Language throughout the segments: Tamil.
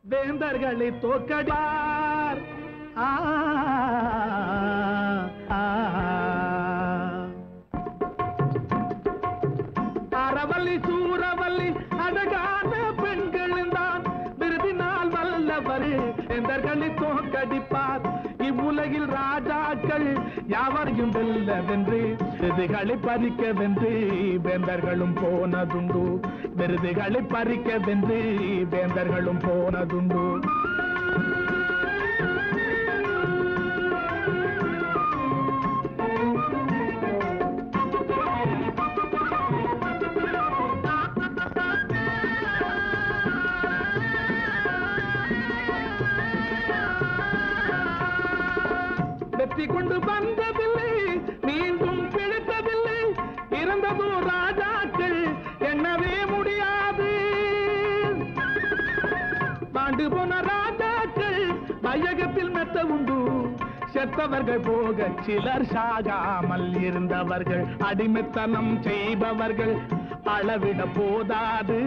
வேந்தர்களை தோக்கடிப்பார் ஆ, ஆ, அறவல்லி சூரவல்லி அழகான பெண்களும் தான் விருதினால் வல்லவர் வேந்தர்களை தோக்கடிப்பார் இவ்வுலகில் ராஜாக்கள் யாவரையும் வெல்ல வென்று விருதுகளை பறிக்க வென்று வேந்தர்களும் போனதுண்டு விருதுகளை பறிக்க வென்று வேந்தர்களும் போனதுண்டு வெற்றி கொண்டு வந்ததில்லை மீண்டும் பிழைத்ததில்லை இறந்ததோ ராஜாக்கள் எண்ணவே முடியாது பாண்டு போன ராஜாக்கள் வையகத்தில் மெத்த உண்டு செத்தவர்கள் போக சிலர் சாகாமல் இருந்தவர்கள் அடிமைத்தனம் செய்பவர்கள் அளவிட போதாது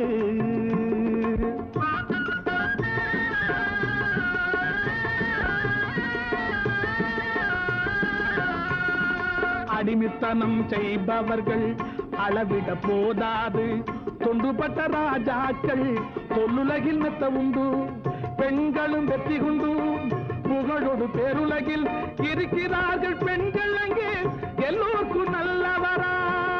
அடிமைத்தனம் செய்பவர்கள் அளவிட போதாது தொண்டுபட்ட ராஜாக்கள் தொல்லுலகில் மெத்த உண்டு பெண்களும் வெற்றி கொண்டு புகழோடு பேருலகில் இருக்கிறார்கள் பெண்கள் அங்கே எல்லோருக்கும் நல்லவரா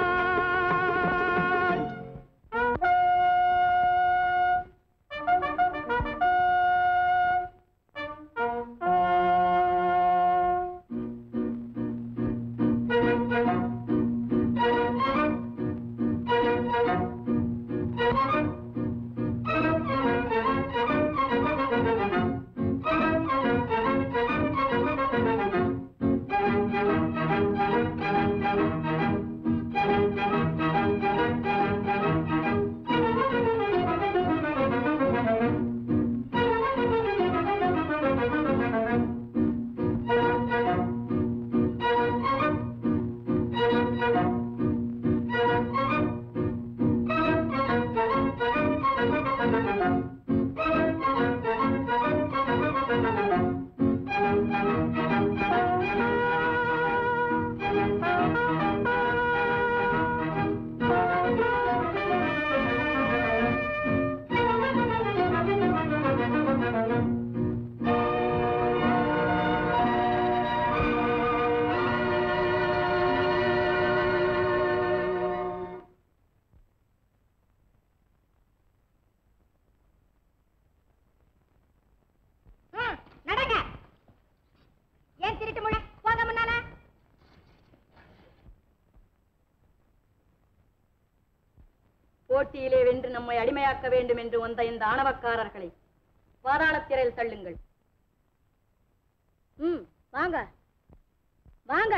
ம், நடங்க ஏன் திருட்டு முழ போங்க முன்னால போட்டியிலே வென்று நம்மை அடிமையாக்க வேண்டும் என்று வந்த இந்த ஆணவக்காரர்களை பாதாளத்திரையில் தள்ளுங்கள் ம் வாங்க வாங்க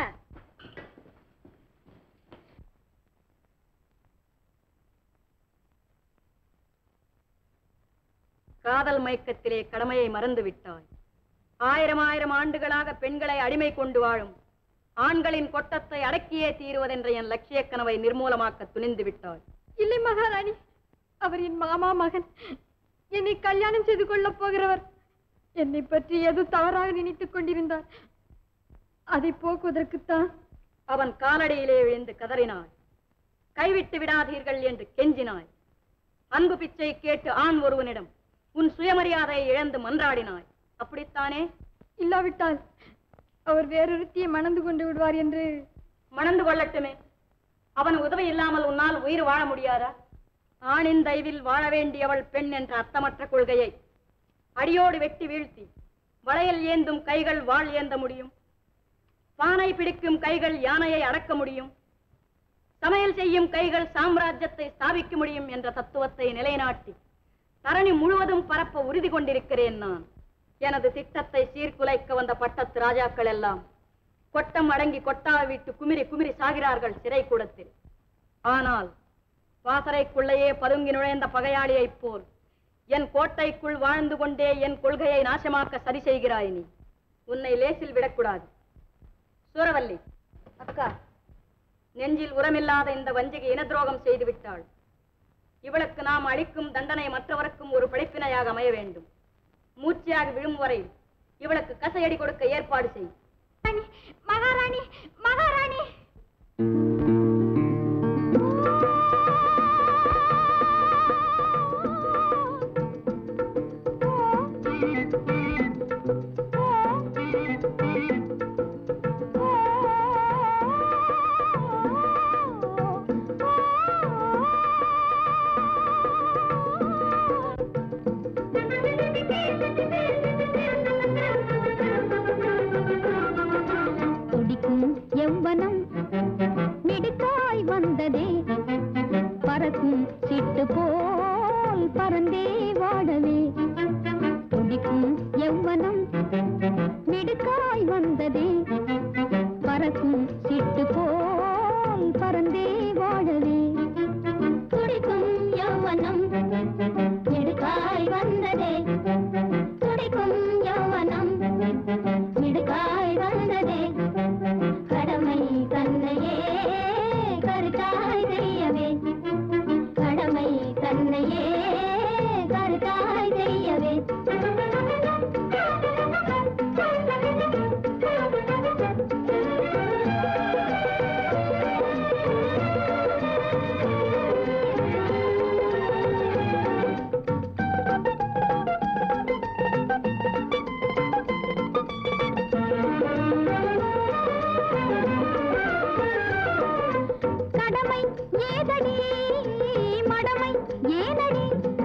காதல் மயக்கத்திலே கடமையை மறந்து விட்டாய் ஆயிரம் ஆயிரம் ஆண்டுகளாக பெண்களை அடிமை கொண்டு வாழும் ஆண்களின் கொட்டத்தை அடக்கியே தீருவதென்ற என் லட்சிய கனவை நிர்மூலமாக்க துணிந்து விட்டாய் இல்லை மகாராணி அவர் என் மாமா மகன் என்னை கல்யாணம் செய்து கொள்ளப் போகிறவர் என்னை பற்றி எது தவறாக நினைத்துக் கொண்டிருந்தார் அதை போக்குவதற்குத்தான் அவன் காலடியிலே விழுந்து கதறினாய் கைவிட்டு விடாதீர்கள் என்று கெஞ்சினாய் அன்பு பிச்சை கேட்டு ஆண் ஒருவனிடம் உன் சுயமரியாதையை இழந்து மன்றாடினாய் அப்படித்தானே இல்லாவிட்டால் அவர் வேறொருத்தியை மணந்து கொண்டு விடுவார் என்று மணந்து கொள்ளட்டுமே அவன் உதவி இல்லாமல் உன்னால் உயிர் வாழ முடியாதா ஆணின் தயவில் வாழ வேண்டியவள் பெண் என்ற அர்த்தமற்ற கொள்கையை அடியோடு வெட்டி வீழ்த்தி வளையல் ஏந்தும் கைகள் வாழ் ஏந்த முடியும் பானை பிடிக்கும் கைகள் யானையை அடக்க முடியும் சமையல் செய்யும் கைகள் சாம்ராஜ்யத்தை ஸ்தாபிக்க முடியும் என்ற தத்துவத்தை நிலைநாட்டி தரணி முழுவதும் பரப்ப உறுதி கொண்டிருக்கிறேன் நான் எனது திட்டத்தை சீர்குலைக்க வந்த பட்டத்து ராஜாக்கள் எல்லாம் கொட்டம் அடங்கி கொட்டா விட்டு குமிரி குமிரி சாகிறார்கள் சிறை கூடத்தில் ஆனால் பாசறைக்குள்ளேயே பதுங்கி நுழைந்த பகையாளியைப் போல் என் கோட்டைக்குள் வாழ்ந்து கொண்டே என் கொள்கையை நாசமாக்க சரி செய்கிறாய் நீ உன்னை லேசில் விடக்கூடாது சூரவல்லி அக்கா நெஞ்சில் உரமில்லாத இந்த வஞ்சிகை இன துரோகம் செய்து விட்டாள் இவளுக்கு நாம் அளிக்கும் தண்டனை மற்றவருக்கும் ஒரு படைப்பினையாக அமைய வேண்டும் மூச்சியாக விழும் வரை இவளுக்கு கசையடி கொடுக்க ஏற்பாடு செய் மகாராணி மகாராணி துடிக்கும் எவ்வனம் மிடுக்காய் வந்ததே பறக்கும் சிட்டு போல் பறந்தே வாழவே துடிக்கும் எவ்வனம் மிடுக்காய் வந்ததே பறக்கும் சிட்டு போல் பறந்தே வாழவே துடிக்கும் யௌவனம் மிடுக்காய் வந்ததே துடிக்கும் யௌவனம் மிடுக்காய் வந்ததே கடமை தன்னையே கருத்தாய் செய்யவே கடமை தன்னையே கருத்தாய் செய்யவே கடமை ஏதடி மடமை ஏனடி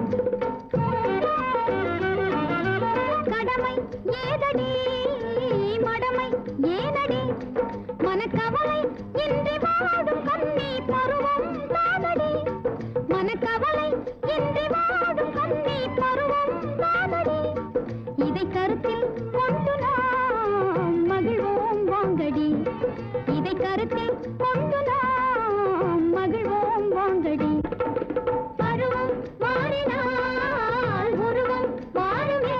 கடமை ஏதடி மடமை ஏனடி மனக்கவலை இன்றி வாடும் கண்ணி பருவம் தானடி மனக்கவலை இன்றி வாடும் கண்ணி பருவம் தானடி இதை கருத்தில் கொண்டு நாம் மகிழ்வோம் வாங்கடி இதை கருத்தில் கொண்டு நாம் மகிழ்வோம் வாங்கடி பருவம் மாறினால் உருவம் மாறுமே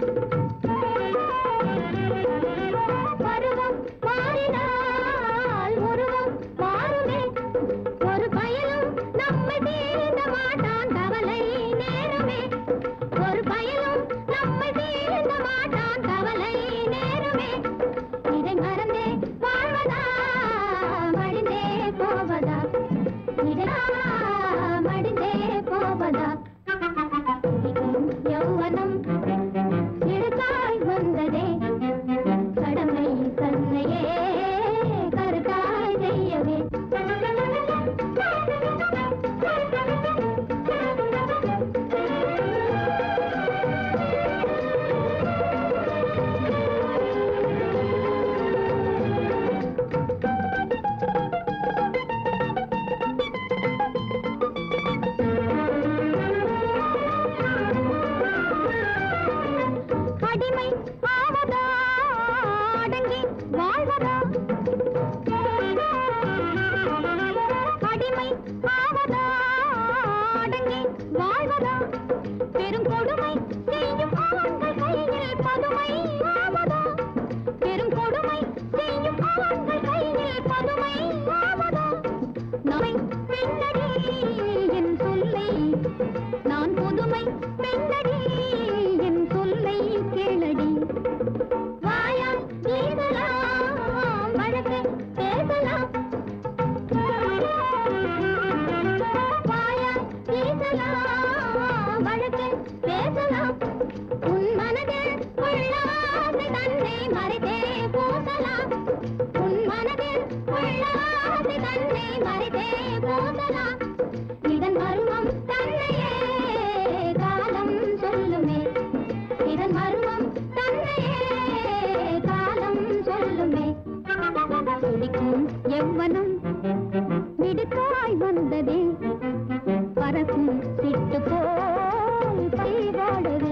பருவம் மாறினால் உருவம் மாறுமே ஒரு பயனும் நம்மை தீர்ந்த மாட்டான் கவலை நேருமே ஒரு பயனும் நம்மை தீர்ந்த மாட்டான் கவலை நேருமே இதை மறந்தே வாழ்வதா மடிந்தே போவதா இதை மடிந்தே போவதா துடிக்கும் யௌவனம் இழுக்காய் வந்ததே கடமை தன்னையே கருத்தாய் செய்யவே அடிமை ஆவதா அடங்கி வாழ்வதா அடிமை ஆவதா அடங்கி வாழ்வதா பெரும் கொடுமை செய்யும் ஆண்கள் கையில் பதுமை ஆவதா பெரும் கொடுமை செய்யும் ஆண்கள் கையில் பதுமை ஆவதா நாளை பெண்ணடி என் சொல்லை நான் புதுமை பெண்ணடி என் சொல்லை கேளடி வாயால் பேசலாம் வழக்கு பேசலாம் வாயால் பேசலாம் வழக்கு பேசலாம் உன் மனதில் உள்ள ஆசை தன்னை மறைத்தே பூசலாம் உன் மனதில் உள்ள ஆசை தன்னை மறைத்தே பூசலாம் இதன் மர்மம் தன்னையே காலம் சொல்லுமே இதன் மர்மம் தன்னையே காலம் சொல்லுமே துடிக்கும் எவ்வனம் மிடுக்காய் வந்ததே பறக்கும் சிட்டு போல் பைவாடவே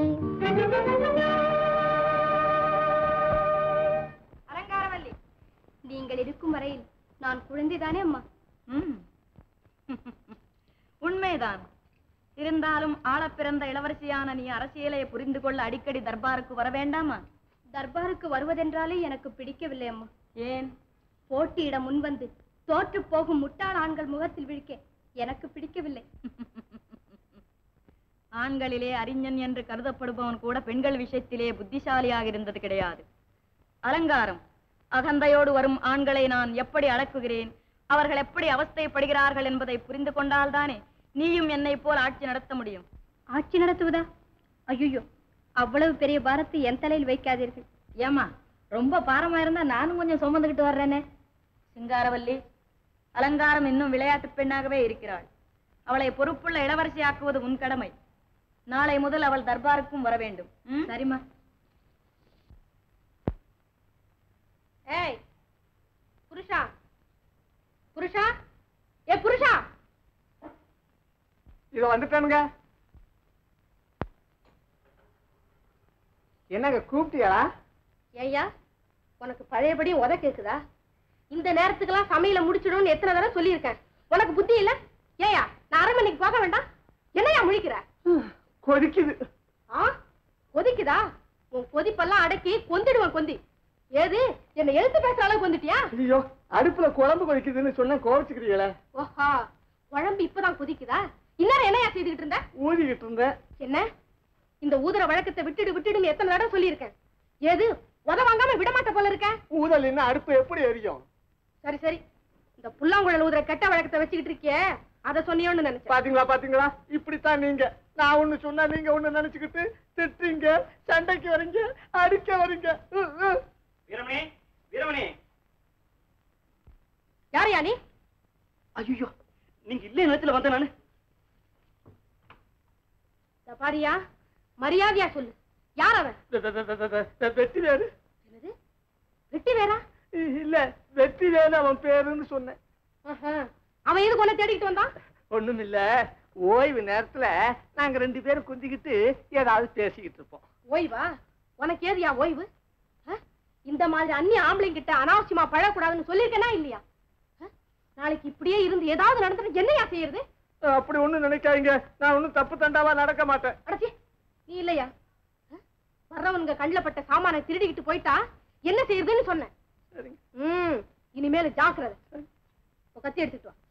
அலங்காரவல்லி நீங்கள் இருக்கும் வரையில் நான் குழந்தைதானே அம்மா ம். உண்மைதான் இருந்தாலும் ஆளப் பிறந்த இளவரசியான நீ அரசியலை புரிந்து கொள்ள அடிக்கடி தர்பாருக்கு வர வேண்டாமா தர்பாருக்கு வருவதென்றாலே எனக்கு பிடிக்கவில்லை அம்மா ஏன் போட்டியிட முன்வந்து தோற்று போகும் முட்டாள் ஆண்கள் முகத்தில் விழிக்க எனக்கு பிடிக்கவில்லை ஆண்களிலே அறிஞன் என்று கருதப்படுபவன் கூட பெண்கள் விஷயத்திலே புத்திசாலியாக இருந்தது கிடையாது அலங்காரம் அகந்தையோடு வரும் ஆண்களை நான் எப்படி அடக்குகிறேன் அவர்கள் எப்படி அவஸ்தைப்படுகிறார்கள் என்பதை புரிந்து கொண்டால்தானே நீயும் என்னை போல் ஆட்சி நடத்த முடியும் ஆட்சி நடத்துவதா ஐயோ அவ்வளவு பெரிய பாரத்தை என் தலையில் வைக்காதீர்கள் ஏமா ரொம்ப பாரமா இருந்தா நானும் கொஞ்சம் சுமந்துகிட்டு வர்றேனே சிங்காரவல்லி அலங்காரம் இன்னும் விளையாட்டு பெண்ணாகவே இருக்கிறாள் அவளை பொறுப்புள்ள இளவரசியாக்குவது உன் கடமை நாளை முதல் அவள் தர்பாருக்கும் வர வேண்டும் ம்? சரிம்மா ஏய் புருஷா புருஷா ஏ புருஷா இதோ வந்துட்டானுங்க என்னங்க கூப்பிட்டியாளா ஏய்யா உனக்கு பழையபடி உத கேக்குதா இந்த நேரத்துக்கெல்லாம் சமையல முடிச்சிடும்னு எத்தனை தடவை சொல்லியிருக்கேன் உனக்கு புத்தி இல்ல ஏயா நான் அரை மணிக்கு போக வேண்டாம் என்னையா முழிக்கிற கொதிக்குது ஆ கொதிக்குதா உன் கொதிப்பெல்லாம் அடக்கி கொந்திடுவேன் கொந்தி ஏது என்ன எழுத்து பேசுற அளவு கொந்துட்டியா ஐயோ அடுப்புல குழம்பு கொதிக்குதுன்னு சொன்ன கோவிச்சுக்கிறீங்களே ஓஹா குழம்பு இப்பதான் கொதிக்குதா இன்னும் என்னையா செய்துகிட்டு இருந்த ஊதிக்கிட்டு இருந்தேன் என்ன இந்த ஊதுற வழக்கத்தை விட்டுடு விட்டுடுன்னு எத்தனை தடவை சொல்லியிருக்கேன் ஏது உத வாங்காம விட மாட்ட போல இருக்க ஊதல் என்ன அடுப்பு எப்படி எரியும் சரி சரி இந்த புல்லாங்குழல் ஊதுற கெட்ட வழக்கத்தை வச்சுக்கிட்டு இருக்கியே அதை சொன்னியோன்னு நினைச்சேன் பாத்தீங்களா பாத்தீங்களா இப்படித்தான் நீங்க நான் ஒண்ணு சொன்னா நீங்க ஒண்ணு நினைச்சுக்கிட்டு திட்டுறீங்க சண்டைக்கு வரீங்க அடிக்க வரீங்க உ, உ. வீரமணி வீரமணி யாரையா நீ ஐயோ நீங்க இல்ல நேரத்துல வந்த நானு இந்த பாரியா மரியாதையா சொல்லு யார் அவன் த- த- த- த- த- த- வெற்றி வேறு என்னது வெட்டி வேறா இல்ல வெற்றி வேறு அவன் பேருன்னு சொன்னேன் ஆஹா. அவன் எதுக்கு உன்னை தேடிக்கிட்டு வந்தான் ஒண்ணும் இல்ல ஓய்வு நேரத்துல நாங்க ரெண்டு பேரும் குந்திக்கிட்டு ஏதாவது பேசிக்கிட்டு இருப்போம் ஓய்வா உனக்கு ஏதுயா ஓய்வு ஆ? இந்த மாதிரி அந்நிய ஆம்பளைங்க கிட்ட அனாவசியமா பழகக்கூடாதுன்னு சொல்லியிருக்கேனா இல்லையா ஆ? நாளைக்கு இப்படியே இருந்து ஏதாவது நடந்துட்டு என்னையா செய்யறது அப்படி ஒண்ணும் நினைக்காதீங்க நான் ஒண்ணும் தப்பு தண்டாவா நடக்க மாட்டேன் அடச்சி நீ இல்லையா ஆ? வர்றவனுங்க கண்ணில் பட்ட சாமானை திருடிக்கிட்டு போயிட்டா என்ன செய்யறதுன்னு சொன்னேன் சரிங்க ம் இனிமேல் ஜாக்கிரதை இப்ப கத்தி எடுத்துட்டு வா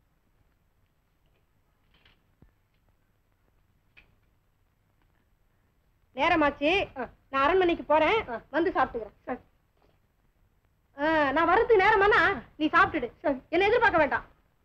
நேரமாச்சு நான் அரண்மனைக்கு போறேன் வந்து சாப்பிட்டுக்கிறேன் ஆ, நான் வர்றதுக்கு நேரமானா நீ சாப்பிட்டுடு என்ன எதிர்பார்க்க வேண்டாம்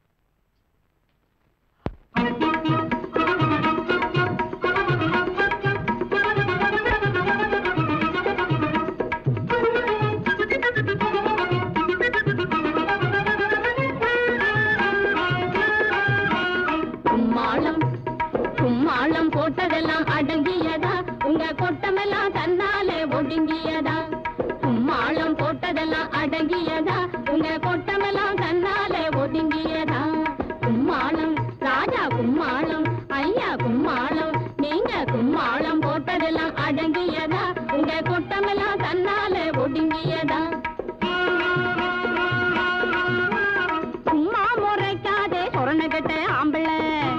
கும்மாளம் கும்மாளம் போட்டதெல்லாம் அடங்கியதா உங்க கொட்டமெல்லாம் தன்னாலே ஒடுங்கியதா கும்மாளம் போட்டதெல்லாம் அடங்கியதா உங்க கொட்டமெல்லாம் தன்னாலே ஒடுங்கியதா கும்மாளம் ராஜா கும்மாளம் ஐயா கும்மாளம் நீங்க கும்மாளம் போட்டதெல்லாம் அடங்கியதா உங்க கொட்டமெல்லாம் தன்னாலே ஒடுங்கியதா சும்மா முறைக்காதே சொரணகட்ட ஆம்பளை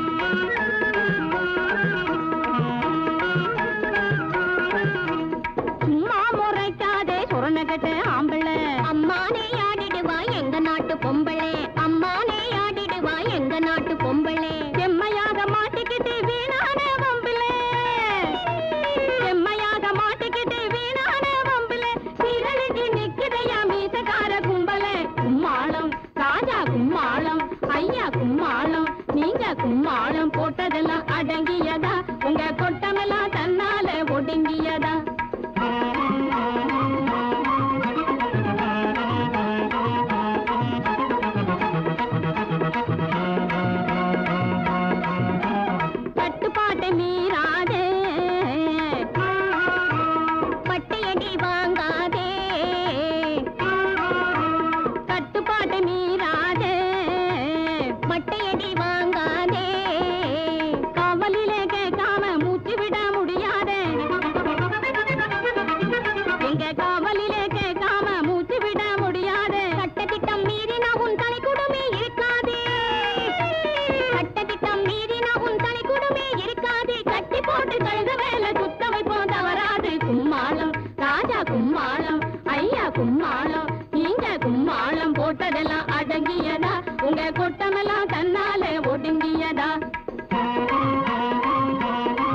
சும்மா முறைக்காதே சொரணகட்ட ஆம்பளை அம்மானே ஆடிடுவா எங்க நாட்டு பொம்பளை அம்மானே ஆடிடுவா எங்க நாட்டு பொம்பளை செம்மையாக மாட்டிக்கிட்டு வீணான வம்பிளே செம்மையாக மாட்டிக்கிட்டு வீணான வம்பிளே சீரழிஞ்சு நிக்குதையா மீசக்கார கும்பலே கும்மாளம் ராஜா கும்மாளம் ஐயா கும்மாளம் நீங்க கும்மாளம் போட்டதெல்லாம் அடங்கியதா உங்க கொட்டமெல்லாம் தன்னால ஒடுங்கியதா கட்டுப்பாட்டை மீறாதே பட்டையடி வாங்காதே கட்டுப்பாட்டை மீறாதே மட்டையடி வாங்காதே காவலிலே கேட்காம மூச்சு விட முடியாதே எங்க காவலிலே கேட்காம மூச்சு விட முடியாதே சட்டத்திட்டம் மீறினா உன் தலை குடுமே இருக்காதே சட்டத்திட்டம் மீறினா உன் தலை குடுமே இருக்காதே கட்டி போட்டு கழுத வேலை சுத்த வைப்போம் தவறாது கும்மாளம் ராஜா கும்மாளம் ஐயா கும்மாளம் நீங்க கும்மாளம் போட்டதெல்லாம் அடங்கியதா உங்க கொட்டமெல்லாம் தன்னாலே ஒடுங்கியதா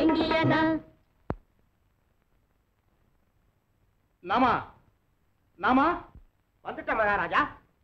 நெருங்கியதா நாமா நாமா வந்துட்ட மகாராஜா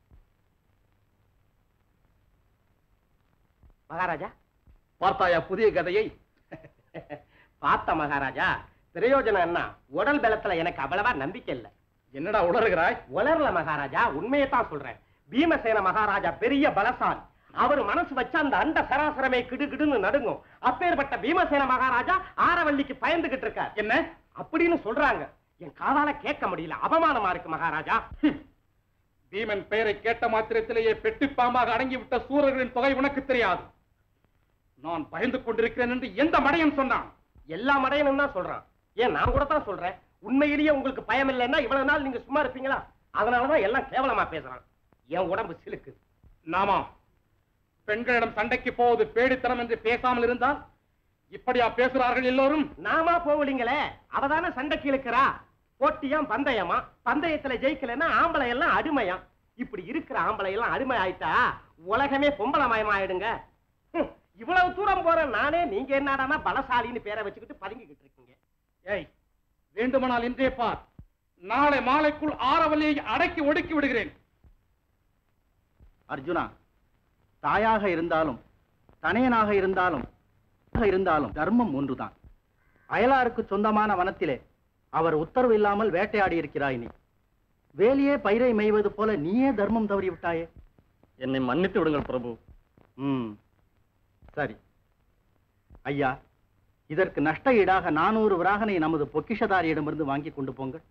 மகாராஜா பார்த்தாயா புதிய கதையை பார்த்த மகாராஜா பிரயோஜனம் என்ன உடல் பலத்துல எனக்கு அவ்வளவா நம்பிக்கை இல்ல என்னடா உளறுகிறாய் உலர்ல மகாராஜா உண்மையை தான் சொல்றேன் பீமசேன மகாராஜா பெரிய பலசாலி அவர் மனசு வச்சா அந்த அண்ட சராசரமே கிடுகிடுன்னு நடுங்கும் அப்பேற்பட்ட பீமசேன மகாராஜா ஆரவல்லிக்கு பயந்துகிட்டு இருக்கார் என்ன அப்படின்னு சொல்றாங்க என் காதால கேட்க முடியல அவமானமா இருக்கு மகாராஜா பீமன் பெயரை கேட்ட மாத்திரத்திலேயே பெட்டி பாம்பாக அடங்கிவிட்ட சூரர்களின் தொகை உனக்கு தெரியாது நான் பயந்து கொண்டிருக்கிறேன் என்று எந்த மடையன் சொன்னான் எல்லா மடையனும் தான் சொல்றான் ஏன் நான் கூட தான் சொல்றேன் உண்மையிலேயே உங்களுக்கு பயம் இல்லைன்னா இவ்வளவு நாள் நீங்க சும்மா இருப்பீங்களா அதனாலதான் எல்லாம் கேவலமா பேசுறான் என் உடம்பு சிலுக்கு நாமா பெண்களிடம் சண்டைக்கு போவது பேடித்தனம் என்று பேசாமல் இருந்தால் இப்படியா பேசுகிறார்கள் எல்லோரும் நாமா போகலீங்களே அவதானே சண்டைக்கு இழுக்கிறா போட்டியாம் பந்தயமா பந்தயத்துல ஜெயிக்கலைன்னா ஆம்பளை எல்லாம் அடிமையா இப்படி இருக்கிற ஆம்பளை எல்லாம் அடிமை ஆயிட்டா உலகமே பொம்பளை மயமாயிடுங்க ஹம், இவ்வளவு தூரம் போற நானே நீங்க என்னடானா பலசாலின்னு பேரை வச்சுக்கிட்டு பதுங்கிக்கிட்டு இருக்கீங்க ஏய் வேண்டுமானால் இன்றே பார் நாளை மாலைக்குள் ஆரவல்லியை அடக்கி ஒடுக்கி விடுகிறேன் அர்ஜுனா தாயாக இருந்தாலும் தனையனாக இருந்தாலும் இருந்தாலும் தர்மம் ஒன்றுதான் அயலாருக்கு சொந்தமான வனத்திலே அவர் உத்தரவு இல்லாமல் வேட்டையாடி இருக்கிறாய் நீ வேலியே பயிரை மேய்வது போல நீயே தர்மம் தவறி விட்டாயே என்னை மன்னித்து விடுங்கள் பிரபு ம் சரி ஐயா இதற்கு நஷ்ட ஈடாக நானூறு விராகனை நமது பொக்கிஷதாரியிடமிருந்து வாங்கி கொண்டு போங்கள்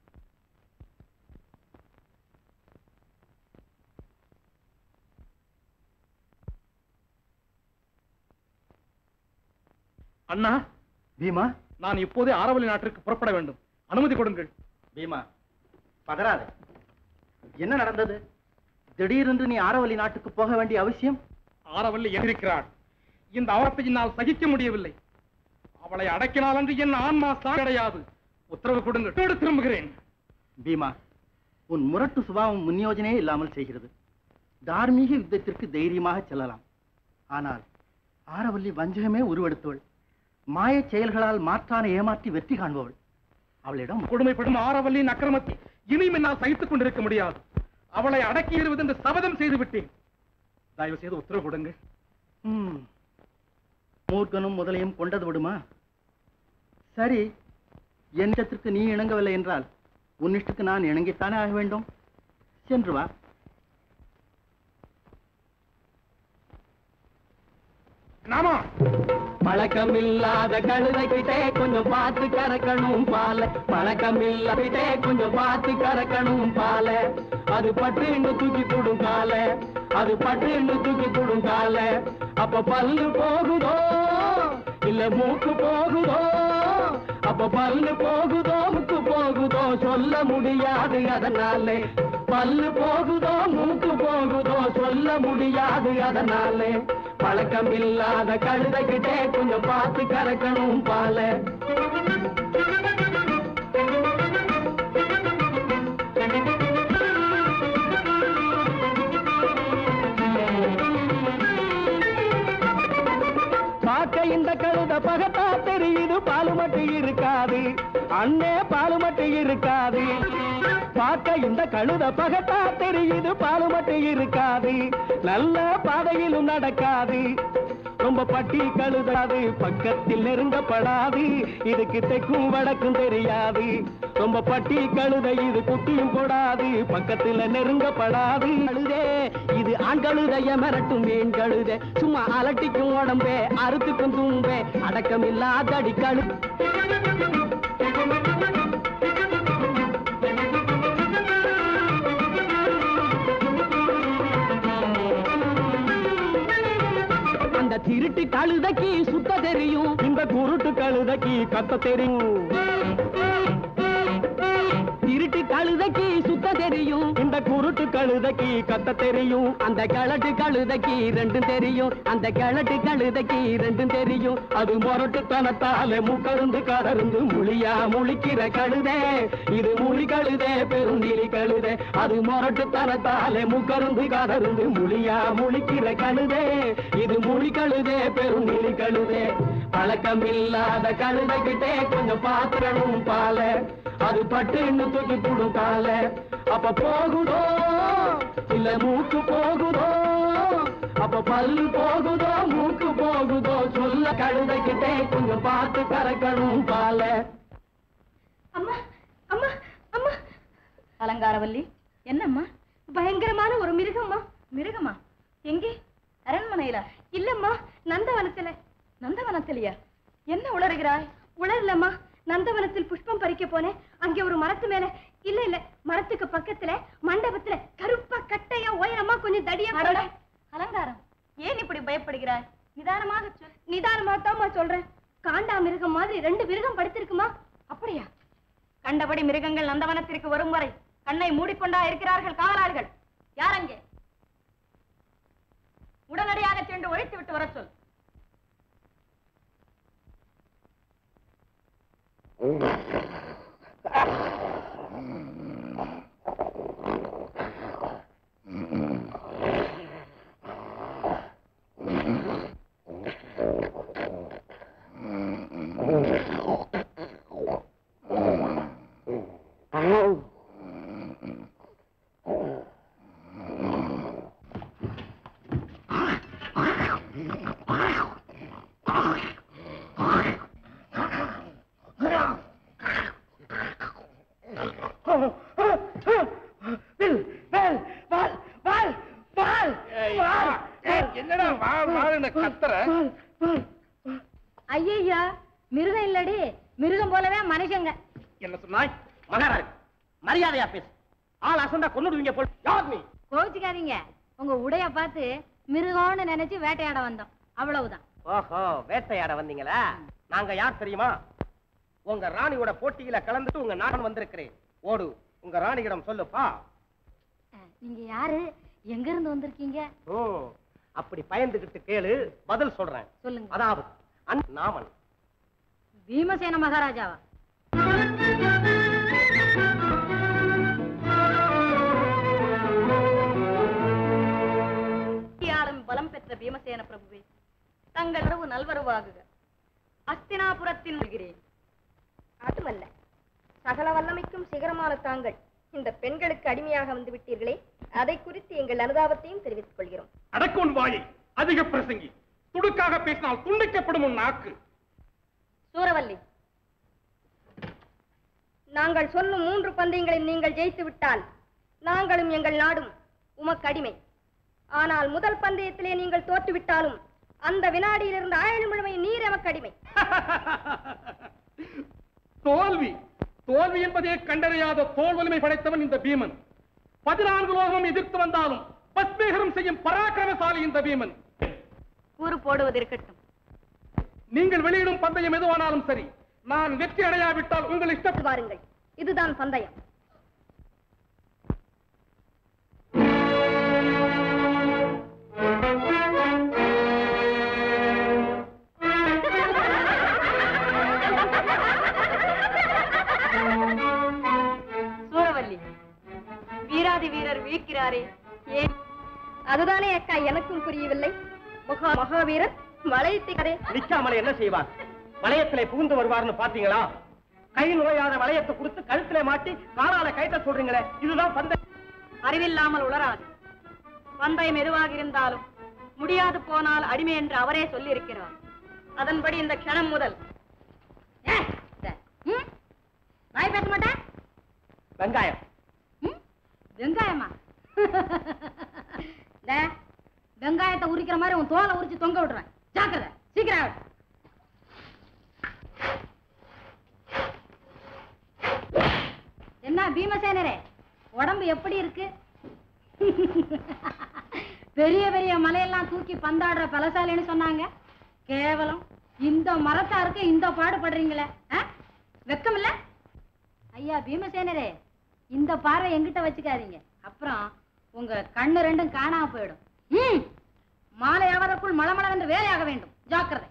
அண்ணா பீமா நான் இப்போதே ஆரவல்லி நாட்டிற்கு புறப்பட வேண்டும் அனுமதி கொடுங்கள் பீமா பதறாதே என்ன நடந்தது திடீரென்று நீ ஆரவல்லி நாட்டுக்கு போக வேண்டிய அவசியம் ஆரவல்லி எதிர்க்கிறாள் இந்த அவலத்தை என்னால் சகிக்க முடியவில்லை அவளை அடக்கினால் என்று என் ஆன்மா சா கிடையாது உத்தரவு கொடுங்கள் வீடு திரும்புகிறேன் பீமா உன் முரட்டு சுபாவம் முன்யோஜனையே இல்லாமல் செய்கிறது தார்மீக யுத்தத்திற்கு தைரியமாக செல்லலாம் ஆனால் ஆரவல்லி வஞ்சகமே உருவெடுத்தவள் மாயச் செயல்களால் மாற்றான ஏமாற்றி வெற்றி காண்பவள் அவளிடம் கொடுமைப்படும் ஆரவல்லியின் அக்கிரமத்தை இனியும் என்னால் சகித்துக் கொண்டிருக்க முடியாது அவளை அடக்கி எறிவது என்று சபதம் செய்து விட்டேன் தயவு செய்து உத்தரவு கொடுங்கள் ம், மூர்க்கனும் முதலையும் கொண்டது விடுமா சரி என் இஷ்டத்திற்கு நீ இணங்கவில்லை என்றால் உன் இஷ்டத்துக்கு நான் இணங்கித்தானே ஆக வேண்டும் சென்று வா நாமா பழக்கமில்லாத கழுதைகிட்டே கொஞ்சம் பார்த்து கறக்கணும் பால பழக்கமில்லாதே கொஞ்சம் பார்த்து கறக்கணும் பால அது பட்டுன்னு தூக்கி போடும் கால அது பட்டுன்னு தூக்கி போடும் கால அப்ப பல்லு போகுதோ இல்ல மூக்கு போகுதோ அப்ப பல்லு போகுதோ மூக்கு போகுதோ சொல்ல முடியாது அதனாலே பல்லு போகுதோ மூக்கு போகுதோ சொல்ல முடியாது அதனாலே பழக்கம் இல்லாத கழுதைகிட்டே கொஞ்சம் பார்த்து கறக்கணும் பால பார்க்க இந்த கழுத பகத்தா தெரியுது பாலு மட்டும் இருக்காது அண்ணே பாலு மட்டும் இருக்காது பார்க்க இந்த கழுத பகத்தா தெரியுது பாலு மட்டும் இருக்காது நல்ல பாதையிலும் நடக்காது ரொம்ப பட்டி கழுதாது பக்கத்தில் நெருங்கப்படாது இதுக்கு தெக்கும் வடக்கும் தெரியாது ரொம்ப பட்டி கழுத இது குட்டியும் போடாது பக்கத்துல நெருங்கப்படாது கழுதே இது ஆண் கழுதைய மிரட்டும் மீன் கழுதே சும்மா அலட்டிக்கும் உடம்பே அறுத்துக்கும் தும்பே அடக்கம் இல்லாத அடி கழு அந்த திருட்டு கழுதைக்கு சுத்த தெரியும் இந்த குருட்டு கழுதைக்கு கத்த தெரியும் திருட்டு கழுதைக்கு சுத்த தெரியும் இந்த குருட்டு கழுதைக்கு கத்த தெரியும் அந்த கிழட்டு கழுதைக்கு ரெண்டும் தெரியும் அந்த கிழட்டு கழுதைக்கு ரெண்டும் தெரியும் அது முரட்டுத்தனத்தால முக்கருந்து கடருந்து முழியா முழிக்கிற கழுதை இது முழி கழுதை பெருந்திலி கழுதை அது முரட்டுத்தனத்தால முக்கருந்து கடருந்து முழியா முழிக்கிற கழுதை இது முழி கழுதை பெருந்திலி கழுதை பழக்கம் இல்லாத கழுதை கிட்டே கொஞ்சம் பாத்திரணும் பால அது பட்டுன்னு தூக்கி போடும் கால அப்ப போகுதோ இல்ல மூக்கு போகுதோ அப்ப பல்லு போகுதோ மூக்கு போகுதோ சொல்ல கழுதை கிட்டே கொஞ்சம் பார்த்து கறக்கணும் பால அம்மா அம்மா அம்மா அலங்காரவல்லி என்னம்மா பயங்கரமான ஒரு மிருகம்மா மிருகமா எங்கே அரண்மனையில இல்லம்மா நந்தவனத்துல நந்தவனத்திலையா என்ன உளறுகிறாய் உணரலம்மா நந்தவனத்தில் புஷ்பம் பறிக்க போனேன் அங்கே ஒரு மரத்து மேல இல்ல இல்ல மரத்துக்கு பக்கத்துல மண்டபத்துல கருப்பா கட்டையா உயரமா கொஞ்சம் தடியா அடடா, அலங்காரம் ஏன் இப்படி பயப்படுகிறாய் நிதானமாக சொல் நிதானமா தாம்மா சொல்றேன் காண்டா மிருகம் மாதிரி ரெண்டு மிருகம் படுத்திருக்குமா அப்படியா கண்டபடி மிருகங்கள் நந்தவனத்திற்கு வரும் வரை கண்ணை மூடிக்கொண்டா இருக்கிறார்கள் காவலாளிகள் யார் அங்கே உடனடியாக சென்று ஒழித்து விட்டு வரச் சொல் என்னடா வா வான்னு கத்துற ஐயா மிருகம் இல்லடி மிருகம் போலவே மனுஷங்க என்ன சொன்னாய் மகாராஜ் மரியாதையா பேசு ஆள் அசந்தா கொன்னுடுவீங்க போல் யார் நீ கோவிச்சுக்காதீங்க உங்க உடைய பார்த்து மிருகம்னு நினைச்சு வேட்டையாட வந்தோம் அவ்வளவுதான் ஓஹோ வேட்டையாட வந்தீங்களா நாங்க யார் தெரியுமா உங்க ராணியோட போட்டியில கலந்துட்டு உங்க நாடன் வந்திருக்கிறேன் ஓடு உங்க ராணியிடம் சொல்லுப்பா நீங்க யாரு எங்க இருந்து வந்திருக்கீங்க ஓ அப்படி பயந்துகிட்டு கேளு பதில் சொல்றேன் சொல்லுங்க அதாவது அன் நாமன் பீமசேன மகாராஜாவா ஆளும் பலம் பெற்ற பீமசேன பிரபுவே தங்கள் உறவு நல்வரவாகுக அஸ்தினாபுரத்தின் வருகிறேன் அதுமல்ல சகல வல்லமைக்கும் சிகரமான தாங்கள் இந்த பெண்களுக்கு அடிமையாக வந்து விட்டீர்களே அதை குறித்து எங்கள் அனுதாபத்தையும் தெரிவித்துக் கொள்கிறோம் அடக்கோன் வாயை அதிக பிரசங்கி துடுக்காக பேசினால் துண்டிக்கப்படும் உன் நாக்கு சூரவல்லி நாங்கள் சொல்லும் மூன்று பந்தயங்களில் நீங்கள் ஜெயித்து விட்டால் நாங்களும் எங்கள் நாடும் உமக்கு அடிமை ஆனால் முதல் பந்தயத்திலே நீங்கள் தோற்றுவிட்டாலும் அந்த வினாடியிலிருந்து ஆயுள் முழுமை நீர் எமக்கு அடிமை தோல்வி தோல்வி என்பதே கண்டறியாத தோல் வலிமை படைத்தவன் இந்த பீமன் பதினான்கு லோகமும் எதிர்த்து வந்தாலும் பஸ்மேகரம் செய்யும் பராக்கிரமசாலி இந்த பீமன் கூறு போடுவது இருக்கட்டும் நீங்கள் வெளியிடும் பந்தயம் எதுவானாலும் சரி நான் வெற்றி அடையாவிட்டால் உங்கள் இஷ்டம் வாருங்கள் இதுதான் பந்தயம் சூரவல்லி வீராதி வீரர் விழிக்கிறாரே ஏன் அதுதானே அக்கா எனக்கும் புரியவில்லை மகா மகாவீரர் வளையத்தை கதை நிக்காமலே என்ன செய்வார் வளையத்திலே புகுந்து வருவார்னு பாத்தீங்களா கை நுழையாத வளையத்தை கொடுத்து கழுத்திலே மாட்டி காலால கைட்ட சொல்றீங்களே இதுதான் பந்த அறிவில்லாமல் உளராது பந்தயம் எதுவாக இருந்தாலும் முடியாது போனால் அடிமை என்று அவரே சொல்லி இருக்கிறார் அதன்படி இந்த க்ஷணம் முதல் ஏய், இந்த, ம்? வாய் பேச மாட்டேன் வெங்காயம் ம்? வெங்காயமா இந்த, வெங்காயத்தை உரிக்கிற மாதிரி உன் தோலை உரிச்சு தொங்க விட்டுறேன் ஜாக்கிரதை சீக்கிரம் ஆகட்டும். என்ன பீமசேனரே உடம்பு எப்படி இருக்கு பெரிய பெரிய மலையெல்லாம் தூக்கி பந்தாடுற பலசாலின்னு சொன்னாங்க கேவலம் இந்த மரத்தாருக்கு இந்த பாடுபடுறீங்களே ஆ? வெக்கம் இல்ல ஐயா பீமசேனரே இந்த பார்வை எங்கிட்ட வச்சுக்காதீங்க அப்புறம் உங்க கண்ணு ரெண்டும் காணாம போயிடும் ம் மாலை ஆவதற்குள் மளமளவென்று வேலையாக வேண்டும் ஜாக்கிரதை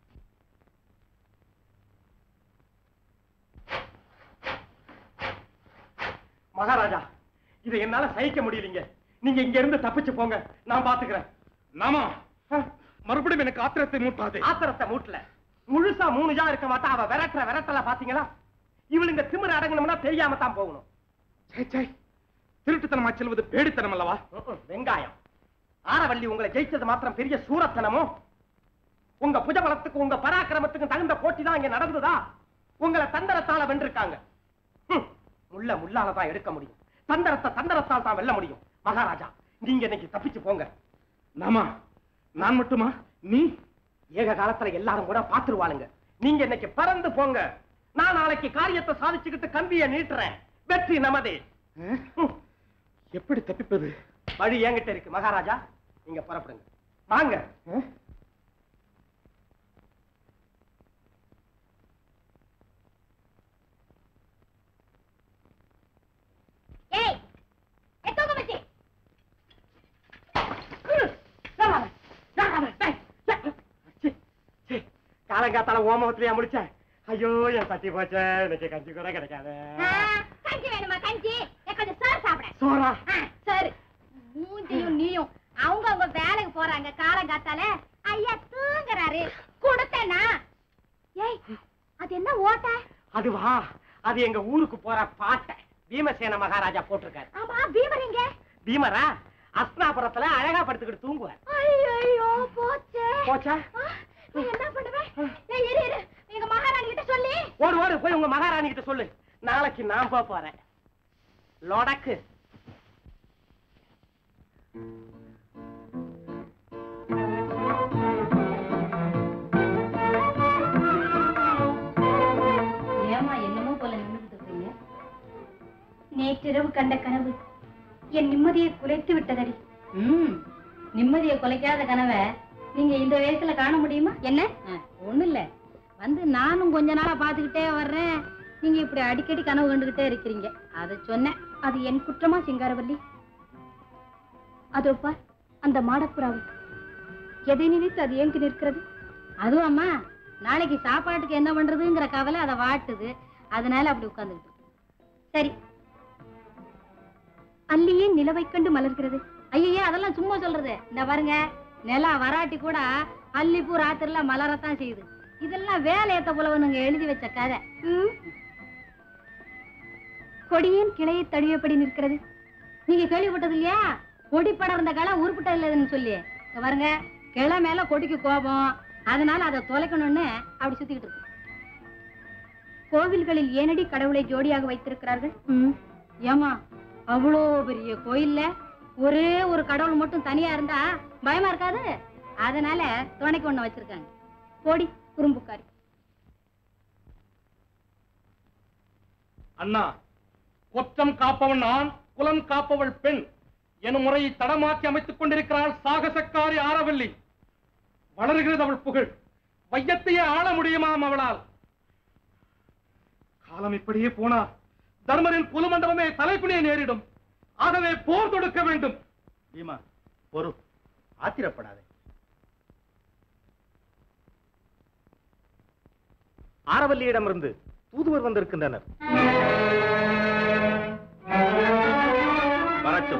மகாராஜா இதை என்னால சகிக்க முடியலீங்க நீங்க இங்க இருந்து தப்பிச்சு போங்க நான் பாத்துக்கிறேன் நாமா மறுபடியும் எனக்கு ஆத்திரத்தை மூட்டாதே ஆத்திரத்தை மூட்டல முழுசா மூணு ஜா இருக்க மாட்டா அவ விரட்டுற விரட்டல பாத்தீங்களா இவளுங்க திமிர அடங்கணும்னா தெரியாம தான் போகணும் சே சே திருட்டுத்தனமா செல்வது பேடித்தனம் அல்லவா ம்ம், வெங்காயம் ஆரவள்ளி உங்களை ஜெயிச்சது மாத்திரம் பெரிய சூரத்தனமோ உங்க புஜபலத்துக்கு உங்க பராக்கிரமத்துக்கு தகுந்த போட்டி தான் இங்க நடந்ததா உங்களை தந்தரத்தால வென்றிருக்காங்க ஹம், முள்ள முள்ளால தான் எடுக்க முடியும் தந்தரத்தை தந்தரத்தால் தான் வெல்ல முடியும் மகாராஜா நீங்க இன்னைக்கு தப்பிச்சு போங்க நாமா நான் மட்டுமா நீ ஏக காலத்துல எல்லாரும் கூட பாத்துருவாளுங்க நீங்க இன்னைக்கு பறந்து போங்க நான் நாளைக்கு காரியத்தை சாதிச்சுக்கிட்டு கம்பியை நீட்டுறேன் வெற்றி நமதே அஹ், ஹம். எப்படி தப்பிப்பது வழி என்கிட்ட இருக்கு மகாராஜா நீங்க புறப்படுங்க வாங்க அஹ்? ஏய் எத்தோங்க மச்சி காலங்காத்தால ஓமத்திலேயே முடிச்சேன் ஐயோ என் பத்தி போச்சே இன்னைக்கு கஞ்சி கூட கிடைக்காது கஞ்சி வேணுமா கஞ்சி எனக்கு கொஞ்சம் சோறு சாப்பிட சோறா சரி மூஞ்சியும் நீயும் அவங்க அவங்க வேலைக்கு போறாங்க காலங்காத்தால ஐயா தூங்குறாரு கொடுத்தேனா ஏய் அது என்ன ஓட்ட அதுவா அது எங்க ஊருக்கு போற பாட்டை பீமசேன மகாராஜா போட்டிருக்காரு ஆமா பீமரிங்க பீமரா அஸ்னாபுரத்துல அழகா படுத்துக்கிட்டு தூங்குவார் ஐயோ போச்சே போச்சா ஆ, நான் என்ன பண்ணுவேன் ஏய், இரு இரு எங்க மகாராணி கிட்ட சொல்லி ஓடு ஓடு போய் உங்க மகாராணி கிட்ட சொல்லு நாளைக்கு நான் போக போறேன் லொடக்கு ஏமா என்னமோ போல நின்றுட்டு இருக்கீங்க நேற்றிரவு கண்ட கனவு என் நிம்மதியை குலைத்து விட்டதடி ம் நிம்மதியை குலைக்காத கனவை நீங்க இந்த வயசுல காண முடியுமா என்ன ஒண்ணு இல்ல வந்து நானும் கொஞ்ச நாளா பாத்துக்கிட்டே வர்றேன் நீங்க இப்படி அடிக்கடி கனவு கண்டுகிட்டே இருக்கிறீங்க அதை சொன்னேன் அது என் குற்றமா சிங்காரவல்லி அதோ பார் அந்த மாடப்புறாவு எதை நினைத்து அது ஏங்கி நிற்கிறது அதுவும் அம்மா நாளைக்கு சாப்பாட்டுக்கு என்ன பண்றதுங்கிற கவலை அதை வாட்டுது அதனால அப்படி உட்கார்ந்துகிட்டு இருக்கு. சரி அல்லியே நிலவை கண்டு மலர்கிறது ஐயோ அதெல்லாம் சும்மா சொல்றது இந்த பாருங்க நிலா வராட்டி கூட அல்லிப்பூ ராத்திரில மலரத்தான் செய்யுது இதெல்லாம் வேலையத்த புலவனுங்க எழுதி வச்ச கதை ம். கொடியேன் கிளையை தழுவியபடி நிற்கிறது நீங்க கேள்விப்பட்டது இல்லையா கொடி படர்ந்த களை உருப்பிட்ட இல்லைன்னு சொல்லி இங்க பாருங்க கிளை மேல கொடிக்கு கோபம் அதனால அதை தொலைக்கணும்னு அப்படி சுத்திக்கிட்டு இருக்கு கோவில்களில் ஏனடி கடவுளை ஜோடியாக வைத்திருக்கிறார்கள் ஏமா அவ்வளோ பெரிய கோயில்ல ஒரே ஒரு கடவுள் மட்டும் தனியா இருந்தா பயமா இருக்காது அதனால துணைக்கு ஒண்ணு வச்சிருக்காங்க கோடி குறும்புக்காரி அண்ணா குற்றம் காப்பவன் நான் குலம் காப்பவள் பெண் எனும் முறையை தடமாற்றி அமைத்துக் கொண்டிருக்கிறாள் சாகசக்காரி ஆரவல்லி வளர்கிறது அவள் புகழ் வையத்தையே ஆள முடியுமாம் அவளால் காலம் இப்படியே போனால் தர்மரின் புலுமண்டபமே தலைப்பினே நேரிடும் ஆகவே போர் தொடுக்க வேண்டும் பீமா பொறு ஆத்திரப்படாதே ஆரவல்லியிடமிருந்து தூதுவர் வந்திருக்கின்றனர் வரட்டும்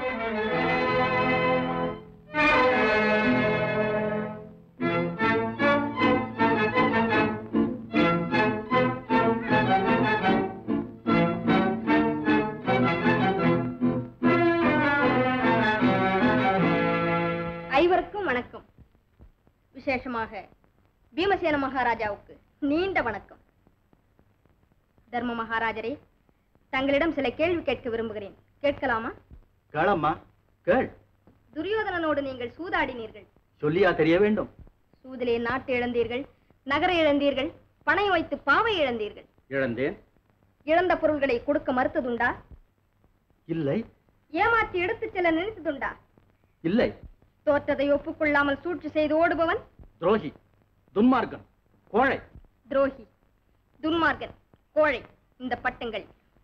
ஐவருக்கும் வணக்கம் விசேஷமாக பீமசேன மகாராஜாவுக்கு நீண்ட வணக்கம் தர்ம மகாராஜரே தங்களிடம் சில கேள்வி கேட்க விரும்புகிறேன் கேட்கலாமா கேளம்மா கேள் துரியோதனனோடு நீங்கள் சூதாடினீர்கள் சொல்லியா தெரிய வேண்டும் சூதிலே நாட்டு இழந்தீர்கள் நகர இழந்தீர்கள் பணம் வைத்து பாவை இழந்தீர்கள் இழந்தேன் இழந்த பொருள்களை கொடுக்க மறுத்ததுண்டா இல்லை ஏமாற்றி எடுத்துச் செல்ல நினைத்ததுண்டா இல்லை தோற்றதை ஒப்புக்கொள்ளாமல் சூழ்ச்சி செய்து ஓடுபவன் துரோகி துன்மார்க்கன் கோழை துரோகி துன்மார்கன் கோழை இந்த பட்டங்கள்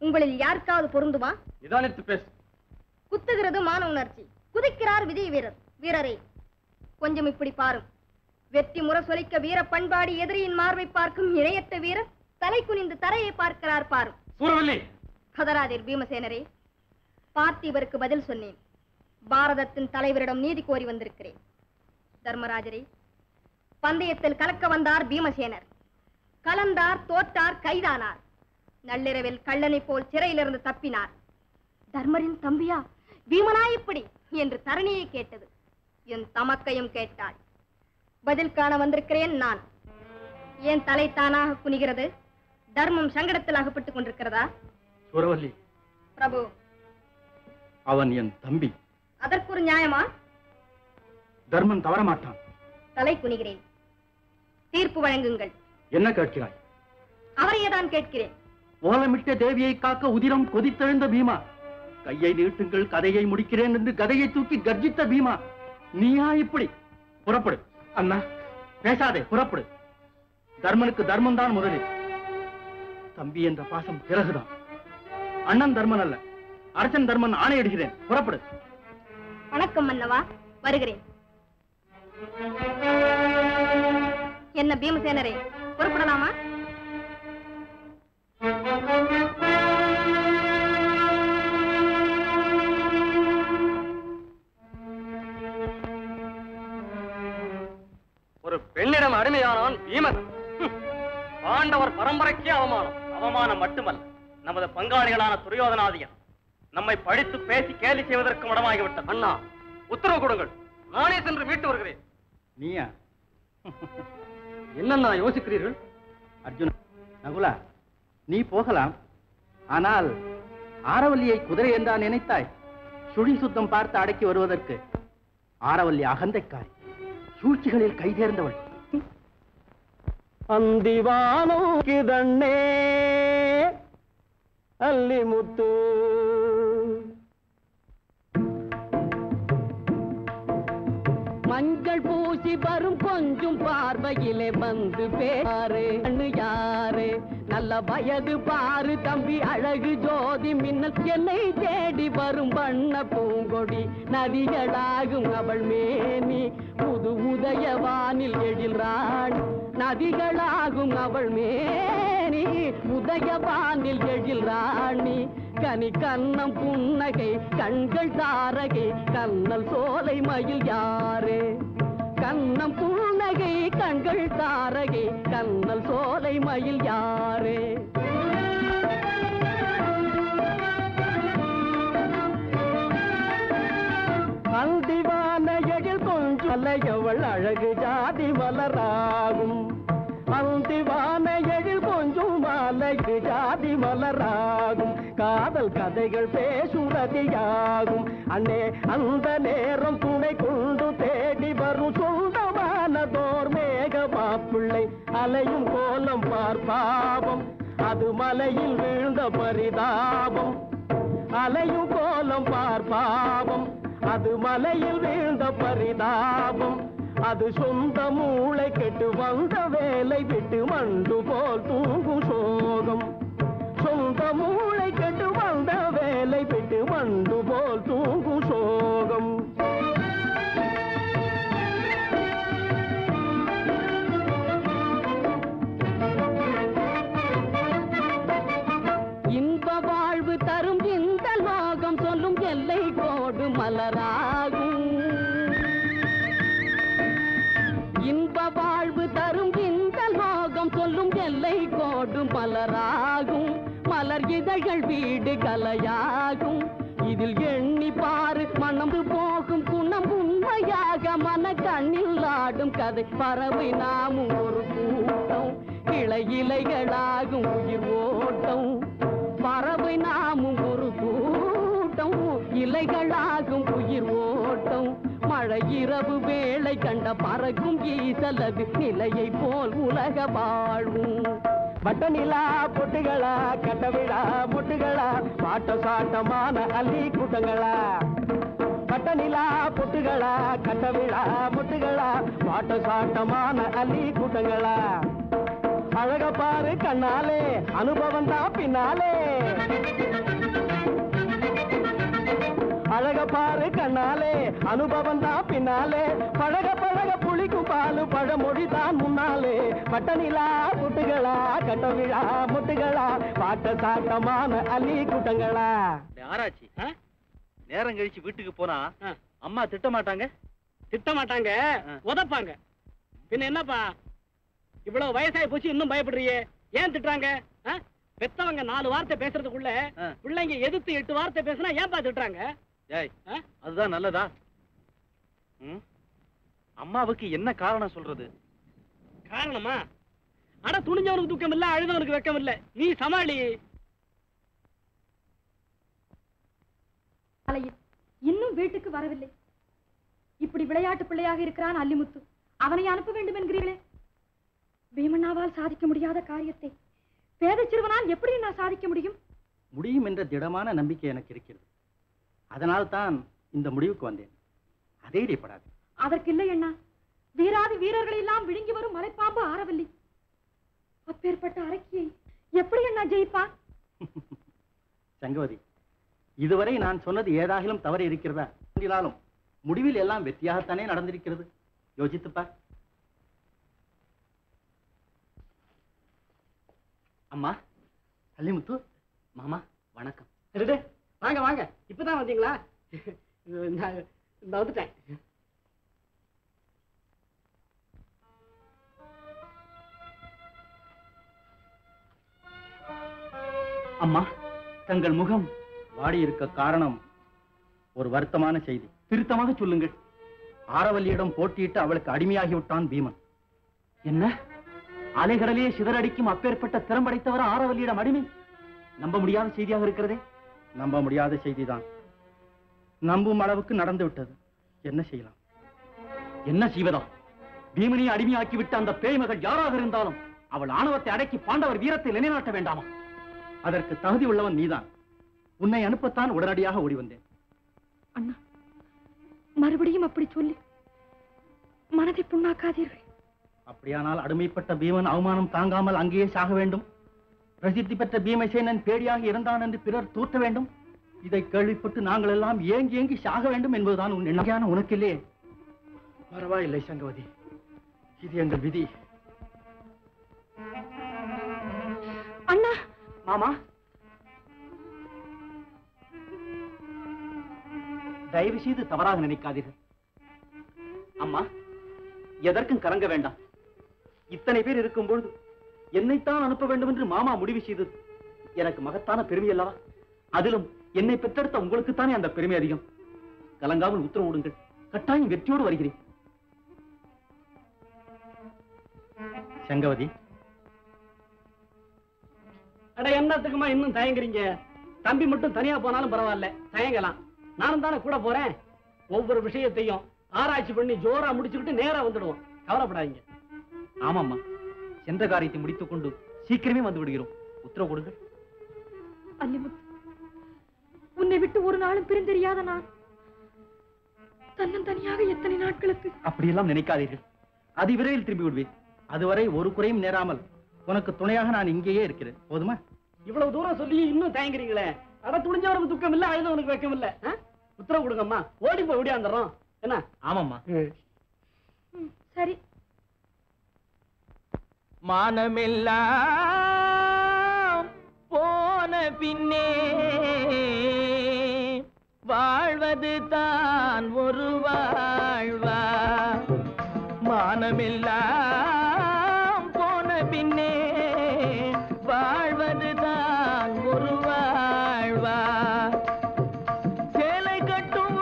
உங்களில் யாருக்காவது பொருந்துமா நிதானித்து பேசு குத்துகிறது மான உணர்ச்சி குதிக்கிறார் விஜய் வீரர் வீரரே கொஞ்சம் இப்படி பாரும் வெற்றி முரசொலிக்க வீர பண்பாடி எதிரியின் மார்பை பார்க்கும் இணையற்ற வீரர் தலை குனிந்து தரையை பார்க்கிறார் பாரும் சூரவல்லி கதராதீர் பீமசேனரே பார்த்திபருக்கு பதில் சொன்னேன் பாரதத்தின் தலைவரிடம் நீதி கோரி வந்திருக்கிறேன் தர்மராஜரே பந்தயத்தில் கலக்க வந்தார் பீமசேனர் கலந்தார் தோற்றார் கைதானார் நள்ளிரவில் கள்ளனை போல் சிறையிலிருந்து தப்பினார் தர்மரின் தம்பியா பீமனா இப்படி என்று தரணியை கேட்டது என் தமக்கையும் கேட்டாள் பதில் காண வந்திருக்கிறேன் நான் ஏன் தலை தானாக குனிகிறது தர்மம் சங்கடத்தில் அகப்பட்டுக் கொண்டிருக்கிறதா சூரவல்லி பிரபு அவன் என் தம்பி அதற்கு ஒரு நியாயமா தர்மன் தவறமாட்டான் தலை குனிகிறேன் தீர்ப்பு வழங்குங்கள் என்ன கேட்கிறாய் அவரையே தான் கேட்கிறேன் ஓலமிட்ட தேவியை காக்க உதிரம் கொதித்தெழுந்த பீமா கையை நீட்டுங்கள் கதையை முடிக்கிறேன் என்று கதையை தூக்கி கர்ஜித்த பீமா நீயா இப்படி புறப்படு அண்ணா பேசாதே புறப்படு தர்மனுக்கு தர்மம் தான் முதலில் தம்பி என்ற பாசம் பிறகுதான் அண்ணன் தர்மன் அல்ல அரசன் தர்மன் ஆணையிடுகிறேன் புறப்படு வணக்கம் மன்னவா வருகிறேன் என்ன பீமசேனரே புறப்படலாமா ஒரு பெண்ணிடம் அடிமையானான் பீமன் ஹம். பாண்டவர் பரம்பரைக்கே அவமானம் அவமானம் மட்டுமல்ல நமது பங்காளிகளான துரியோதனாதியன் நம்மை படித்து பேசி கேலி செய்வதற்கு மடமாகிவிட்டது அண்ணா உத்தரவு கொடுங்கள் நானே சென்று மீட்டு வருகிறேன் நீயா என்னண்ணா யோசிக்கிறீர்கள் அர்ஜுனா நகுலா நீ போகலாம் ஆனால் ஆரவல்லியை குதிரை என்றா நினைத்தாய் சுழி சுத்தம் பார்த்து அடக்கி வருவதற்கு ஆரவல்லி அகந்தைக்காரி சூழ்ச்சிகளில் கைதேர்ந்தவள் ಅಂದಿವಾನೋ ಕಿದಣ್ಣೆ ಅಲ್ಲಿ ಮುತ್ತು மஞ்சள் பூசி வரும் கொஞ்சம் பார்வையிலே வந்து பேரு கண்ணு யாரு நல்ல வயது பாரு தம்பி அழகு ஜோதி மின்னல் என்னை தேடி வரும் வண்ண பூங்கொடி நதிகளாகும் அவள் மேனி புது உதயவானில் எழில் ராணி நதிகளாகும் அவள் மேனி உதயவானில் எழில் ராணி கனி கண்ணம் புன்னகை கண்கள் தாரகை கண்ணல் சோலை மயில் யாரே கண்ணம் புன்னகை கண்கள் தாரகை கண்ணல் சோலை மயில் யாரே அந்திவான எழில் கொஞ்சம் அலையவள் அழகு ஜாதி மலராகும் அந்திவான எழில் கொஞ்சம் அழகு ஜாதி மலராகும் காதல் கதைகள் பேசுறதியாகும் அண்ணே அந்த நேரம் துணை கொண்டு தேடி வரும் சொந்தமானதோர் மேக மாப்பிள்ளை அலையும் கோலம் பார்ப்பாவம் அது மலையில் வீழ்ந்த பரிதாபம் அலையும் கோலம் பார்ப்பாவம் அது மலையில் வீழ்ந்த பரிதாபம் அது சொந்த மூளை கெட்டு வந்த வேலை விட்டு மண்டு போல் தூங்கும் சோகம் சொந்த மூளை கெட்டு வந்த வேலை விட்டு மண்டு போல் தூங்கும் சோகம் இன்ப வாழ்வு தரும் இந்த லோகம் சொல்லும் எல்லை கோடு மலராகும் இன்ப வாழ்வு தரும் இந்த லோகம் சொல்லும் எல்லை கோடு மலராகும் மலர் இதழ்கள் வீடு கலையாகும் இதில் எண்ணி பாரு மனம் போகும் குணம் உண்மையாக மன கண்ணில் ஆடும் கதை பறவை நாமும் ஒரு கூட்டம் கிளை இலைகளாகும் உயிர் ஓட்டம் பறவை நாமும் ஒரு கூட்டம் இலைகளாகும் உயிர் ஓட்டம் மழை இரவு வேளை கண்ட பறக்கும் ஈசலது நிலையை போல் உலக வாழ்வும் வட்ட நிலா பொட்டுகளா கட்டவிழா முட்டுகளா பாட்ட சாட்டமான அள்ளி கூட்டங்களா வட்ட நிலா பொட்டுகளா கட்டவிழா முட்டுகளா பாட்ட சாட்டமான அள்ளி கூட்டங்களா அழக பாரு கண்ணாலே அனுபவம் தான் பின்னாலே அழக பாரு கண்ணாலே அனுபவம் தான் பின்னாலே பழக பழக புளிக்கும் பாலு பழமொழி தான் முன்னாலே பட்டனிலா குட்டுகளா கட்ட விழா முட்டுகளா பாட்ட சாட்டமான அள்ளி கூட்டங்களா ஆராய்ச்சி நேரம் கழிச்சு வீட்டுக்கு போனா ஆ. அம்மா திட்ட மாட்டாங்க திட்ட மாட்டாங்க ஆ. உதப்பாங்க பின்ன என்னப்பா இவ்வளவு வயசாயி போச்சு இன்னும் பயப்படுறியே ஏன் திட்டுறாங்க ஆ? பெத்தவங்க நாலு வார்த்தை பேசுறதுக்குள்ள ஆ. பிள்ளைங்க எதிர்த்து எட்டு வார்த்தை பேசினா ஏன்பா திட்டுறாங்க ஏய் ஆ? அதுதான் நல்லதா ம்? அம்மாவுக்கு என்ன காரணம் சொல்றது காரணமா அட துணிஞ்சவனுக்கு துக்கம் இல்ல அழுதவனுக்கு வெக்கம் இல்ல நீ சமாளி காலையில் இன்னும் வீட்டுக்கு வரவில்லை இப்படி விளையாட்டு பிள்ளையாக இருக்கிறான் அல்லிமுத்து அவனை அனுப்ப வேண்டும் என்கிறீர்களே பீமண்ணாவால் சாதிக்க முடியாத காரியத்தை பேத சிறுவனால் எப்படி நான் சாதிக்க முடியும் முடியும் என்ற திடமான நம்பிக்கை எனக்கு இருக்கிறது அதனால் தான் இந்த முடிவுக்கு வந்தேன் அதேடிப்படாது அதற்கு இல்லை அண்ணா வீராதி வீரர்களை எல்லாம் விழுங்கி வரும் மலைப்பாம்பு ஆரவல்லி அப்பேற்பட்ட அரக்கியை எப்படி அண்ணா ஜெயிப்பான் சங்கவதி இதுவரை நான் சொன்னது ஏதாகிலும் தவறு இருக்கிறதா என்றாலும் முடிவில் எல்லாம் வெற்றியாகத்தானே நடந்திருக்கிறது யோசித்துப்பா அம்மா அல்லிமுத்து மாமா வணக்கம் டேய், வாங்க வாங்க இப்பதான் வந்தீங்களா நான் இந்த வந்துட்டேன் அம்மா தங்கள் முகம் வாடி இருக்க காரணம் ஒரு வருத்தமான செய்தி திருத்தமாக சொல்லுங்கள் ஆரவல்லியிடம் போட்டியிட்டு அவளுக்கு அடிமையாகி விட்டான் பீமன் என்ன அலைகடலே சிதறடிக்கும் அப்பேற்பட்ட திறம்படைத்தவர் ஆரவல்லியிடம் அடிமை நம்ப முடியாத செய்தியாக இருக்கிறதே நம்ப முடியாத செய்திதான் நம்பும் அளவுக்கு நடந்து விட்டது என்ன செய்யலாம் என்ன செய்வதா பீமனை அடிமையாக்கி விட்ட அந்த பேய்மகள் யாராக இருந்தாலும் அவள் ஆணவத்தை அடக்கி பாண்டவர் வீரத்தை நிலைநாட்ட வேண்டாமா அதற்கு தகுதி உள்ளவன் நீதான் உன்னை அனுப்பத்தான் உடனடியாக ஓடி வந்தேன் அண்ணா மறுபடியும் அப்படி சொல்லி மனதை புண்ணாக்காதீர்கள் அப்படியானால் அடிமைப்பட்ட பீமன் அவமானம் தாங்காமல் அங்கேயே சாக வேண்டும் பிரசித்தி பெற்ற பீமசேனன் பேடியாக இருந்தான் என்று பிறர் தூற்ற வேண்டும் இதை கேள்விப்பட்டு நாங்கள் எல்லாம் ஏங்கி ஏங்கி சாக வேண்டும் என்பதுதான் உன் எண்ணகையான உனக்கில்லையே பரவாயில்லை சங்கவதி இது எங்கள் விதி அண்ணா மாமா தயவு செய்து தவறாக நினைக்காதீர்கள் அம்மா எதற்கும் கலங்க வேண்டாம் இத்தனை பேர் இருக்கும் பொழுது என்னைத்தான் அனுப்ப வேண்டும் என்று மாமா முடிவு செய்தது எனக்கு மகத்தான பெருமை அல்லவா அதிலும் என்னை பெற்றெடுத்த உங்களுக்குத்தானே அந்த பெருமை அதிகம் கலங்காமல் உத்தரவு விடுங்கள் கட்டாயம் வெற்றியோடு வருகிறேன் செங்கவதி அட என்னத்துக்குமா இன்னும் தயங்குறீங்க தம்பி மட்டும் தனியா போனாலும் பரவாயில்ல தயங்கலாம் நானும் தானே கூட போறேன் ஒவ்வொரு விஷயத்தையும் ஆராய்ச்சி பண்ணி ஜோரா முடிச்சுக்கிட்டு நேரா வந்துடுவோம் கவலைப்படாதீங்க ஆமாம்மா சென்ற காரியத்தை முடித்துக் கொண்டு சீக்கிரமே வந்து விடுகிறோம் உத்தரவு கொடுங்கள் அல்லிமுத்து உன்னை விட்டு ஒரு நாளும் பிரிந்தெரியாத நான் தன்னந்தனியாக எத்தனை நாட்களுக்கு அப்படியெல்லாம் நினைக்காதீர்கள் அதிவிரைவில் திரும்பி விடுவேன் அதுவரை ஒரு குறையும் நேராமல் உனக்கு துணையாக நான் இங்கேயே இருக்கிறேன் போதுமா இவ்வளவு தூரம் சொல்லி இன்னும் தயங்குறீங்களே அட துணிஞ்சவனுக்கு துக்கம் இல்ல அழுதவனுக்கு வெக்கம் இல்ல ஆ? உத்தரவு கொடுங்கம்மா ஓடி போய் ஓடியாந்துடுறோம் என்ன ஆமாம்மா ம், சரி மானமெல்லாம் போன பின்னே வாழ்வது தான் ஒரு வாழ்வா மானமெல்லாம் போன பின்னே வாழ்வது தான் ஒரு வாழ்வா சேலை கட்டும்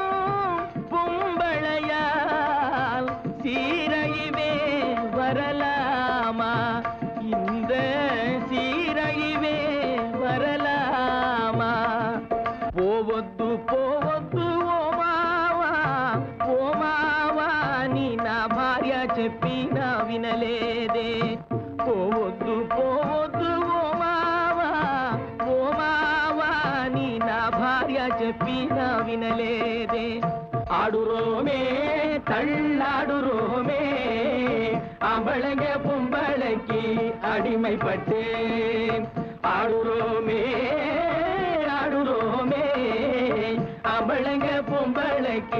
பொம்பளையால் சீரழிவே வரலாமா இந்த சீரழிவே வரலாமா పోవద్దు పోవద్దు ఓ మావా ఓ మావా నీ నా భార్య చెప్పినా వినలేదే పోవద్దు పోవద్దు ఓ మావా ఓ మావా నీ నా భార్య చెప్పినా వినలేదే ஆடுறோமே தள்ளாடுறோமே ஆம்பளைங்க பொம்பளைக்கு அடிமைப்பட்டேன் ஆடுறோமே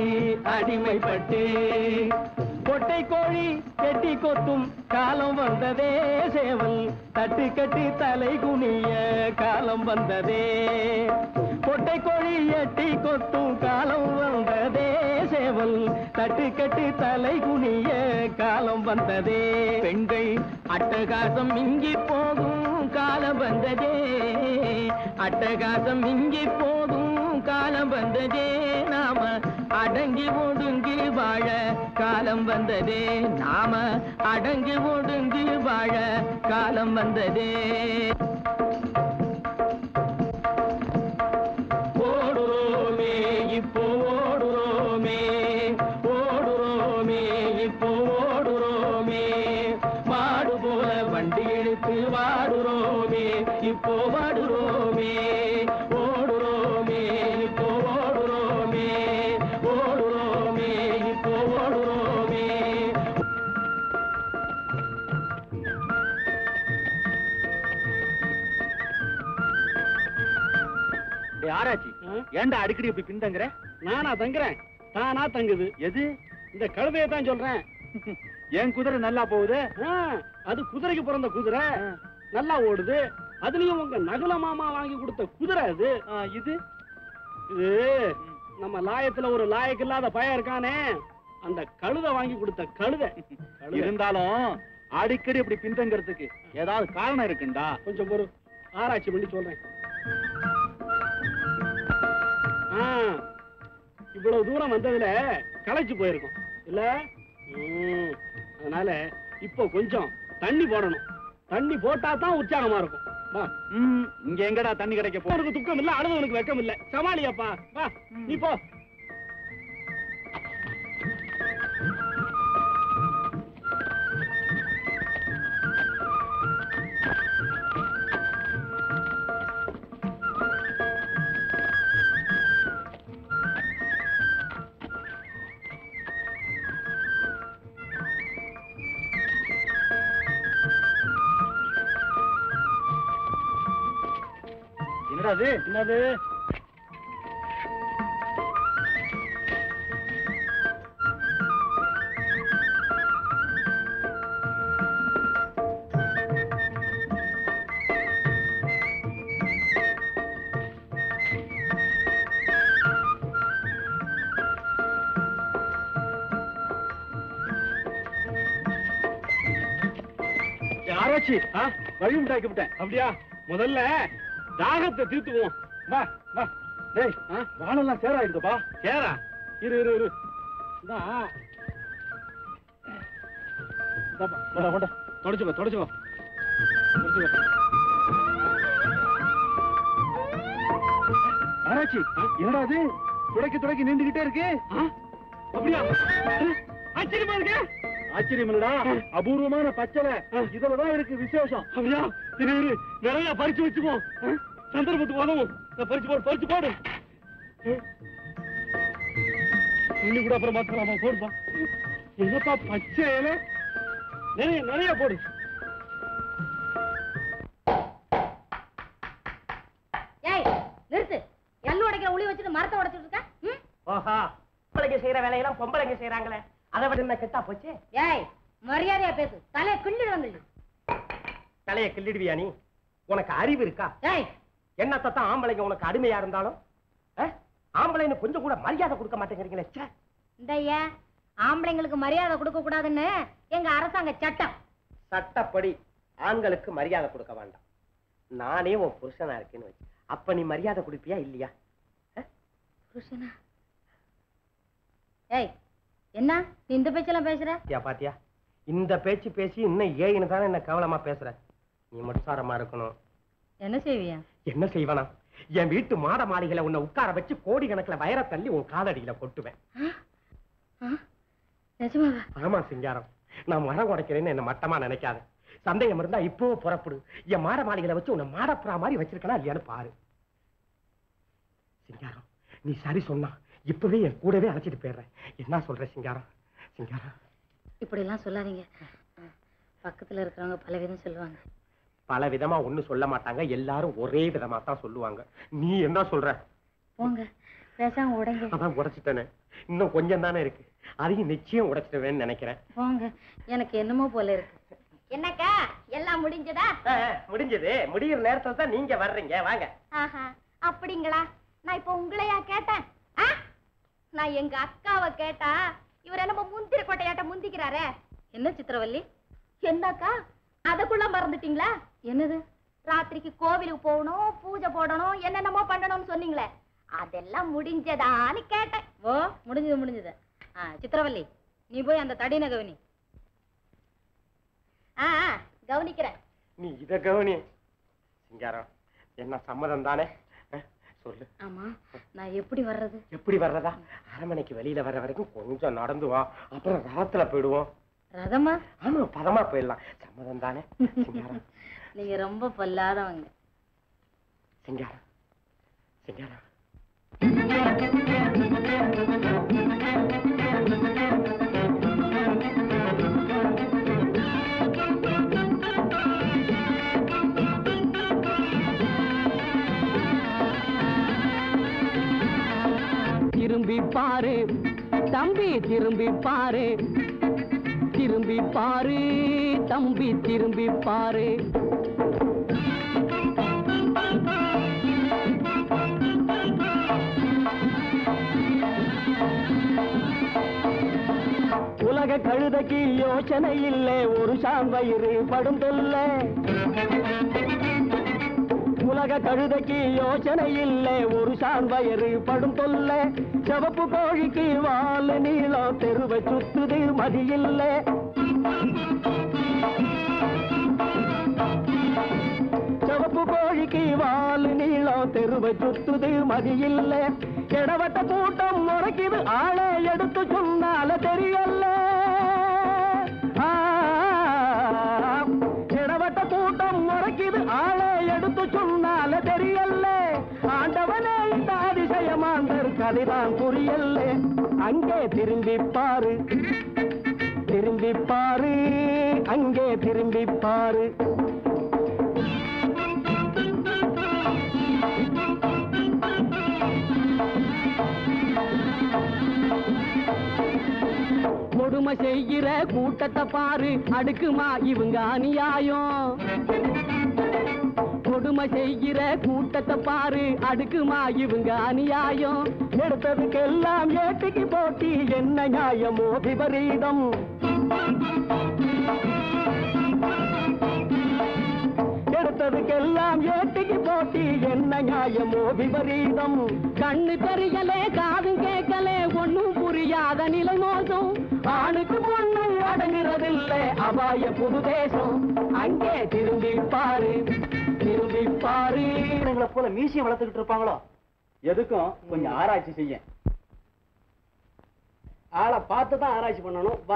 அடிமைப்பட்டு கொட்டை கோழி கெட்டி கொத்தும் காலம் வந்ததே சேவல் தட்டு கட்டி தலை குனிய காலம் வந்ததே கொட்டை கோழி எட்டி கொத்தும் காலம் வந்ததே சேவல் தட்டு கட்டி தலை குனிய காலம் வந்ததே பெண்கள் அட்டகாசம் மிஞ்சி போகும் காலம் வந்ததே அட்டகாசம் மிஞ்சி போகும் காலம் வந்ததே நாம அடங்கி ஒடுங்கி வாழ காலம் வந்ததே நாம அடங்கி ஒடுங்கி வாழ காலம் வந்ததே ஓடுறோமே இப்போ ஓடுறோமே ஓடுறோமே இப்போ ஓடுறோமே மாடு போல வண்டி இழுத்து வாடுறோமே இப்போ வாடுறோமே ஓடுறோமே இப்போ ஓடுறோமே ஓடுறோமே இப்போ ஓடுறோமே ஆராய்ச்சி ஏன்டா அடிக்கடி இப்படி பின்தங்குற நானா தங்குறேன் தானா தங்குது எது இந்த கழுதையை தான் சொல்றேன் என் குதிரை நல்லா போகுது ஆ, அது குதிரைக்கு பிறந்த குதிரை நல்லா ஓடுது அதுலயும் உங்க நகுல மாமா வாங்கி கொடுத்த குதிரை அது இது இது நம்ம லாயத்துல ஒரு லாயக்கு இல்லாத பையன் இருக்கானே அந்த கழுதை வாங்கி கொடுத்த கழுதை கழுதை. இருந்தாலும் அடிக்கடி இப்படி பின்தங்கிறதுக்கு ஏதாவது காரணம் இருக்குண்டா கொஞ்சம் ஒரு ஆராய்ச்சி பண்ணி சொல்றேன் ஆ, இவ்வளவு தூரம் வந்ததுல களைச்சு போயிருக்கும் இல்ல ம், அதனால இப்போ கொஞ்சம் தண்ணி போடணும் தண்ணி போட்டா தான் உற்சாகமா இருக்கும் வா ம், இங்க எங்கடா தண்ணி கிடைக்க போ உனக்கு துக்கம் இல்ல அழுதவனுக்கு வெக்கம் இல்ல சமாளியாப்பா வா நீ போ என்னடா அது என்னது ஆராய்ச்சி ஆ? வழி உண்டாக்கி விட்டேன் அப்படியா முதல்ல தாகத்தை தீர்த்துக்குவோம் வா வா டேய் ஆ? வானெல்லாம் சேராயிருக்குப்பா சேரா இரு இரு இரு இதான் இந்தாப்பா, வாடா, வாடா. தொடச்சுக்கோ தொடச்சுக்கோ தொடச்சுக்கோ ஆராய்ச்சி என்னடா அது துடைக்க துடைக்க நீண்டுகிட்டே இருக்கு ஆ? அப்படியா ஆச்சரியமா இருக்கு ஆச்சரியம் இல்லடா அபூர்வமான பச்சளை இதுலதான் இருக்கு விசேஷம் அப்படியா இரு இரு நிறைய பறிச்சு வச்சுக்குவோம் ஆ? சந்தர்ப்பத்துக்கு உதவும் இதை பறிச்சு போடு பறிச்சு போடு ஆ? தண்ணி கூட அப்புறம் பார்த்துக்கலாமா போடுப்பா என்னப்பா பச்சை இலை நிறைய நிறைய போடு ஏய் நிறுத்து எள்ளு உடைக்கிற உளி வச்சுட்டு மரத்தை உடைச்சிட்டு இருக்க ம்? ஓஹா பொம்பளைங்க செய்யற வேலையெல்லாம் பொம்பளைங்க செய்யறாங்களே அதை விட என்ன கெட்டா போச்சு ஏய் மரியாதையா பேசு தலையை கிள்ளிடு வந்து தலைய கிள்ளிடுவியா நீ உனக்கு அறிவு இருக்கா ஏய் என்னத்தான் ஆம்பளைங்க உனக்கு அடிமையா இருந்தாலும் அஹ், ஆம்பளைன்னு கொஞ்சம் கூட மரியாதை கொடுக்க மாட்டேங்கிறீங்களே ச்சே. இந்த ஐயா ஆம்பளைங்களுக்கு மரியாதை கொடுக்க கூடாதுன்னு எங்க அரசாங்க சட்டம் சட்டப்படி ஆண்களுக்கு மரியாதை கொடுக்க வேண்டாம் நானே உன் புருஷனா இருக்கேன்னு வச்சு அப்ப நீ மரியாதை கொடுப்பியா இல்லையா புருஷனா ஏய் என்ன நீ இந்த பேச்செல்லாம் பேசுற பாத்தியா பாத்தியா இந்த பேச்சு பேசி இன்னும் ஏன்னு தானே என்ன கவலமா பேசுற நீ மட்சாரமா இருக்கணும் என்ன செய்வியா என்ன செய்வனா என் வீட்டு மாட மாளிகையில உன்னை உட்கார வச்சு கோடி கணக்குல வயர தள்ளி உன் காதடியில கொட்டுவேன் நிஜமாவா ஆமா சிங்காரம் நான் மரம் உடைக்கிறேன்னு என்ன மட்டமா நினைக்காத சந்தேகம் இருந்தா இப்போ புறப்படு என் மாட மாளிகையில வச்சு உன்னை மாடப்புறா மாதிரி வச்சிருக்கனா இல்லையான்னு பாரு சிங்காரம் நீ சரி சொன்னா இப்பவே என் கூடவே அழைச்சிட்டு போயிடுறேன் என்ன சொல்ற சிங்காரம் சிங்காரம் இப்படி எல்லாம் சொல்லாதீங்க பக்கத்துல இருக்கிறவங்க பல விதம் சொல்லுவாங்க பல விதமா ஒண்ணு சொல்ல மாட்டாங்க எல்லாரும் ஒரே விதமா தான் சொல்லுவாங்க நீ என்ன சொல்ற போங்க பேசாம உடைங்க அதான் உடைச்சிட்டேனே இன்னும் கொஞ்சம் தானே இருக்கு அதையும் நிச்சயம் உடைச்சிடுவேன்னு நினைக்கிறேன் போங்க எனக்கு என்னமோ போல இருக்கு என்னக்கா எல்லாம் முடிஞ்சதா ஆ, முடிஞ்சது முடியிற நேரத்துல தான் நீங்க வர்றீங்க வாங்க ஆஹா அப்படிங்களா நான் இப்ப உங்களையா கேட்டேன் ஆ? நான் எங்க அக்காவை கேட்டா இவர் என்னமோ முந்திர கொட்டையாட்ட முந்திக்கிறாரே என்ன சித்திரவல்லி என்னக்கா அதக்குள்ள மறந்துட்டீங்களா என்னது ராத்திரிக்கு கோவிலுக்கு போகணும் பூஜை போடணும் என்னென்னமோ பண்ணணும்னு சொன்னீங்களே அதெல்லாம் முடிஞ்சதான்னு கேட்டேன் ஓ முடிஞ்சது முடிஞ்சது ஆ சித்திரவல்லி நீ போய் அந்த தடின கவனி ஆ ஆ, கவனிக்கிறேன் நீ இத கவனி சிங்காரம் என்ன சம்மதம் தானே அஹ், சொல்லு ஆமா நான் எப்படி வர்றது எப்படி வர்றதா அரண்மனைக்கு வெளியில வர வரைக்கும் கொஞ்சம் நடந்து வா அப்புறம் ராத்துல போயிடுவோம் ரதமா ஆமா பதமா போயிடலாம் சம்மதம் தானே சிங்காரம் நீங்க ரொம்ப பொல்லாதவங்க சிங்காரம் சிங்காரம் திரும்பி பாரு தம்பி திரும்பி பாரு திரும்பி பாரு தம்பி திரும்பி பாரு உலக கழுதைக்கு யோசனை இல்லை ஒரு சாம்பயிறு படும் தொல்லை உலக கழுதைக்கு யோசனை இல்லை ஒரு சாம்பயரு படும் தொல்ல சிவப்பு கோழிக்கு வால் நீளம் தெருவை சுத்துது மதியில்லை சிவப்பு கோழிக்கு வால் நீளம் தெருவை சுத்துது மதியில்லை இடவட்ட கூட்டம் முறைக்குது ஆளை எடுத்து சொன்னால தெரியல ஆ, இடவட்ட கூட்டம் முறைக்குது ஆளை எடுத்து சொன்னால தெரியல ஆண்டவனே இந்த அதிசயமாந்தர் கதைதான் புரியல அங்கே திரும்பி பாரு திரும்பி பாரு அங்கே திரும்பி பாரு கொடுமை செய்கிற கூட்டத்தை பாரு அடுக்குமா இவங்க அநியாயம் கொடுமை செய்கிற கூட்டத்தை பாரு அடுக்குமா இவங்க அநியாயம் எடுத்ததுக்கெல்லாம் ஏட்டிக்கு போட்டி என்ன நியாயமோ விபரீதம் எடுத்ததுக்கெல்லாம் ஏட்டிக்கு போட்டி என்ன நியாயமோ விபரீதம் கண்ணு தெரியலே காதும் கேட்கலே ஒண்ணும் புரியாத நிலை மோசம் ஆணுக்கு பொண்ணு அடங்குறதில்லை அபாய புது தேசம் அங்கே திரும்பி பாரு திரும்பி பாரு எங்களை போல மீசியம் வளர்த்துக்கிட்டு இருப்பாங்களோ எதுக்கும் கொஞ்சம் ஆராய்ச்சி செய்ய ஆளை பார்த்து தான் ஆராய்ச்சி பண்ணணும் வா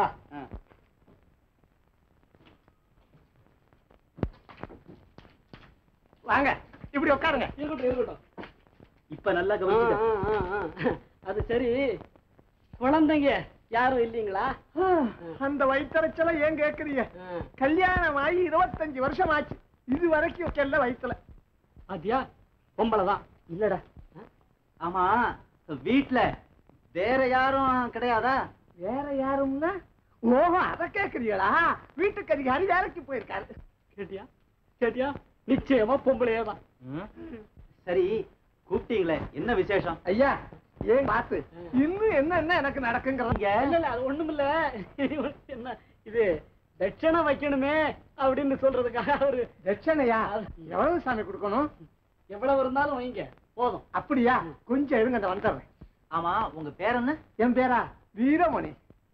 வாங்க இப்படி உட்காருங்க இருக்கட்டும் இருக்கட்டும் இப்ப நல்லா ஆ, கவனிச்சுக்க ஆ, ஆ, ஆ. அது சரி குழந்தைங்க யாரும் இல்லைங்களா அந்த வயிற்றுச்சல ஏன் கேக்குறீங்க ஆ. கல்யாணம் ஆகி இருபத்தஞ்சு வருஷம் ஆச்சு இது வரைக்கும் கெல்ல வயிற்றுல பாத்தியா பொம்பளை தான் இல்லடா ஆமா வீட்ல வேற யாரும் கிடையாதா வேற யாரும்னா ஓஹோ அத கேக்குறீங்களா வீட்டுக்கு அதிகாரி வேலைக்கு போயிருக்காரு கேட்டியா கேட்டியா நிச்சயமா பொம்பளையே தான் சரி கூப்பிட்டீங்களே என்ன விசேஷம் ஐயா ஏன் பார்த்து இன்னும் என்ன என்ன எனக்கு நடக்குங்கிறீங்க இல்ல இல்ல அது ஒண்ணுமில்ல என்ன இது தட்சணை வைக்கணுமே அப்படின்னு சொல்றதுக்காக அவரு தட்சணையா எவ்வளவு சாமி கொடுக்கணும் எவ்வளவு இருந்தாலும் வைங்க போதும் அப்படியா கொஞ்சம் இருங்க அந்த வந்துடுறேன் ஆமா உங்க பேர் என்ன என் பேரா வீரமணி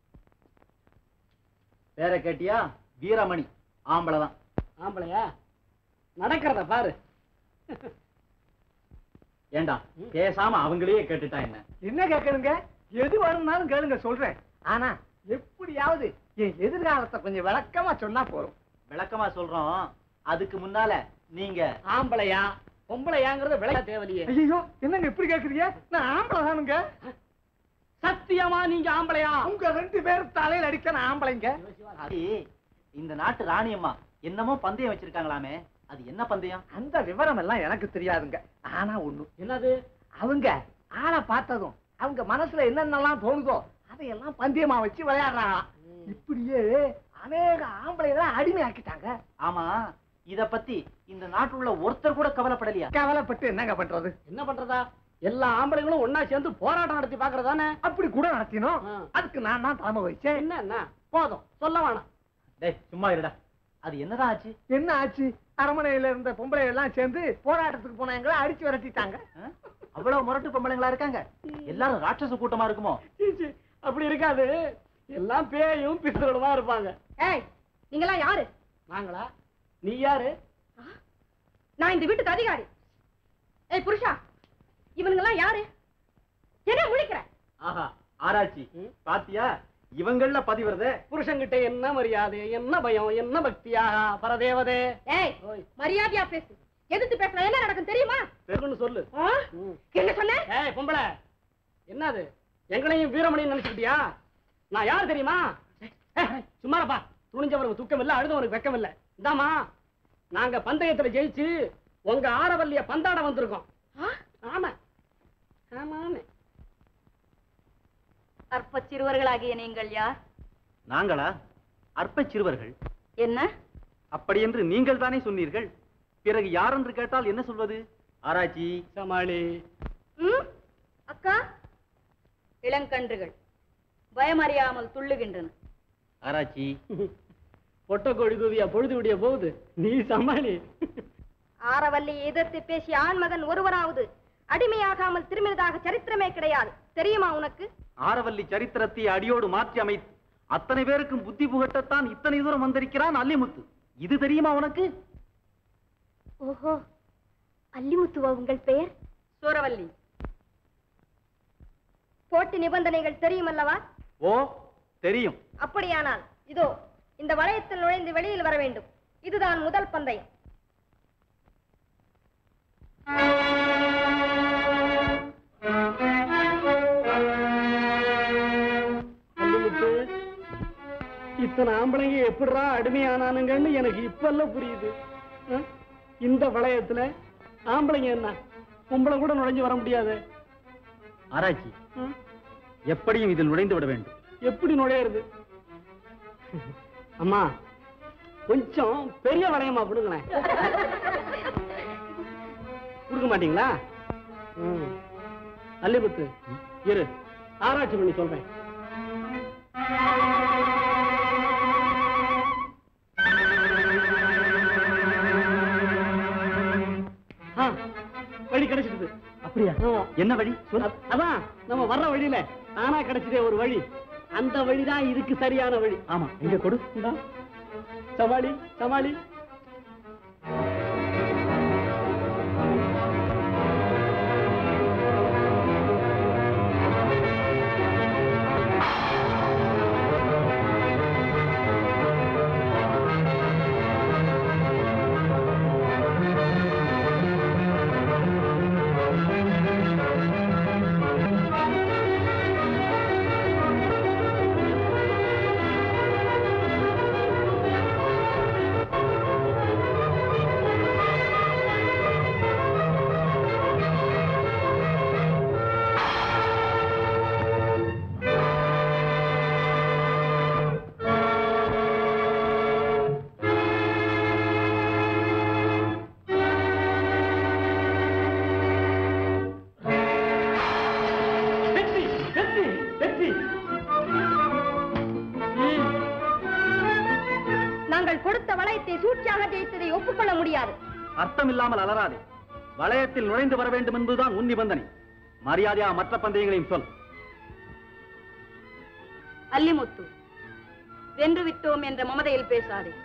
பேரை கேட்டியா வீரமணி ஆம்பளை தான் ஆம்பளையா நடக்கிறத பாரு ஏண்டா பேசாம அவங்களையே கேட்டுட்டா என்ன என்ன கேட்கணுங்க எது வரும்னாலும் கேளுங்க சொல்றேன் ஆனா எப்படியாவது என் எதிர்காலத்தை கொஞ்சம் விளக்கமா சொன்னா போதும் விளக்கமா சொல்றோம் அதுக்கு முன்னால நீங்க ஆம்பளையா பொம்பளையாங்கிறது விளையா தேவையில்லையே ஐயோ என்னங்க இப்படி கேக்குறீங்க நான் ஆம்பளை தானுங்க சத்தியமா நீங்க ஆம்பளையா உங்க ரெண்டு பேர் தலையில அடிக்க நான் ஆம்பளைங்க அது இந்த நாட்டு ராணியம்மா என்னமோ பந்தயம் வச்சிருக்காங்களாமே அது என்ன பந்தயம் அந்த விவரம் எல்லாம் எனக்கு தெரியாதுங்க ஆனா ஒண்ணு என்னது அவங்க ஆளை பார்த்ததும் அவங்க மனசுல என்னென்னலாம் தோணுதோ அதையெல்லாம் பந்தயமா வச்சு விளையாடுறாங்க இப்படியே அநேக ஆம்பளைகளை அடிமையாக்கிட்டாங்க ஆமா இத பத்தி இந்த நாட்டுல உள்ள ஒருத்தர் கூட கவலைப்படலையா கவலைப்பட்டு என்னங்க பண்றது என்ன பண்றதா எல்லா ஆம்பளைங்களும் ஒன்னா சேர்ந்து போராட்டம் நடத்தி பாக்குறதானே அப்படி கூட நடத்தினோம் ஆ. அதுக்கு நான் தான் தலைமை வச்சேன் என்ன என்ன போதும் சொல்ல வேணாம் டேய் சும்மா இருடா அது என்னதான் ஆச்சு என்ன ஆச்சு அரமனையில இருந்த பொம்பளை எல்லாம் சேர்ந்து போராட்டத்துக்கு போனாங்களா அடிச்சு விரட்டிட்டாங்க ஆ? அவ்வளவு முரட்டு பொம்பளைங்களா இருக்காங்க எல்லாரும் ராட்சச கூட்டமா இருக்குமோ சீ, சீ, அப்படி இருக்காது எல்லாம் பேயும் பிசுறமா இருப்பாங்க ஏய் நீங்களாம் யாரு நாங்களா நீ யாரு நான் இந்த வீட்டுக்கு அதிகாரி ஏய் புருஷா இவனுங்கெல்லாம் யாரு என்ன முழிக்கிற ஆஹா ஆராய்ச்சி பாத்தியா இவங்கள பதிவுறதே புருஷன்கிட்ட என்ன மரியாதை என்ன பயம் என்ன பக்தியா பரதேவதே ஏய் ஓய், மரியாதையா பேசு எதிர்த்து பேசுனா என்ன நடக்கும் தெரியுமா பெருகுன்னு சொல்லு ஆ? ம். என்ன சொன்ன ஏய் பொம்பளை என்னது எங்களையும் வீரமணி நினைச்சுக்கிட்டியா நான் யார் தெரியுமா ஏய், சும்மாரப்பா துணிஞ்சவனுக்கு துக்கம் இல்ல அழுதவனுக்கு வெக்கம் இல்ல இந்தாமா நாங்க பந்தயத்துல ஜெயிச்சு உங்க ஆரவல்லிய பந்தாட வந்திருக்கோம் ஆ? ஆமா ஆமாமே அற்ப சிறுவர்களாகிய நீங்கள் யார் நாங்களா அற்ப சிறுவர்கள் என்ன அப்படி என்று நீங்கள் தானே சொன்னீர்கள் பிறகு யார் என்று கேட்டால் என்ன சொல்வது ஆராய்ச்சி சமாளி ம்? அக்கா இளங்கன்றுகள் பயமறியாமல் துள்ளுகின்றன ஆராய்ச்சி பொட்ட கோழி தூவியா பொழுது விடிய போகுது நீ சமாளி ஆரவல்லியை எதிர்த்து பேசிய ஆண்மகன் ஒருவராவது அடிமையாகாமல் திரும்பினதாக சரித்திரமே கிடையாது தெரியுமா உனக்கு ஆரவல்லி சரித்திரத்தை அடியோடு மாற்றி அமைத்து அத்தனை பேருக்கும் புத்தி புகட்டத்தான் இத்தனை தூரம் வந்திருக்கிறான் அல்லிமுத்து இது தெரியுமா உனக்கு ஓஹோ அல்லிமுத்துவா உங்கள் பெயர் சூரவல்லி போட்டி நிபந்தனைகள் தெரியுமல்லவா ஓ தெரியும் அப்படியானால் இதோ இந்த வளையத்தில் நுழைந்து வெளியில் வர வேண்டும் இதுதான் முதல் பந்தயம் அல்லுமுத்து இத்தனை ஆம்பளைங்க எப்படிடா அடிமையானானுங்கன்னு எனக்கு இப்பெல்லாம் புரியுது ஆ? இந்த வளையத்துல ஆம்பளைங்க என்ன பொம்பளை கூட நுழைஞ்சு வர முடியாது ஆராய்ச்சி ஆ? எப்படியும் இதில் நுழைந்து விட வேண்டும் எப்படி நுழையிறது அம்மா கொஞ்சம் பெரிய வளையமா கொடுங்களேன் கொடுக்க மாட்டீங்களா ம். அல்லிமுத்து இரு ஆராய்ச்சி பண்ணி சொல்றேன் ஆ, வழி கிடைச்சிடுது அப்படியா ஆமா. என்ன வழி சொல் அ- அதான் நம்ம வர்ற வழியில தானா கிடைச்சதே ஒரு வழி அந்த வழிதான் இதுக்கு சரியான வழி ஆமா எங்க கொடு இந்தா. சமாளி சமாளி வெற்றி வெற்றி வெற்றி நாங்கள் கொடுத்த வளையத்தை சூழ்ச்சியாக ஜெயித்ததை ஒப்புக்கொள்ள முடியாது அர்த்தம் இல்லாமல் அலறாதே வளையத்தில் நுழைந்து வர வேண்டும் என்பதுதான் உன் நிபந்தனை மரியாதையா மற்ற பந்தயங்களையும் சொல் அல்லிமுத்து வென்று விட்டோம் என்ற மமதையில் பேசாதே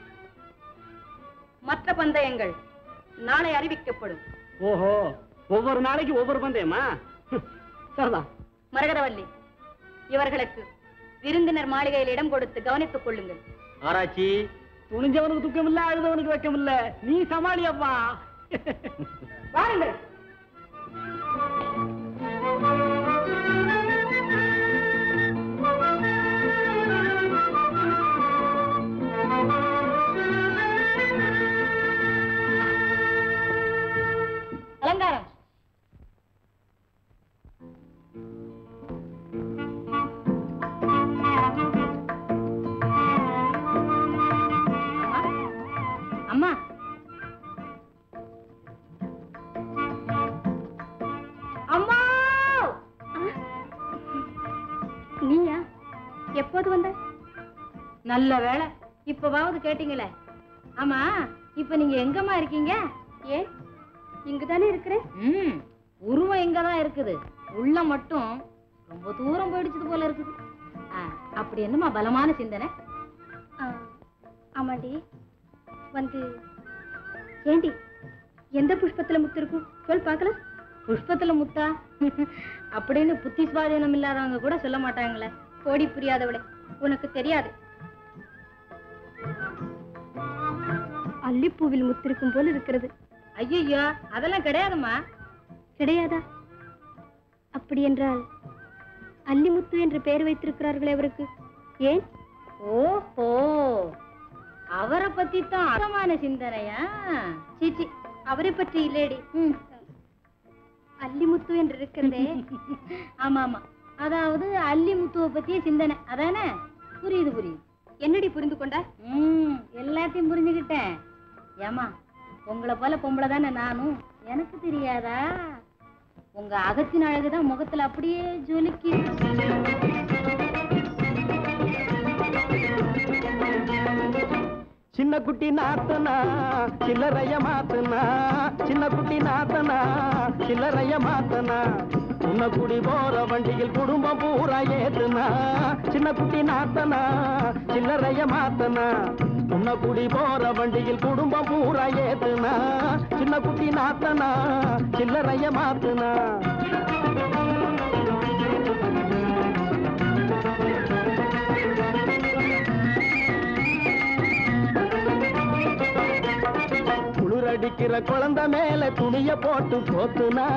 மற்ற பந்தயங்கள் நாளை அறிவிக்கப்படும் ஓஹோ ஒவ்வொரு நாளைக்கு ஒவ்வொரு பந்தயமா ஹம், சரிதான் மரகதவல்லி இவர்களுக்கு விருந்தினர் மாளிகையில் இடம் கொடுத்து கவனித்துக் கொள்ளுங்கள் ஆராய்ச்சி துணிஞ்சவனுக்கு துக்கம் இல்ல அழுதவனுக்கு வெக்கம் இல்ல நீ சமாளி அப்பா வாருங்கள் அலங்காரம் எப்போது வந்த நல்ல வேளை இப்பவாவது கேட்டீங்களே ஆமா இப்ப நீங்க எங்கம்மா இருக்கீங்க ஏன் இங்கதானே இருக்கிறேன் ம் உருவம் இங்கதான் இருக்குது உள்ள மட்டும் ரொம்ப தூரம் போயிடுச்சது போல இருக்குது ஆ, அப்படி என்னம்மா பலமான சிந்தனை ஆமாண்டி வந்து ஏண்டி எந்த புஷ்பத்துல முத்து இருக்கும் சொல் பார்க்கலாம் புஷ்பத்துல முத்தா அப்படின்னு புத்தி சுவாதீனம் இல்லாதவங்க கூட சொல்ல மாட்டாங்களே கோடி புரியாதவளே உனக்கு தெரியாது அல்லிப்பூவில் முத்திருக்கும் போல் இருக்கிறது ஐயோ அதெல்லாம் கிடையாதும்மா கிடையாதா அப்படி என்றால் அல்லிமுத்து என்று பெயர் வைத்திருக்கிறார்களே அவருக்கு ஏன் ஓஹோ அவரை பத்தி தான் அகமான சிந்தனையா சீச்சி அவரை பற்றி இல்லேடி ம். அல்லிமுத்து என்று இருக்கிறதே ஆமா ஆமா அதாவது அல்லி முத்துவ பத்திய சிந்தனை அதானே புரியுது புரியுது என்னடி புரிந்து கொண்ட ம் எல்லாத்தையும் புரிஞ்சுக்கிட்டேன் ஏமா உங்களை போல பொம்பளை தானே நானும் எனக்கு தெரியாதா உங்க அகத்தின் அழகுதான் முகத்துல அப்படியே ஜொலிக்கு சின்ன குட்டி நாத்தனா சில்லறைய மாத்தனா சின்ன குட்டி நாத்தனா சில்லறைய மாத்தனா உன்னை குடி போற வண்டியில் குடும்பம் பூரா ஏத்துனா சின்ன குட்டி நாத்தனா சில்லறைய மாத்தனா உன்னை குடி போற வண்டியில் குடும்பம் பூரா ஏத்துனா சின்ன குட்டி நாத்தனா சில்லறைய மாத்துனா குளிரடிக்கிற குழந்தை மேல துணிய போட்டு போத்துனா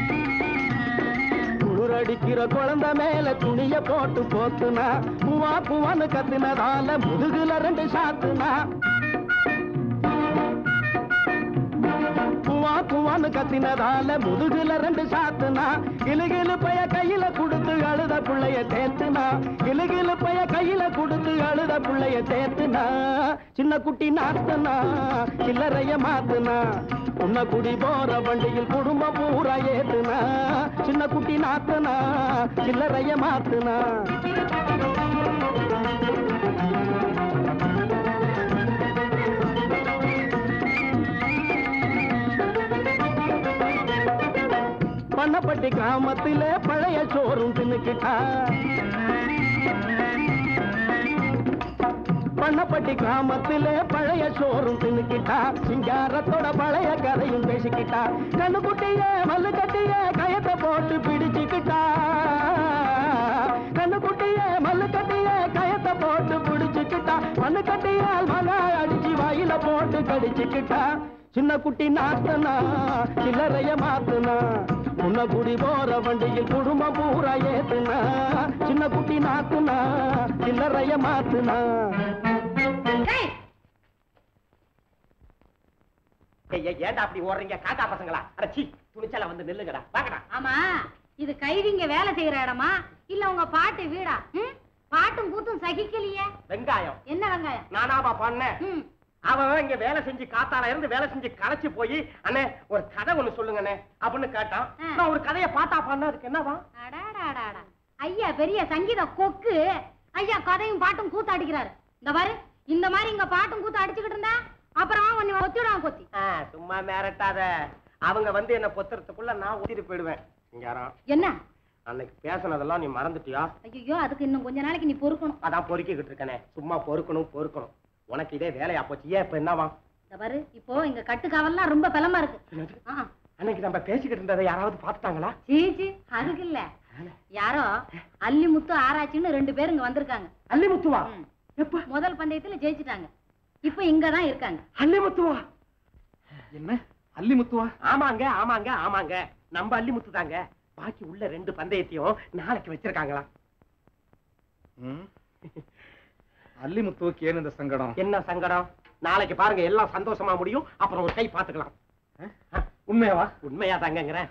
குளிரடிக்கிற குழந்தை மேல துணிய போட்டு போத்துனா பூவா பூவான்னு கத்துனதால முதுகுல ரெண்டு சாத்துனா பூவா பூவான்னு கத்தினதால முதுகுல ரெண்டு சாத்துனா கிளுகிளு பைய கையில கொடுத்து அழுத புள்ளைய தேத்துனா கிளுகிளு பைய கையில கொடுத்து அழுத புள்ளைய தேத்துனா சின்ன குட்டி நாத்துனா சில்லறைய மாத்துனா உன்னை குடி போற வண்டியில் குடும்பம் பூரா ஏத்துனா சின்ன குட்டி நாத்துனா சில்லறைய மாத்துனா பண்ணப்பட்டி கிராமத்தில பழைய சோறும் தின்னுக்கிட்டா பண்ணப்பட்டி கிராமத்தில பழைய சோறும் தின்னுக்கிட்டா சிங்காரத்தோட பழைய கதையும் பேசிக்கிட்டா கண்ணுக்குட்டிய மல்லு கட்டிய கயத்தை போட்டு பிடிச்சுக்கிட்டா கண்ணுக்குட்டிய மல்லு கட்டிய கயத்தை போட்டு பிடிச்சுக்கிட்டா மண்ணு கட்டியால் மன அடிச்சு வாயில போட்டு கடிச்சுக்கிட்டா சின்ன குட்டி நாத்தனா சில்லறைய மாத்துனா உன்னை குடி போற வண்டியில் குடும்பம் பூரா ஏத்துனா சின்ன குட்டி நாத்துனா சில்லறைய மாத்துனா ஏய், ஏய், ஏன்டா அப்படி ஓடுறீங்க காக்கா பசங்களா அட சீ துணிச்சல வந்து நில்லுங்கடா வாங்கடா ஆமா இது கைதிங்க வேலை செய்யற இடமா இல்ல உங்க பாட்டு வீடா ம்? பாட்டும் கூத்தும் சகிக்கலையே வெங்காயம் என்ன வெங்காயம் நானாவா பண்ணேன் ம். அவன் இங்க வேலை செஞ்சு காத்தால இருந்து வேலை செஞ்சு களைச்சு போய் அண்ணே ஒரு கதை ஒண்ணு சொல்லுங்கண்ணே அப்படின்னு கேட்டான் ஆ. நான் ஒரு கதையை பார்த்தா பண்ண அதுக்கு என்னவா அடாடாடாடா. ஐயா பெரிய சங்கீத கொக்கு ஐயா கதையும் பாட்டும் கூத்து அடிக்கிறாரு இந்த பாரு இந்த மாதிரி இங்க பாட்டும் கூத்து அடிச்சுக்கிட்டு இருந்தா அப்புறம் உன்னை ஒத்திடுவான் கொத்தி ஆ, சும்மா மிரட்டாத அவங்க வந்து என்ன பொத்துறதுக்குள்ள நான் ஊத்திட்டு போயிடுவேன் சிங்காரம் என்ன அன்னைக்கு பேசுனதெல்லாம் நீ மறந்துட்டியா ஐயோ அதுக்கு இன்னும் கொஞ்ச நாளைக்கு நீ பொறுக்கணும் அதான் பொறுக்கிக்கிட்டு இருக்கனே சும்மா பொறுக்கணும் பொறுக்கணும் உனக்கு இதே வேலையா போச்சு ஏன் இப்ப என்னவா இந்த பாரு இப்போ இங்க கட்டுக்காவல்லாம் ரொம்ப பலமா இருக்கு ஆ, அன்னைக்கு நம்ம பேசிக்கிட்டு இருந்ததை யாராவது பார்த்துட்டாங்களா சீச்சி அதுக்கு இல்ல யாரோ அல்லிமுத்து ஆராய்ச்சின்னு ரெண்டு பேரும் இங்க வந்திருக்காங்க அல்லிமுத்துவா ம். எப்ப முதல் பந்தயத்துல ஜெயிச்சிட்டாங்க இப்போ இங்கதான் இருக்காங்க அல்லிமுத்துவா என்ன அல்லிமுத்துவா ஆமாங்க ஆமாங்க ஆமாங்க நம்ம அல்லிமுத்து தாங்க பாக்கி உள்ள ரெண்டு பந்தயத்தையும் நாளைக்கு வச்சிருக்காங்களா அல்லிமுத்துவுக்கு ஏன் இந்த சங்கடம் என்ன சங்கடம் நாளைக்கு பாருங்க எல்லாம் சந்தோஷமா முடியும் அப்புறம் ஒரு கை பாத்துக்கலாம் உண்மையாவா உண்மையா தாங்கங்கிறேன்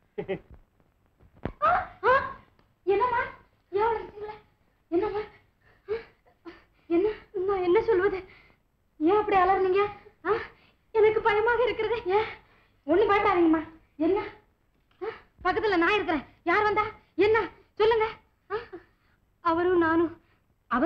என்னம்மா ஏன் அழைச்சீங்களே என்னம்மா என்ன நான் என்ன சொல்வது ஏன் அப்படி அலர்னீங்க ஆ? எனக்கு பயமாக இருக்கிறது ஏன் ஒண்ணு பயப்படாதீங்கம்மா என்ன ஆ? பக்கத்துல நான் இருக்கிறேன் யார் வந்தா என்ன சொல்லுங்க ஆ? அவரும் நானும்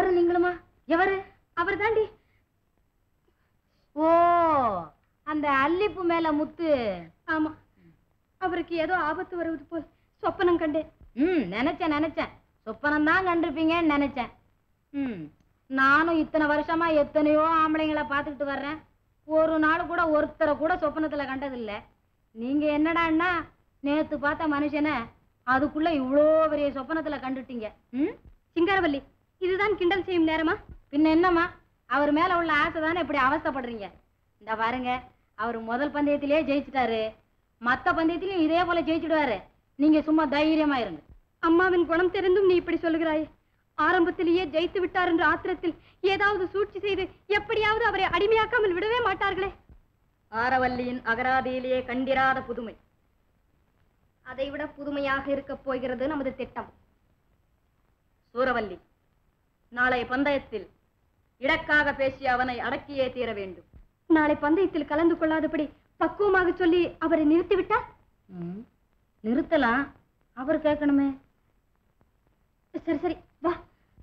முத்து ஆமா அவருக்கு ஏதோ ஆபத்து வருவது போல் சொப்பனம் கண்டேன் ம் நினைச்சேன் நினைச்சேன் சொப்பனம் தான் கண்டிருப்பீங்கன்னு நினைச்சேன் ம் நானும் இத்தனை வருஷமா எத்தனையோ ஆம்பளைங்களை பார்த்துக்கிட்டு வர்றேன் ஒரு நாள் கூட ஒருத்தரை கூட சொப்பனத்துல கண்டதில்ல நீங்க என்னடான்னா நேத்து பார்த்த மனுஷனை அதுக்குள்ள இவ்வளோ பெரிய சொப்பனத்துல கண்டுட்டீங்க ம் சிங்காரவல்லி இதுதான் கிண்டல் செய்யும் நேரமா பின்ன என்னம்மா அவர் மேல உள்ள ஆசை தானே இப்படி அவஸ்தைப்படுறீங்க இந்த பாருங்க அவர் முதல் பந்தயத்திலேயே ஜெயிச்சிட்டாரு மத்த பந்தயத்திலயும் இதே போல ஜெயிச்சிடுவாரு நீங்க சும்மா தைரியமா இருங்க அம்மாவின் குணம் தெரிந்தும் நீ இப்படி சொல்லுகிறாய் ஆரம்பத்திலேயே ஜெயித்து விட்டார் என்ற ஆத்திரத்தில் ஏதாவது சூழ்ச்சி செய்து எப்படியாவது அவரை அடிமையாக்காமல் விடவே மாட்டார்களே ஆரவல்லியின் அகராதியிலேயே கண்டிராத புதுமை அதைவிட புதுமையாக இருக்கப் போகிறது நமது திட்டம் சூரவல்லி நாளை பந்தயத்தில் இடக்காக பேசி அவனை அடக்கியே தீர வேண்டும் நாளை பந்தயத்தில் கலந்து கொள்ளாதபடி பக்குவமாக சொல்லி அவரை நிறுத்திவிட்டார் ம், நிறுத்தலாம் அவர் கேட்கணுமே சரி சரி வா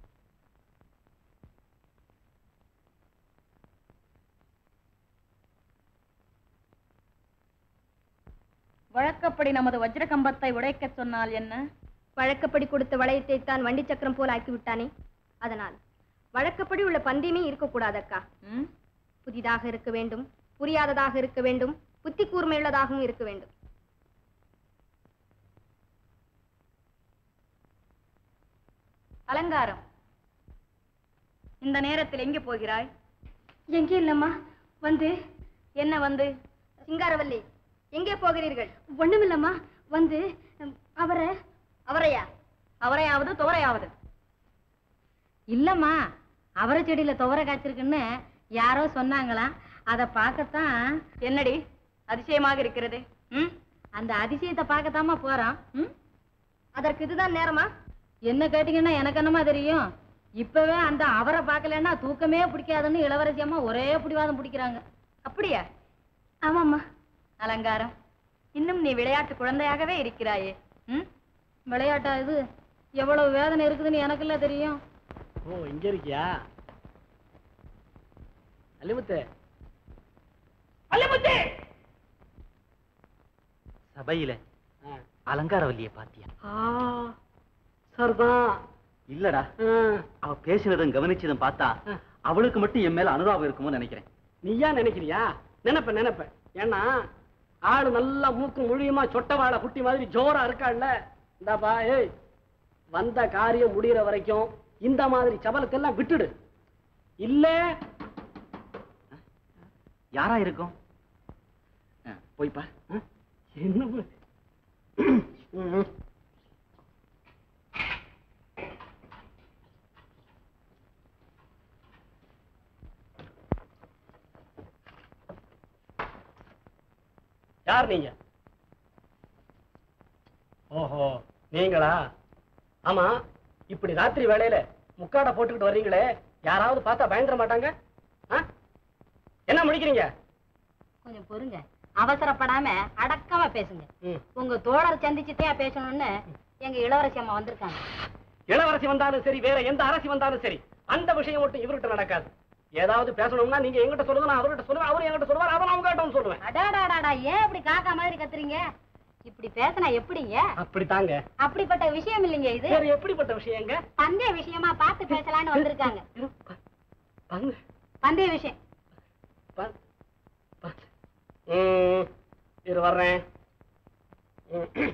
வழக்கப்படி நமது வஜ்ர கம்பத்தை உடைக்கச் சொன்னால் என்ன வழக்கப்படி கொடுத்த வளையத்தை தான் வண்டி சக்கரம் போல் ஆக்கி விட்டானே அதனால் வழக்கப்படி உள்ள பந்தயமே இருக்கக்கூடாதக்கா ம்? புதிதாக இருக்க வேண்டும் புரியாததாக இருக்க வேண்டும் புத்தி கூர்மையுள்ளதாகவும் இருக்க வேண்டும் அலங்காரம் இந்த நேரத்தில் எங்கே போகிறாய் எங்கே இல்லம்மா வந்து என்ன வந்து சிங்காரவல்லி எங்கே போகிறீர்கள் ஒண்ணுமில்லம்மா வந்து ம், அவரை அவரையா அவரையாவது துவரையாவது இல்லம்மா அவரை செடியில துவரை காய்ச்சிருக்குன்னு யாரோ சொன்னாங்களாம் அதை பார்க்கத்தான் என்னடி அதிசயமாக இருக்கிறது ம் அந்த அதிசயத்தை பார்க்கத்தாம்மா போறோம் ம்? அதற்கு இதுதான் நேரமா என்ன கேட்டீங்கன்னா எனக்கு என்னமா தெரியும் இப்பவே அந்த அவரை பார்க்கலன்னா தூக்கமே பிடிக்காதுன்னு இளவரசி அம்மா ஒரே பிடிவாதம் பிடிக்கிறாங்க அப்படியா ஆமாம்மா அலங்காரம் இன்னும் நீ விளையாட்டு குழந்தையாகவே இருக்கிறாயே ம் விளையாட்டா இது எவ்வளவு வேதனை இருக்குதுன்னு எனக்குல்ல தெரியும் ஓ இங்க இருக்கியா அல்லிமுத்து அல்லிமுத்து சபையில ஆ. அலங்காரவல்லிய பாத்தியா ஆ, சரிதான் இல்லடா ஆ, அவ பேசினதும் கவனிச்சதும் பார்த்தா ஆ. அவளுக்கு மட்டும் என் மேல அனுதாபம் இருக்குமோ நினைக்கிறேன் நீயா நினைக்கிறியா நினைப்ப நினைப்ப ஏன்னா ஆளு நல்லா மூக்கு முழியுமா சொட்ட வாழை குட்டி மாதிரி ஜோரா இருக்காள்ல இந்தாப்பா ஏய் வந்த காரியம் முடியற வரைக்கும் இந்த மாதிரி சபலத்தெல்லாம் விட்டுடு இல்ல யாரா இருக்கும் ஆ, போய் பார் ஆ, என்ன பு- ம். யார் நீங்க ஓஹோ நீங்களா ஆமா இப்படி ராத்திரி வேளையில முக்காட போட்டுக்கிட்டு வர்றீங்களே யாராவது பார்த்தா பயந்துட மாட்டாங்க ஆ? என்ன முடிக்கிறீங்க கொஞ்சம் பொறுங்க அவசரப்படாம அடக்கமா பேசுங்க ம். உங்க தோழர் சந்திச்சுட்டே பேசணும்னு எங்க இளவரசி அம்மா வந்திருக்காங்க இளவரசி வந்தாலும் சரி வேற எந்த அரசி வந்தாலும் சரி அந்த விஷயம் மட்டும் இவர்கிட்ட நடக்காது ஏதாவது பேசணும்னா நீங்க எங்கிட்ட சொல்லுங்க நான் அவர்கிட்ட சொல்லுவேன் அவரு என்கிட்ட சொல்லுவார் அதை நான் உங்ககிட்ட சொல்லுவேன் அடாடாடாடா ஏன் இப்படி காக்கா மாதிரி கத்துறீங்க இப்படி பேசினா எப்படிங்க அப்படித்தாங்க அப்படிப்பட்ட விஷயம் இல்லைங்க இது வேற எப்படிப்பட்ட விஷயங்க பந்தய விஷயமா பார்த்து பேசலாம்னு வந்திருக்காங்க இரு, ப- பாருங்க. பந்தய விஷயம் பா- பா- ம், இரு வர்றேன் ம்.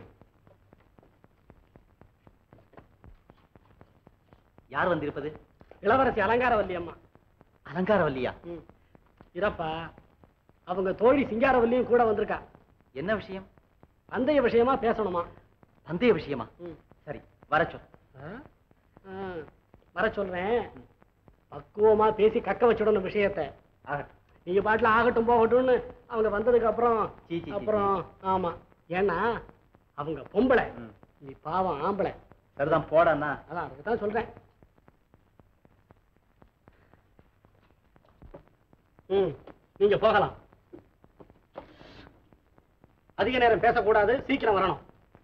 யார் வந்திருப்பது இளவரசி அலங்காரவல்லி அம்மா அலங்காரவல்லியா ம். இரப்பா அவங்க தோழி சிங்காரவல்லியும் கூட வந்திருக்கா என்ன விஷயம் பந்தய விஷயமா பேசணுமா பந்தய விஷயமா ம். சரி வர சொல் ஆ? ஆ, வர சொல்றேன் பக்குவமா பேசி கக்க வச்சிடணும் விஷயத்தை ஆகட்டும் நீங்க பாட்டுல ஆகட்டும் போகட்டும்னு அவங்க வந்ததுக்கு அப்புறம் சீ, சீ, சீ, அப்புறம் ஆமா ஏன்னா அவங்க பொம்பளை ம். நீ பாவம் ஆம்பளை சரிதான் போடாண்ணா அதான் அதுக்கு தான் சொல்றேன் ம் நீங்க போகலாம் அதிக நேரம் பேசக்கூடாது சீக்கிரம் வரணும்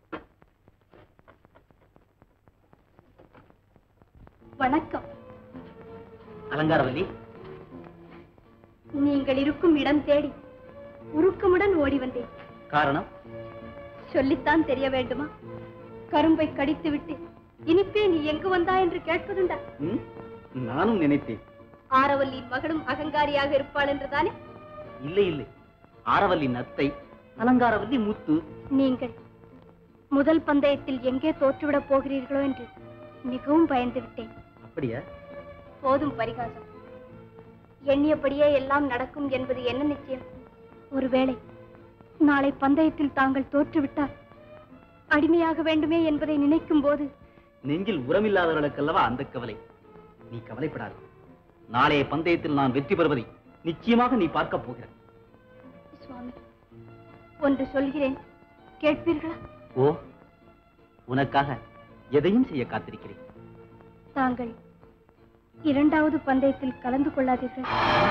வணக்கம் அலங்காரவல்லி நீங்கள் இருக்கும் இடம் தேடி உருக்கமுடன் ஓடி வந்தேன் காரணம் சொல்லித்தான் தெரிய வேண்டுமா கரும்பை கடித்துவிட்டு இனிப்பே நீ எங்கு வந்தா என்று கேட்பதுண்டா ம்? நானும் நினைத்தேன் ஆரவல்லியின் மகளும் அகங்காரியாக இருப்பாள் என்றுதானே இல்லை இல்லை ஆரவல்லி நத்தை அலங்காரவல்லி முத்து நீங்கள் முதல் பந்தயத்தில் எங்கே தோற்றுவிடப் போகிறீர்களோ என்று மிகவும் பயந்து விட்டேன் அப்படியா போதும் பரிகாசம் எண்ணியபடியே எல்லாம் நடக்கும் என்பது என்ன நிச்சயம் ஒருவேளை நாளை பந்தயத்தில் தாங்கள் தோற்றுவிட்டால் அடிமையாக வேண்டுமே என்பதை நினைக்கும் போது நெஞ்சில் உரமில்லாதவர்களுக்கல்லவா அந்த கவலை நீ கவலைப்படாது நாளைய பந்தயத்தில் நான் வெற்றி பெறுவதை நிச்சயமாக நீ பார்க்க போகிறாய் சுவாமி ஒன்று சொல்கிறேன் கேட்பீர்களா ஓ உனக்காக எதையும் செய்ய காத்திருக்கிறேன் தாங்கள் இரண்டாவது பந்தயத்தில் கலந்து கொள்ளாதீர்கள்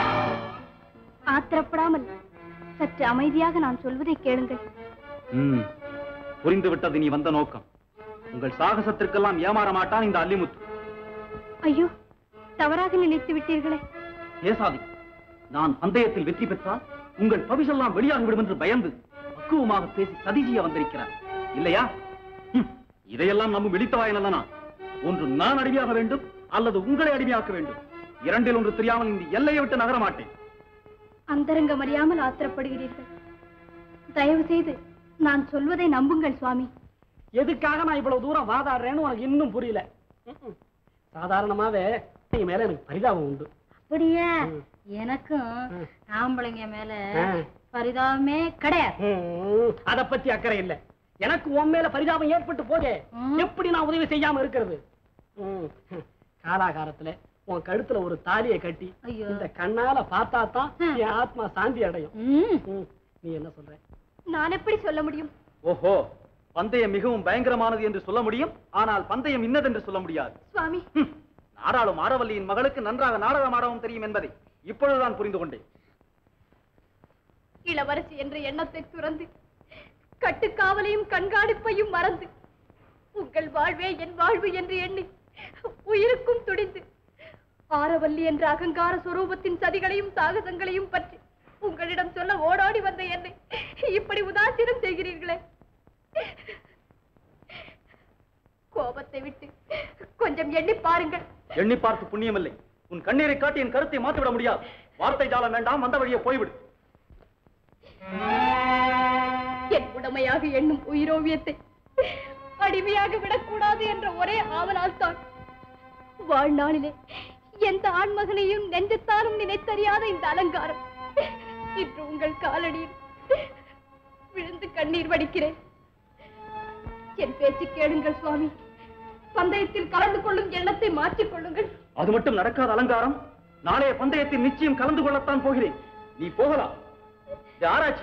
ஆத்திரப்படாமல் சற்று அமைதியாக நான் சொல்வதை கேளுங்கள் ம் புரிந்து விட்டது நீ வந்த நோக்கம் உங்கள் சாகசத்திற்கெல்லாம் ஏமாற மாட்டான் இந்த அல்லிமுத்து ஐயோ தவறாக நினைத்து விட்டீர்களே பேசாதே நான் பந்தயத்தில் வெற்றி பெற்றால் உங்கள் பவிஷெல்லாம் வெளியாகிவிடும் என்று பயந்து பக்குவமாக பேசி சதி செய்ய வந்திருக்கிறார் இல்லையா ஹம், இதையெல்லாம் நம்பும் வெடித்தவாயனல்லனா ஒன்று நான் அடிமையாக வேண்டும் அல்லது உங்களை அடிமையாக்க வேண்டும் இரண்டில் ஒன்று தெரியாமல் இந்த எல்லையை விட்டு நகர மாட்டேன் அந்தரங்கம் அறியாமல் ஆத்திரப்படுகிறீர்கள் தயவு செய்து நான் சொல்வதை நம்புங்கள் சுவாமி எதுக்காக நான் இவ்வளவு தூரம் வாதாடுறேன்னு உனக்கு இன்னும் புரியல ம்ம். சாதாரணமாவே நீ மேல எனக்கு பரிதாபம் உண்டு அப்படியே ம். எனக்கும் ம். ஆம்பளைங்க மேல ஆ. பரிதாபமே கிடையாது ம், அத பத்தி அக்கறை இல்ல எனக்கு உன் மேல பரிதாபம் ஏற்பட்டு போதே ம். எப்படி நான் உதவி செய்யாம இருக்கிறது ம், காலாகாரத்துல உன் கழுத்துல ஒரு தாலியை கட்டி ஐயோ. இந்த கண்ணால பார்த்தா தான் ம். என் ஆத்மா சாந்தி அடையும் ம். ம், நீ என்ன சொல்ற நான் எப்படி சொல்ல முடியும் ஓஹோ பந்தயம் மிகவும் பயங்கரமானது என்று சொல்ல முடியும் ஆனால் பந்தயம் இன்னதென்று சொல்ல முடியாது சுவாமி ஹம், நாடாளும் ஆரவல்லியின் மகளுக்கு நன்றாக நாடகம் ஆடவும் தெரியும் என்பதை இப்பொழுதுதான் புரிந்து கொண்டேன் இளவரசி என்ற எண்ணத்தை துறந்து கட்டுக்காவலையும் கண்காணிப்பையும் மறந்து உங்கள் வாழ்வே என் வாழ்வு என்று எண்ணி உயிருக்கும் துடிந்து ஆரவல்லி என்ற அகங்கார சுரூபத்தின் சதிகளையும் சாகசங்களையும் பற்றி உங்களிடம் சொல்ல ஓடாடி வந்த என்னை இப்படி உதாசீனம் செய்கிறீர்களே கோபத்தை விட்டு கொஞ்சம் எண்ணி பாருங்கள் எண்ணி பார்த்து புண்ணியமில்லை உன் கண்ணீரை காட்டி என் கருத்தை மாற்றிவிட முடியாது வார்த்தை ஜாலம் வேண்டாம் வந்த வழியே போய்விடு என் உடமையாக எண்ணும் உயிரோவியத்தை அடிமையாக விடக்கூடாது என்ற ஒரே ஆவலால் தான் வாழ்நாளிலே எந்த ஆண்மகனையும் நெஞ்சத்தாலும் நினைத்தறியாத இந்த அலங்காரம் இன்று உங்கள் காலடியில் விழுந்து கண்ணீர் வடிக்கிறேன் என் பேச்சு கேளுங்கள் சுவாமி பந்தயத்தில் கலந்து கொள்ளும் எண்ணத்தை மாற்றிக் கொள்ளுங்கள் அது மட்டும் நடக்காத அலங்காரம் நாளைய பந்தயத்தில் நிச்சயம் கலந்து கொள்ளத்தான் போகிறேன் நீ போகலாம் இது ஆராய்ச்சி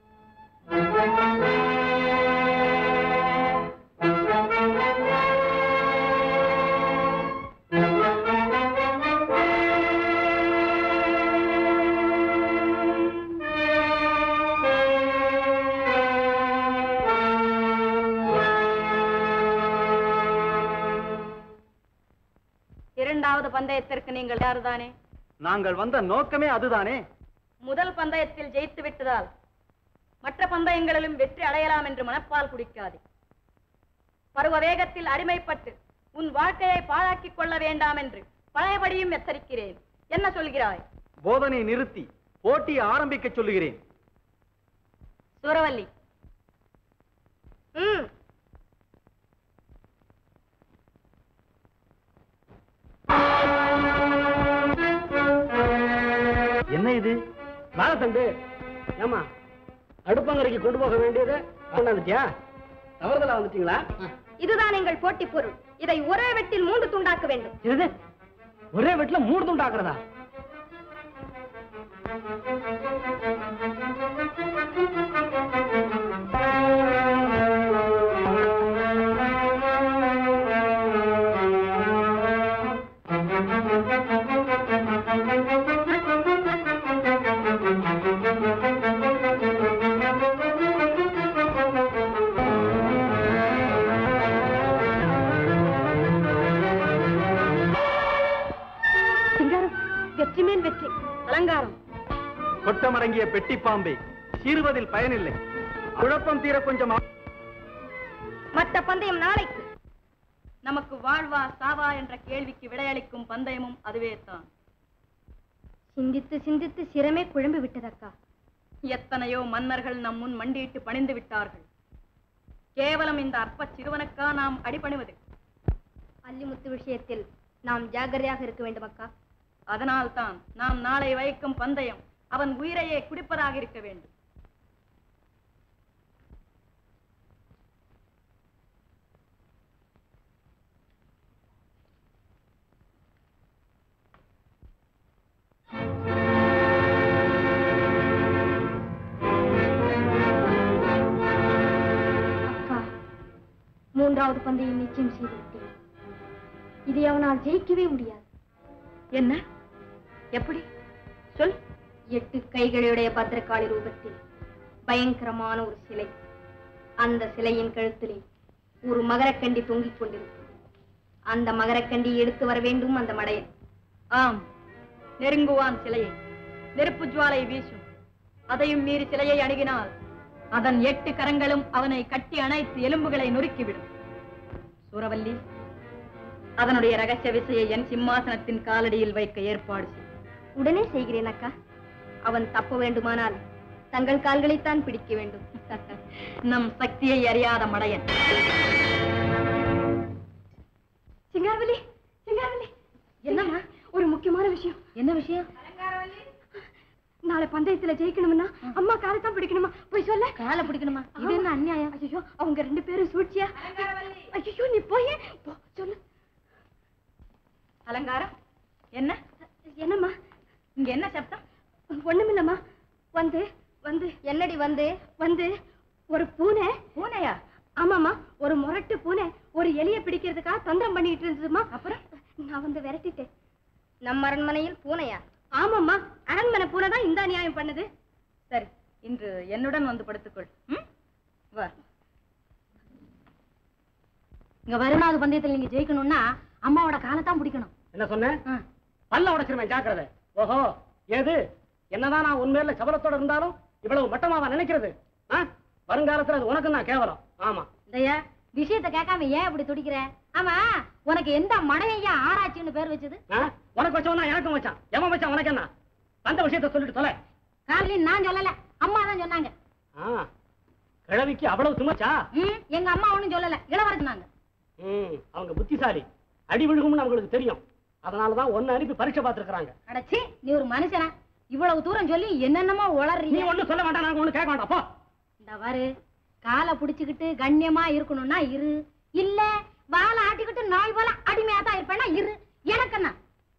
இரண்டாவது பந்தயத்திற்கு நீங்கள் யாருதானே நாங்கள் வந்த நோக்கமே அதுதானே முதல் பந்தயத்தில் ஜெயித்து விட்டதால் மற்ற பந்தயங்களிலும் வெற்றி அடையலாம் என்று மனப்பால் குடிக்காதே பருவ வேகத்தில் அடிமைப்பட்டு உன் வாழ்க்கையை பாழாக்கிக் கொள்ள வேண்டாம் என்று பழையபடியும் எச்சரிக்கிறேன் என்ன சொல்கிறாய் போதனை நிறுத்தி போட்டியை ஆரம்பிக்க சொல்லுகிறேன் சூரவல்லி ம் என்ன இது பாலத்தண்டு ஏமா அடுப்பங்கரைக்கு கொண்டு போக வேண்டியது கொண்டாந்துட்டியா தவறுதலா வந்துட்டீங்களா இதுதான் எங்கள் போட்டி பொருள் இதை ஒரே வெட்டில் மூன்று துண்டாக்க வேண்டும் என்னது ஒரே வீட்டுல மூணு துண்டாக்குறதா சிங்காரம் வெற்றி மேல் வெற்றி அலங்காரம் கொட்டமடங்கிய பெட்டி பாம்பே சீறுவதில் பயனில்லை குழப்பம் தீர கொஞ்சம் ஆ- மற்ற பந்தயம் நாளைக்கு நமக்கு வாழ்வா சாவா என்ற கேள்விக்கு விடையளிக்கும் பந்தயமும் அதுவே தான் சிந்தித்து சிந்தித்து சிரமே குழம்பு விட்டதக்கா எத்தனையோ மன்னர்கள் நம் முன் மண்டியிட்டு பணிந்து விட்டார்கள் கேவலம் இந்த அற்ப சிறுவனுக்கா நாம் அடிபணிவது அல்லிமுத்து விஷயத்தில் நாம் ஜாக்கிரதையாக இருக்க வேண்டும் அக்கா அதனால்தான் நாம் நாளை வைக்கும் பந்தயம் அவன் உயிரையே குடிப்பதாக இருக்க வேண்டும் அக்கா மூன்றாவது பந்தயம் நிச்சயம் செய்து விட்டேன் இதை அவனால் ஜெயிக்கவே முடியாது என்ன எப்படி சொல் எட்டு கைகளுடைய பத்திரகாளி ரூபத்தில் பயங்கரமான ஒரு சிலை அந்த சிலையின் கழுத்திலே ஒரு மகரக்கண்டி தொங்கிக் கொண்டிருக்கும் அந்த மகரக்கண்டி எடுத்து வர வேண்டும் அந்த மடையன் ஆம் நெருங்குவான் சிலையை நெருப்பு ஜுவாலை வீசும் அதையும் மீறி சிலையை அணுகினால் அதன் எட்டு கரங்களும் அவனை கட்டி அணைத்து எலும்புகளை நொறுக்கிவிடும் சூரவல்லி அதனுடைய ரகசிய விசையை என் சிம்மாசனத்தின் காலடியில் வைக்க ஏற்பாடு செய் உடனே செய்கிறேன் அக்கா அவன் தப்ப வேண்டுமானால் தங்கள் கால்களைத்தான் பிடிக்க வேண்டும் நம் சக்தியை அறியாத மடையன் சிங்காரவலி சிங்காரவலி என்னம்மா ஒரு முக்கியமான விஷயம் என்ன விஷயம் நாளை பந்தயத்துல ஜெயிக்கணும்னா அம்மா காலை தான் பிடிக்கணுமா போய் சொல்ல காலை பிடிக்கணுமா இது என்ன அநியாயம் ஐயோ அவங்க ரெண்டு பேரும் சூழ்ச்சியா ஐயோ நீ போய் போ சொல்லு அலங்காரம் என்ன என்னம்மா இங்க என்ன சப்தம் ஒண்ணுமில்லம்மா வந்து வந்து என்னடி வந்து வந்து ஒரு பூனை பூனையா ஆமாம்மா ஒரு முரட்டு பூனை ஒரு எலிய பிடிக்கிறதுக்காக தந்திரம் பண்ணிட்டு இருந்ததுமா அப்புறம் நான் வந்து விரட்டிட்டேன் நம்ம அரண்மனையில் பூனையா ஆமாம்மா அரண்மனை பூனை தான் இந்த அநியாயம் பண்ணுது சரி இன்று என்னுடன் வந்து படுத்துக்கொள் ம்? வா இங்க வருணாவது பந்தயத்துல நீங்க ஜெயிக்கணும்னா அம்மாவோட காலைத்தான் பிடிக்கணும் என்ன சொன்னேன் ஆ. பல்ல உடைச்சிருவேன் ஜாக்கிரதை ஓஹோ ஏது என்னதான் நான் உண்மையில சபலத்தோட இருந்தாலும் இவ்வளவு மட்டமாவா நினைக்கிறது ஆ? வருங்காலத்துல அது உனக்கு நான் கேவலம் ஆமா இதையா விஷயத்த கேட்காம ஏன் இப்படி துடிக்கிற ஆமா உனக்கு எந்த மடையா ஆராய்ச்சின்னு பேர் வச்சது ஆ? உனக்கு வச்சவன் எனக்கும் வச்சான் எவன் வச்சான் உனக்கு என்ன அந்த விஷயத்த சொல்லிட்டு தொலை காலையில் நான் சொல்லல அம்மா தான் சொன்னாங்க ஆ, கிழவிக்கு அவ்வளவு சுமச்சா ம், எங்க அம்மா ஒண்ணும் சொல்லல இளவரசி சொன்னாங்க ம், அவங்க புத்திசாலி அடி விழுகும்னு அவங்களுக்கு தெரியும் அதனாலதான் ஒன்னு அனுப்பி பரீட்சை பார்த்திருக்கிறாங்க அடச்சி நீ ஒரு மனுஷனா இவ்வளவு தூரம் சொல்லி என்னென்னமோ நீ உளறீங்க ஒண்ணு சொல்ல வேண்டாம் நாங்க ஒண்ணு கேட்க வேண்டாம் போ இந்த பாரு காலை புடிச்சுக்கிட்டு கண்ணியமா இருக்கணும்னா இரு இல்ல வாழை ஆட்டிக்கிட்டு நாய் போல அடிமையா தான் இருப்பேன்னா இரு எனக்கு என்ன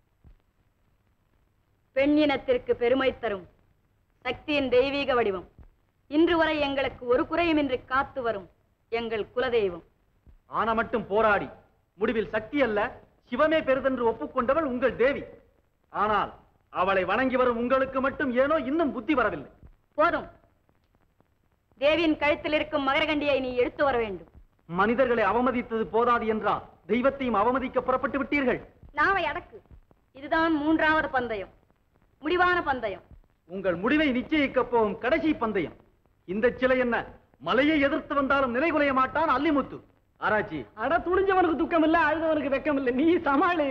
பெண் இனத்திற்கு பெருமை தரும் சக்தியின் தெய்வீக வடிவம் இன்று வரை எங்களுக்கு ஒரு குறையுமின்றி காத்து வரும் எங்கள் குலதெய்வம் ஆன மட்டும் போராடி முடிவில் சக்தி அல்ல சிவமே பெரிதென்று ஒப்புக்கொண்டவள் உங்கள் தேவி ஆனால் அவளை வணங்கி வரும் உங்களுக்கு மட்டும் ஏனோ இன்னும் புத்தி வரவில்லை போதும் தேவியின் கழுத்தில் இருக்கும் மகரகண்டியை நீ எடுத்து வர வேண்டும் மனிதர்களை அவமதித்தது போதாது என்றால் தெய்வத்தையும் அவமதிக்க புறப்பட்டு விட்டீர்கள் நாவை அடக்கு இதுதான் மூன்றாவது பந்தயம் முடிவான பந்தயம் உங்கள் முடிவை நிச்சயிக்கப் போகும் கடைசி பந்தயம் இந்த சிலை என்ன மலையை எதிர்த்து வந்தாலும் நிலைகுலைய மாட்டான் அல்லிமுத்து ஆராய்ச்சி அட துணிஞ்சவனுக்கு துக்கம் இல்ல அழுதவனுக்கு வெக்கம் இல்ல நீ சமாளி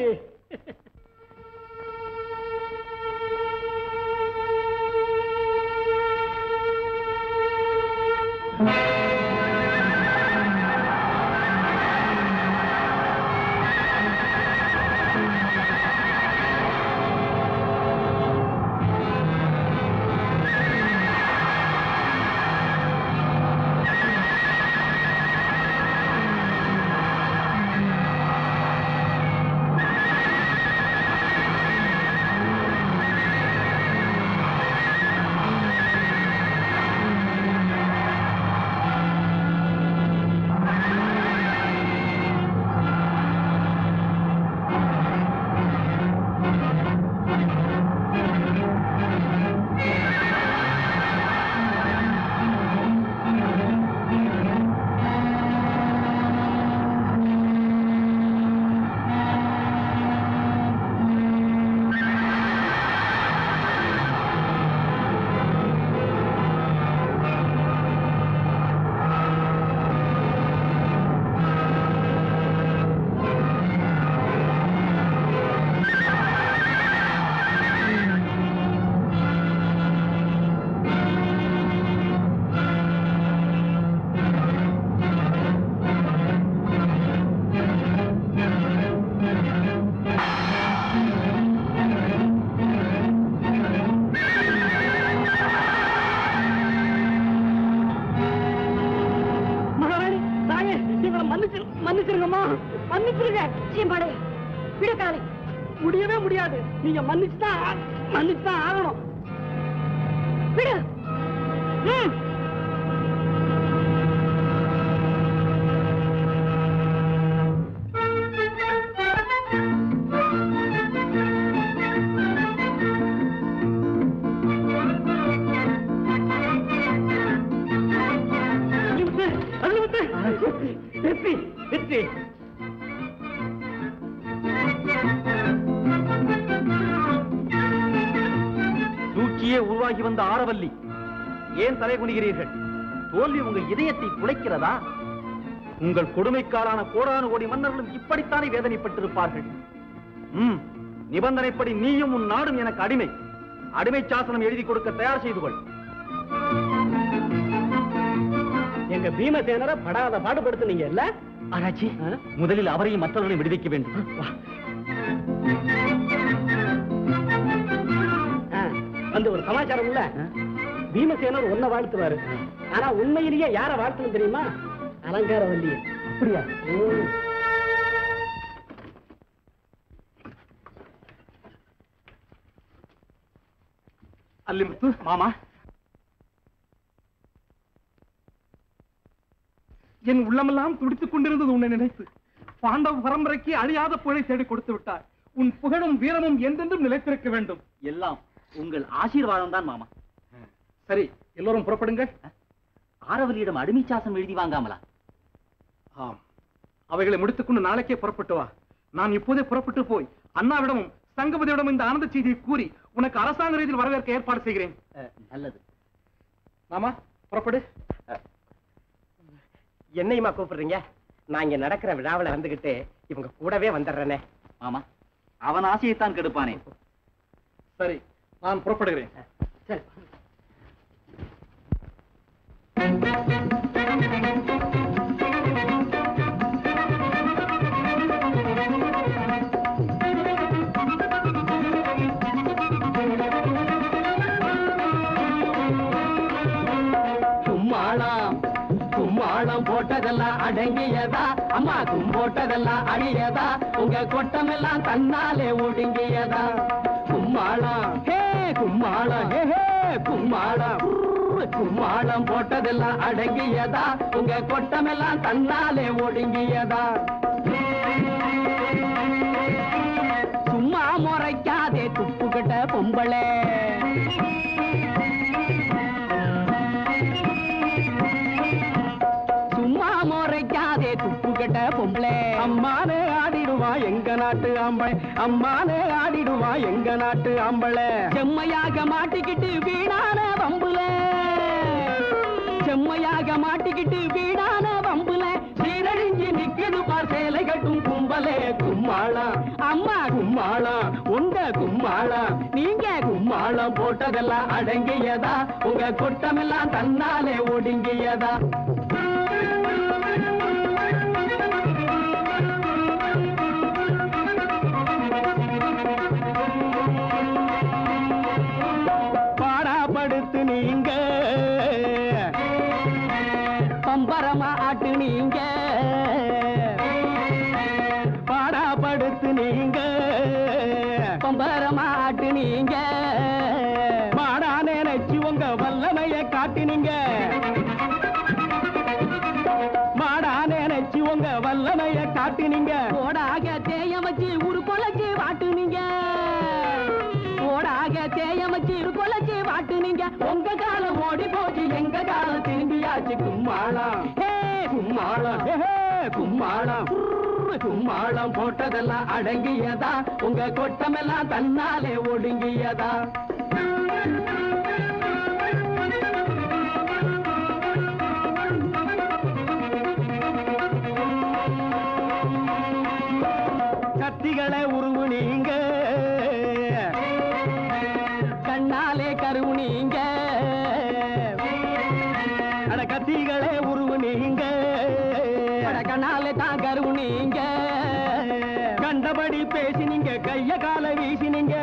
மன்னிச்சிருங்கம்மா மன்னிச்சிருங்க சீம்பாடு விடு காலை முடியவே முடியாது நீங்க மன்னிச்சுதான் மன்னிச்சுதான் ஆகணும் விடு ம் வெற்றி வெற்றி தூக்கியே உருவாகி வந்த ஆரவல்லி ஏன் தலை குனிகிறீர்கள் தோல்வி உங்கள் இதயத்தை குலைக்கிறதா உங்கள் கொடுமைக்காலான கோடானு கோடி மன்னர்களும் இப்படித்தானே வேதனைப்பட்டிருப்பார்கள் ம் நிபந்தனைப்படி நீயும் உன் நாடும் எனக்கு அடிமை அடிமை சாசனம் எழுதி கொடுக்க தயார் செய்து கொள் எங்க பீமசேனரை படாத பாடுபடுத்துனீங்க இல்ல ஆராய்ச்சி முதலில் அவரையும் மற்றவர்களையும் விடுவிக்க வேண்டும் வா. ஆ, வந்து ஒரு சமாச்சாரம் இல்ல பீமசேனர் உன்னை வாழ்த்துவாரு ஆனா உண்மையிலேயே யார வாழ்த்தணும் தெரியுமா அலங்கார வல்லிய அப்படியா அல்லிமுத்து மாமா என் உள்ளமெல்லாம் துடித்துக் கொண்டிருந்தது உன்னை நினைத்து பாண்டவ பரம்பரைக்கு அழியாத புகழை தேடி கொடுத்து விட்டாய் உன் புகழும் வீரமும் என்றென்றும் நிலைத்திருக்க வேண்டும் எல்லாம் உங்கள் ஆசீர்வாதம் தான் மாமா சரி எல்லோரும் புறப்படுங்க ஆரவல்லியிடம் அடிமை சாசனம் எழுதி வாங்காமலா ஆம் அவைகளை முடித்துக்கொண்டு நாளைக்கே புறப்பட்டு வா நான் இப்போதே புறப்பட்டு போய் அண்ணாவிடமும் சங்கபதியிடம் இந்த ஆனந்த செய்தியை கூறி உனக்கு அரசாங்க ரீதியில் வரவேற்க ஏற்பாடு செய்கிறேன் அஹ், நல்லது மாமா புறப்படு என்னையுமா கூப்பிடுறீங்க நான் இங்க நடக்கிற விழாவில் வந்துகிட்டு இவங்க கூடவே வந்துடுறேனே மாமா அவன் ஆசையைத்தான் கெடுப்பானே சரி நான் புறப்படுகிறேன் சரி கும்மாளம் கும்மாளம் போட்டதெல்லாம் அடங்கியதா அம்மா கும் போட்டதெல்லாம் அழியதா உங்க கொட்டமெல்லாம் தன்னாலே ஒடுங்கியதா கும்மாளம் ஹே கும்மாளம் ஹே ஹே கும்மாளம் உர்ரு, கும்மாளம் போட்டதெல்லாம் அடங்கியதா உங்க கொட்டமெல்லாம் தன்னாலே ஒடுங்கியதா சும்மா முறைக்காதே துப்புக்கிட்ட பொம்பளை சும்மா முறைக்காதே துப்பு கட்ட பொம்பளை அம்மானே ஆடிடுவா எங்க நாட்டு ஆம்பளை அம்மானே ஆடிடுவா எங்க நாட்டு ஆம்பளை செம்மையாக மாட்டிக்கிட்டு வீணான வம்புல செம்மையாக மாட்டிக்கிட்டு வீணான வம்புல சீரழிஞ்சு நிக்குது பார் சேலை கட்டும் கும்பலே கும்மாளம் அம்மா கும்மாளம் உங்க கும்மாளம் நீங்க கும்மாளம் போட்டதெல்லாம் அடங்கியதா உங்க கொட்டமெல்லாம் தன்னாலே ஒடுங்கியதா பாடாப்படுத்து நீங்க பம்பரமா ஆட்டு நீங்க பாடாப்படுத்து நீங்க பம்பரமா ஆட்டு நீங்க மாடா நினைச்சு உங்க வல்லமைய காட்டினீங்க மாடா நினைச்சு உங்க வல்லமைய காட்டினீங்க ஓடாக தேய வச்சு ஒரு கொலைச்சு வாட்டுனீங்க ஓடாக தேயம் வச்சு இரு கொலைச்சு வாட்டுனீங்க உங்க காலம் ஓடி போச்சு எங்க காலம் திரும்பியாச்சு கும்மாளம் ஹே கும்மாளம் ஹே ஹே, கும்மாளம் உர்ரு, கும்மாளம் போட்டதெல்லாம் அடங்கியதா உங்க கொட்டமெல்லாம் தன்னாலே ஒடுங்கியதா கத்திகளை உருவு நீங்க கண்ணாலே கருவு நீங்க அட கத்திகளே உருவு நீங்க அட கண்ணாலே தான் கருவு நீங்க கண்டபடி பேசினீங்க கைய கால வீசினீங்க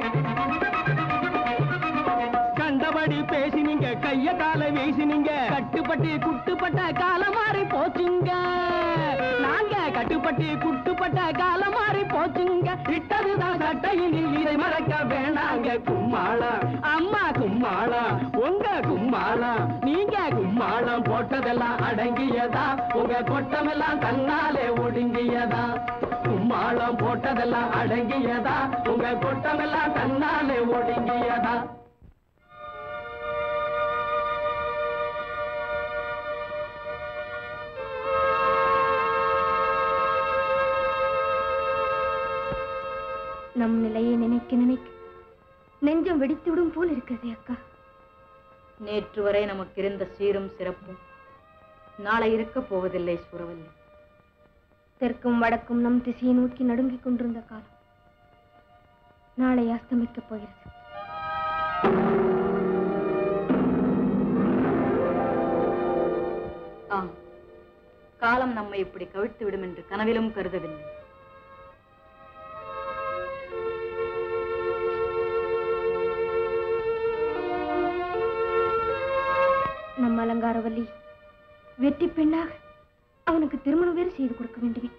கண்டபடி பேசினீங்க கைய கால வீசினீங்க கட்டுப்பட்டு குட்டுப்பட்ட காலம் மாறி போச்சுங்க நாங்க கட்டி குட்டுப்பட்ட காலம் மாறி போச்சுங்க இட்டதுதான் சட்டையினில் இதை மறக்க வேணாங்க கும்மாளம் அம்மா கும்மாளம் உங்க கும்மாளம் நீங்க கும்மாளம் போட்டதெல்லாம் அடங்கியதா உங்க கொட்டமெல்லாம் தன்னாலே ஒடுங்கியதா கும்மாளம் போட்டதெல்லாம் அடங்கியதா உங்க கொட்டமெல்லாம் தன்னாலே ஒடுங்கியதா நம் நிலையை நினைக்க நினைக்க நெஞ்சம் வெடித்துவிடும் போல் இருக்கிறதே அக்கா நேற்று வரை நமக்கு இருந்த சீரும் சிறப்பும் நாளை இருக்க போவதில்லை சுரவல்லி தெற்கும் வடக்கும் நம் திசையை நோக்கி நடுங்கிக் கொண்டிருந்த காலம் நாளை அஸ்தமிக்கப் போகிறது ஆம் காலம் நம்மை இப்படி கவிழ்த்து விடும் என்று கனவிலும் கருதவில்லை நம் அலங்காரவல்லி வெற்றி பெண்ணாக அவனுக்கு திருமணம் வேறு செய்து கொடுக்க வேண்டுமே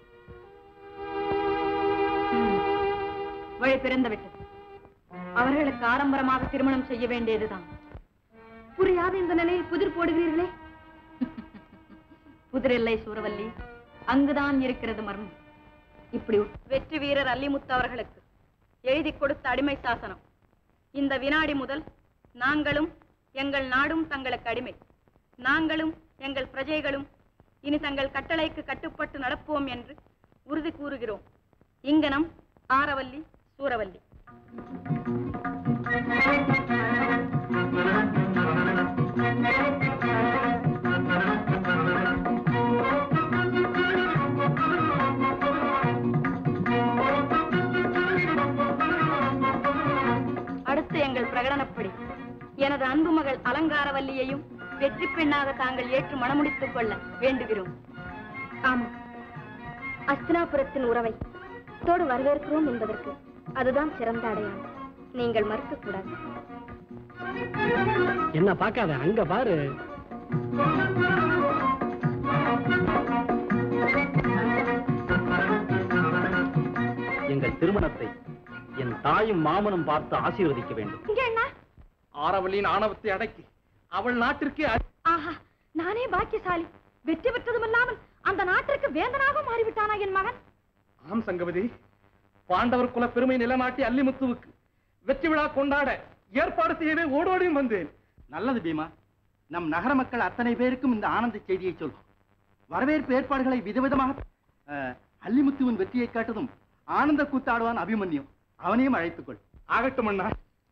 ம். வழி பிறந்து விட்டது அவர்களுக்கு ஆடம்பரமாக திருமணம் செய்ய வேண்டியதுதான் புரியாத இந்த நிலையில் புதிர் போடுகிறீர்களே புதிரில்லை சூரவல்லி அங்குதான் இருக்கிறது மர்மம் இப்படி உட்- வெற்றி வீரர் அல்லிமுத்து அவர்களுக்கு எழுதி கொடுத்த அடிமை சாசனம் இந்த வினாடி முதல் நாங்களும் எங்கள் நாடும் தங்களுக்கு அடிமை நாங்களும் எங்கள் பிரஜைகளும் இனி தங்கள் கட்டளைக்கு கட்டுப்பட்டு நடப்போம் என்று உறுதி கூறுகிறோம் இங்கனம் ஆரவல்லி சூரவல்லி அடுத்து எங்கள் பிரகடனப்படி எனது அன்பு மகள் அலங்காரவல்லியையும் வெற்றி பெண்ணாக தாங்கள் ஏற்று மணமுடித்துக் கொள்ள வேண்டுகிறோம் ஆமாம் அஸ்தினாபுரத்தின் உறவை தோடு வரவேற்கிறோம் என்பதற்கு அதுதான் சிறந்த அடையாளம் நீங்கள் மறுக்கக் கூடாது என்ன பார்க்காத அங்க பாரு எங்கள் திருமணத்தை என் தாயும் மாமனும் பார்த்து ஆசீர்வதிக்க வேண்டும் இங்க என்ன ஆரவல்லியின் ஆணவத்தை அடக்கி அவள் நாட்டிற்கே அ- ஆஹா நானே பாக்கியசாலி வெற்றி பெற்றதுமல்லாமல் அந்த நாட்டிற்கு வேந்தனாக மாறிவிட்டானா என் மகன் ஆம் சங்கவதி பாண்டவர் குல பெருமை நிலநாட்டி அல்லிமுத்துவுக்கு வெற்றி விழா கொண்டாட ஏற்பாடு செய்யவே ஓடோடியும் வந்தேன் நல்லது பீமா நம் நகர மக்கள் அத்தனை பேருக்கும் இந்த ஆனந்த செய்தியை சொல் வரவேற்பு ஏற்பாடுகளை விதவிதமாக அஹ், அல்லிமுத்துவின் வெற்றியை காட்டதும் ஆனந்த கூத்தாடுவான் அபிமன்யு அவனையும் அழைத்துக்கொள் ஆகட்டும் அண்ணா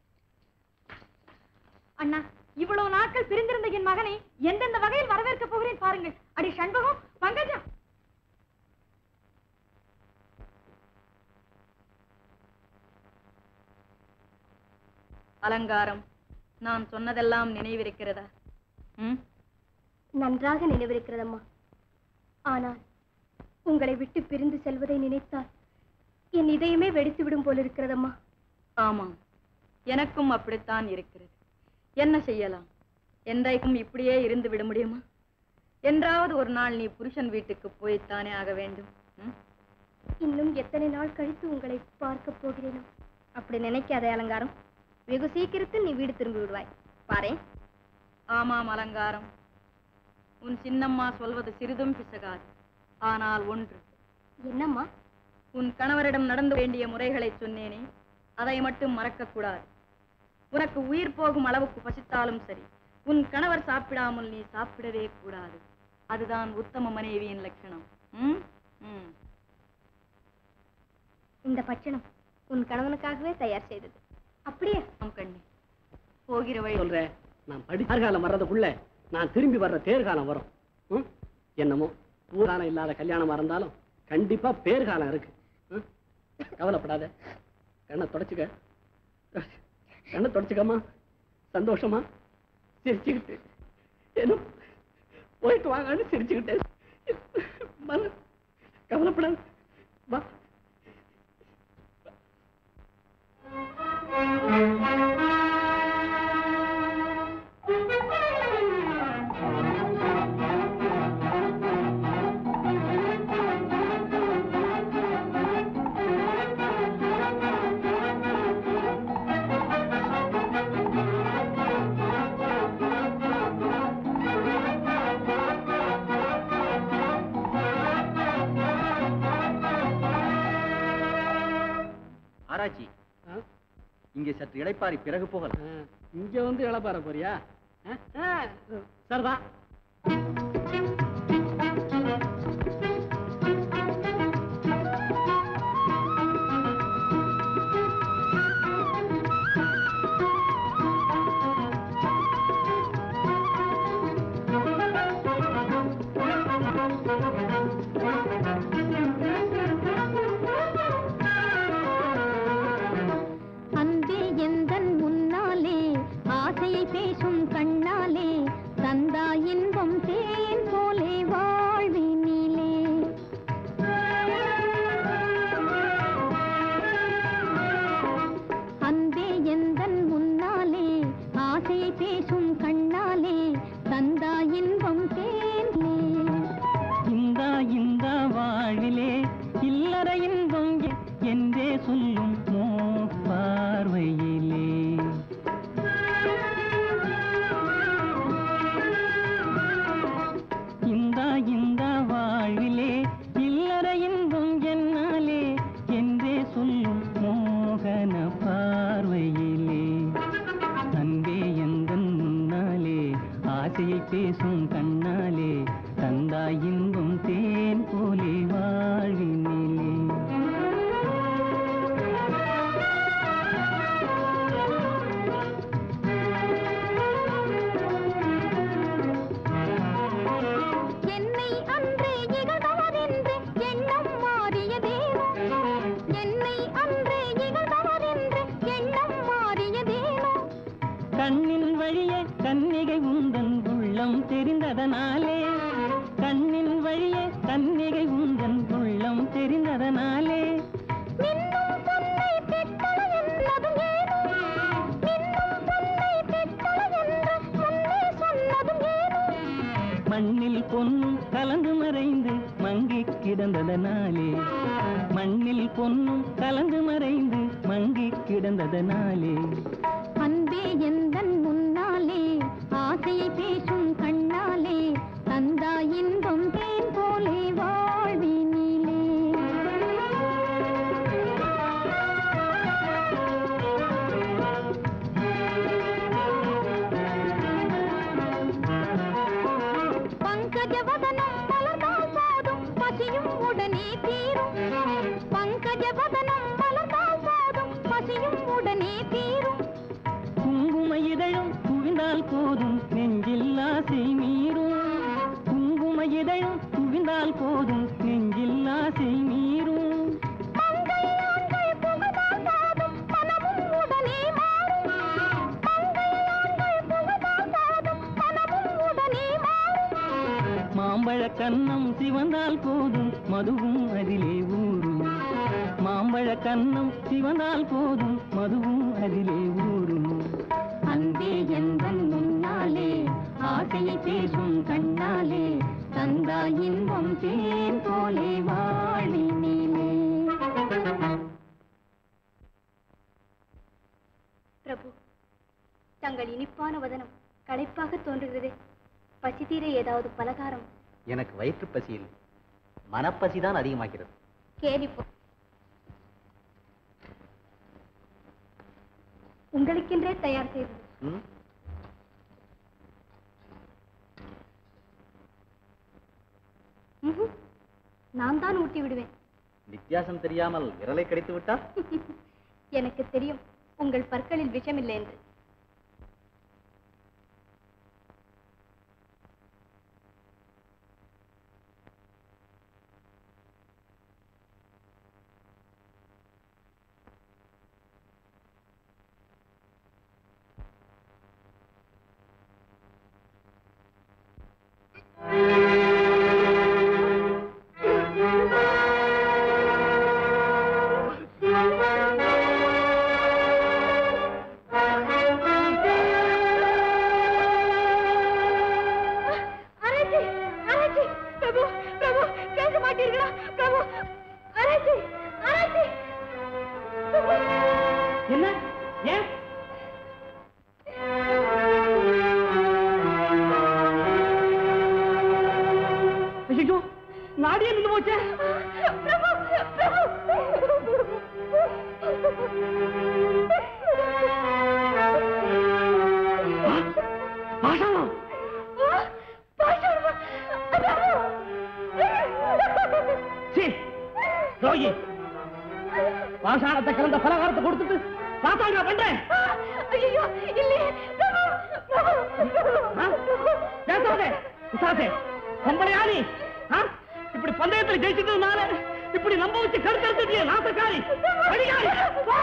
அண்ணா இவ்வளவு நாட்கள் பிரிந்திருந்த என் மகனை எந்தெந்த வகையில் வரவேற்க போகிறேன் பாருங்கள் அடி சண்பகம் பங்கஜம் அலங்காரம் நான் சொன்னதெல்லாம் நினைவிருக்கிறதா ம் நன்றாக நினைவிருக்கிறதம்மா ஆனால் உங்களை விட்டு பிரிந்து செல்வதை நினைத்தால் என் இதயமே வெடித்து விடும் போல இருக்கிறதம்மா ஆமாம் எனக்கும் அப்படித்தான் இருக்கிறது என்ன செய்யலாம் என்றைக்கும் இப்படியே இருந்து விட முடியுமா என்றாவது ஒரு நாள் நீ புருஷன் வீட்டுக்கு போய்த்தானே ஆக வேண்டும் ம்? இன்னும் எத்தனை நாள் கழித்து உங்களை பார்க்க போகிறேனோ அப்படி நினைக்காதே அலங்காரம் வெகு சீக்கிரத்தில் நீ வீடு திரும்பி விடுவாய் பாரேன் ஆமாம் அலங்காரம் உன் சின்னம்மா சொல்வது சிறிதும் பிசகாது ஆனால் ஒன்று என்னம்மா உன் கணவரிடம் நடந்து வேண்டிய முறைகளை சொன்னேனே அதை மட்டும் மறக்கக் கூடாது உனக்கு உயிர் போகும் அளவுக்கு பசித்தாலும் சரி உன் கணவர் சாப்பிடாமல் நீ சாப்பிடவே கூடாது அதுதான் உத்தம மனைவியின் லட்சணம் ம்? ம். இந்த பட்சணம் உன் கணவனுக்காகவே தயார் செய்தது அப்படியே ஆம் கண்ணே போகிற வழி சொல்றேன் நான் படி காலம் வர்றதுக்குள்ள நான் திரும்பி வர்ற தேர்காலம் வரும் ம்? என்னமோ ஊர்காலம் இல்லாத கல்யாணமா இருந்தாலும் கண்டிப்பா பேர்காலம் இருக்கு ம்? கவலைப்படாத கண்ணை தொடச்சுக்க கண்ணை தொடச்சுக்கம்மா சந்தோஷமா சிரிச்சுக்கிட்டு ஏதோ போயிட்டு வாங்கன்னு சிரிச்சுக்கிட்டு மன கவலைப்படாத வா ஆ ஆராய்ச்சி ஆ? இங்கே சற்று இளைப்பாரி பிறகு போகலாம் ஆ, இங்க வந்து இளப்பார போறியா ஆ? ஆ, சரிதான் அன்பே எந்தன் முன்னாலே ஆசையை பேசும் கண்ணாலே தந்தா இன்பம் தேன் போலே வாழ்வினிலே அன்பே எந்தன் முன்னாலே ஆசையை பேசும் கண்ணாலே தந்தா இன்பம் தேனே இந்த இந்த வாழ்விலே இல்லற இன்பம் எ- என்றே சொல்லும் மோ பார்வையிலே இந்த இந்த வாழ்விலே இல்லற இன்பம் என்னாலே என்றே சொல்லும் மோகன பார்வையிலே அன்பே எந்தன் முன்னாலே ஆசையை பேசும் கண்ணாலே தந்தாய் இன்பம் தேன் போலே வாழ்வினிலே என்னை அன்றே இகழ்பவரென்று எண்ணம் மாறியதேனோ என்னை அன்றே இகழ்பவரென்று எண்ணம் மாறியதேனோ கண்ணின் வழியே கன்னிகை உந்தன் உள்ளம் தெரிந்ததனாலே கண்ணின் வழியே கன்னிகை உந்தன் உள்ளம் தெரிந்ததனாலே மின்னும் பொன்னை பெற்றள என்னதும் ஏனோ மின்னும் பொன்னை பெற்றள என்று முன்னே சொன்னதும் ஏனோ மண்ணில் பொன்னும் கலந்து மறைந்து மங்கி கிடந்ததனாலே மண்ணில் பொன்னும் கலந்து மறைந்து மங்கி கிடந்ததனாலே அன்பே எந்தன் முன்னாலே ஆசையை பேசும் கண்ணாலே தந்தா இன்பம் தேன் போலே வாழ்வினிலே பங்கஜவதனம் மலர்ந்தால் போதும் பசியும் உடனே தீரும் பங்கஜவதனம் மலர்ந்தால் போதும் பசியும் உடனே தீரும் குங்கும இதழும் குவிந்தால் போதும் நெஞ்சில் ஆசை மீறும் குங்கும இதழும் குவிந்தால் போதும் நெஞ்சில் ஆசை மீறும் மங்கை ஆண்கள் புகழால் போதும் மனமும் உடனே மாறும் மங்கை ஆண்கள் புகழால் போதும் மனமும் உடனே மாறும் மாம்பழ கன்னம் சிவந்தால் போதும் மதுவும் அதிலே ஊறும் மாம்பழ கன்னம் சிவந்தால் போதும் மதுவும் அதிலே ஊறும் அன்பே எந்தன் முன்னாலே ஆசையை பேசும் கண்ணாலே தந்தா இன்பம் தேன் போலே வாழினிலே பிரபு தங்கள் இனிப்பான வதனம் களைப்பாக தோன்றுகிறதே பசி தீர ஏதாவது பலகாரம் எனக்கு வயிற்று பசி இல்லை மனப்பசிதான் அதிகமாகிறது கேலி போ உங்களுக்கென்றே தயார் செய்தது ம்? ம்ஹும். நான் தான் ஊட்டி விடுவேன் வித்தியாசம் தெரியாமல் விரலை கடித்து விட்டால் எனக்கு தெரியும் உங்கள் பற்களில் விஷமில்லை என்று அரசி அரசி பிரபு பிரபு கேட்க மாட்டீர்களா பிரபு அரசி அரசி என்ன ஏன் ஐயோ நாடியே நின்று போச்சே பிரபு பிரபு பாஷாணம் சீ ரோகி பாஷாணத்தை கலந்த பலகாரத்தை கொடுத்துட்டு சாத்தாங்க பண்றேன் ஐயோ இல்லையே ஆ? பேசாதே உசாதே பொம்பளையா நீ ஆ? இப்படி பந்தயத்துல ஜெயிச்சதுனால இப்படி நம்ப வச்சு கருத்தெடுத்துட்டியே நாசக்காரி அடிக்காரி வா!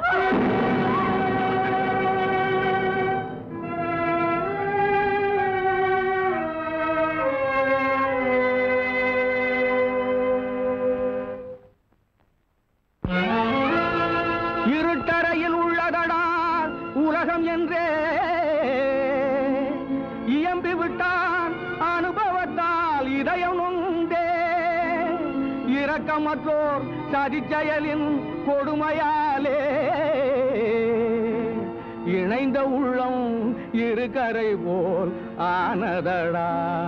இருட்டறையில் உள்ளதடா உலகம் என்றே இயம்பி விட்டான் அனுபவத்தால் இதயம் நொந்தே இரக்கமற்றோர் சதிச்செயலின் கொடுமையாலே இணைந்த உள்ளம் இருக்கரை போல் ஆனதடா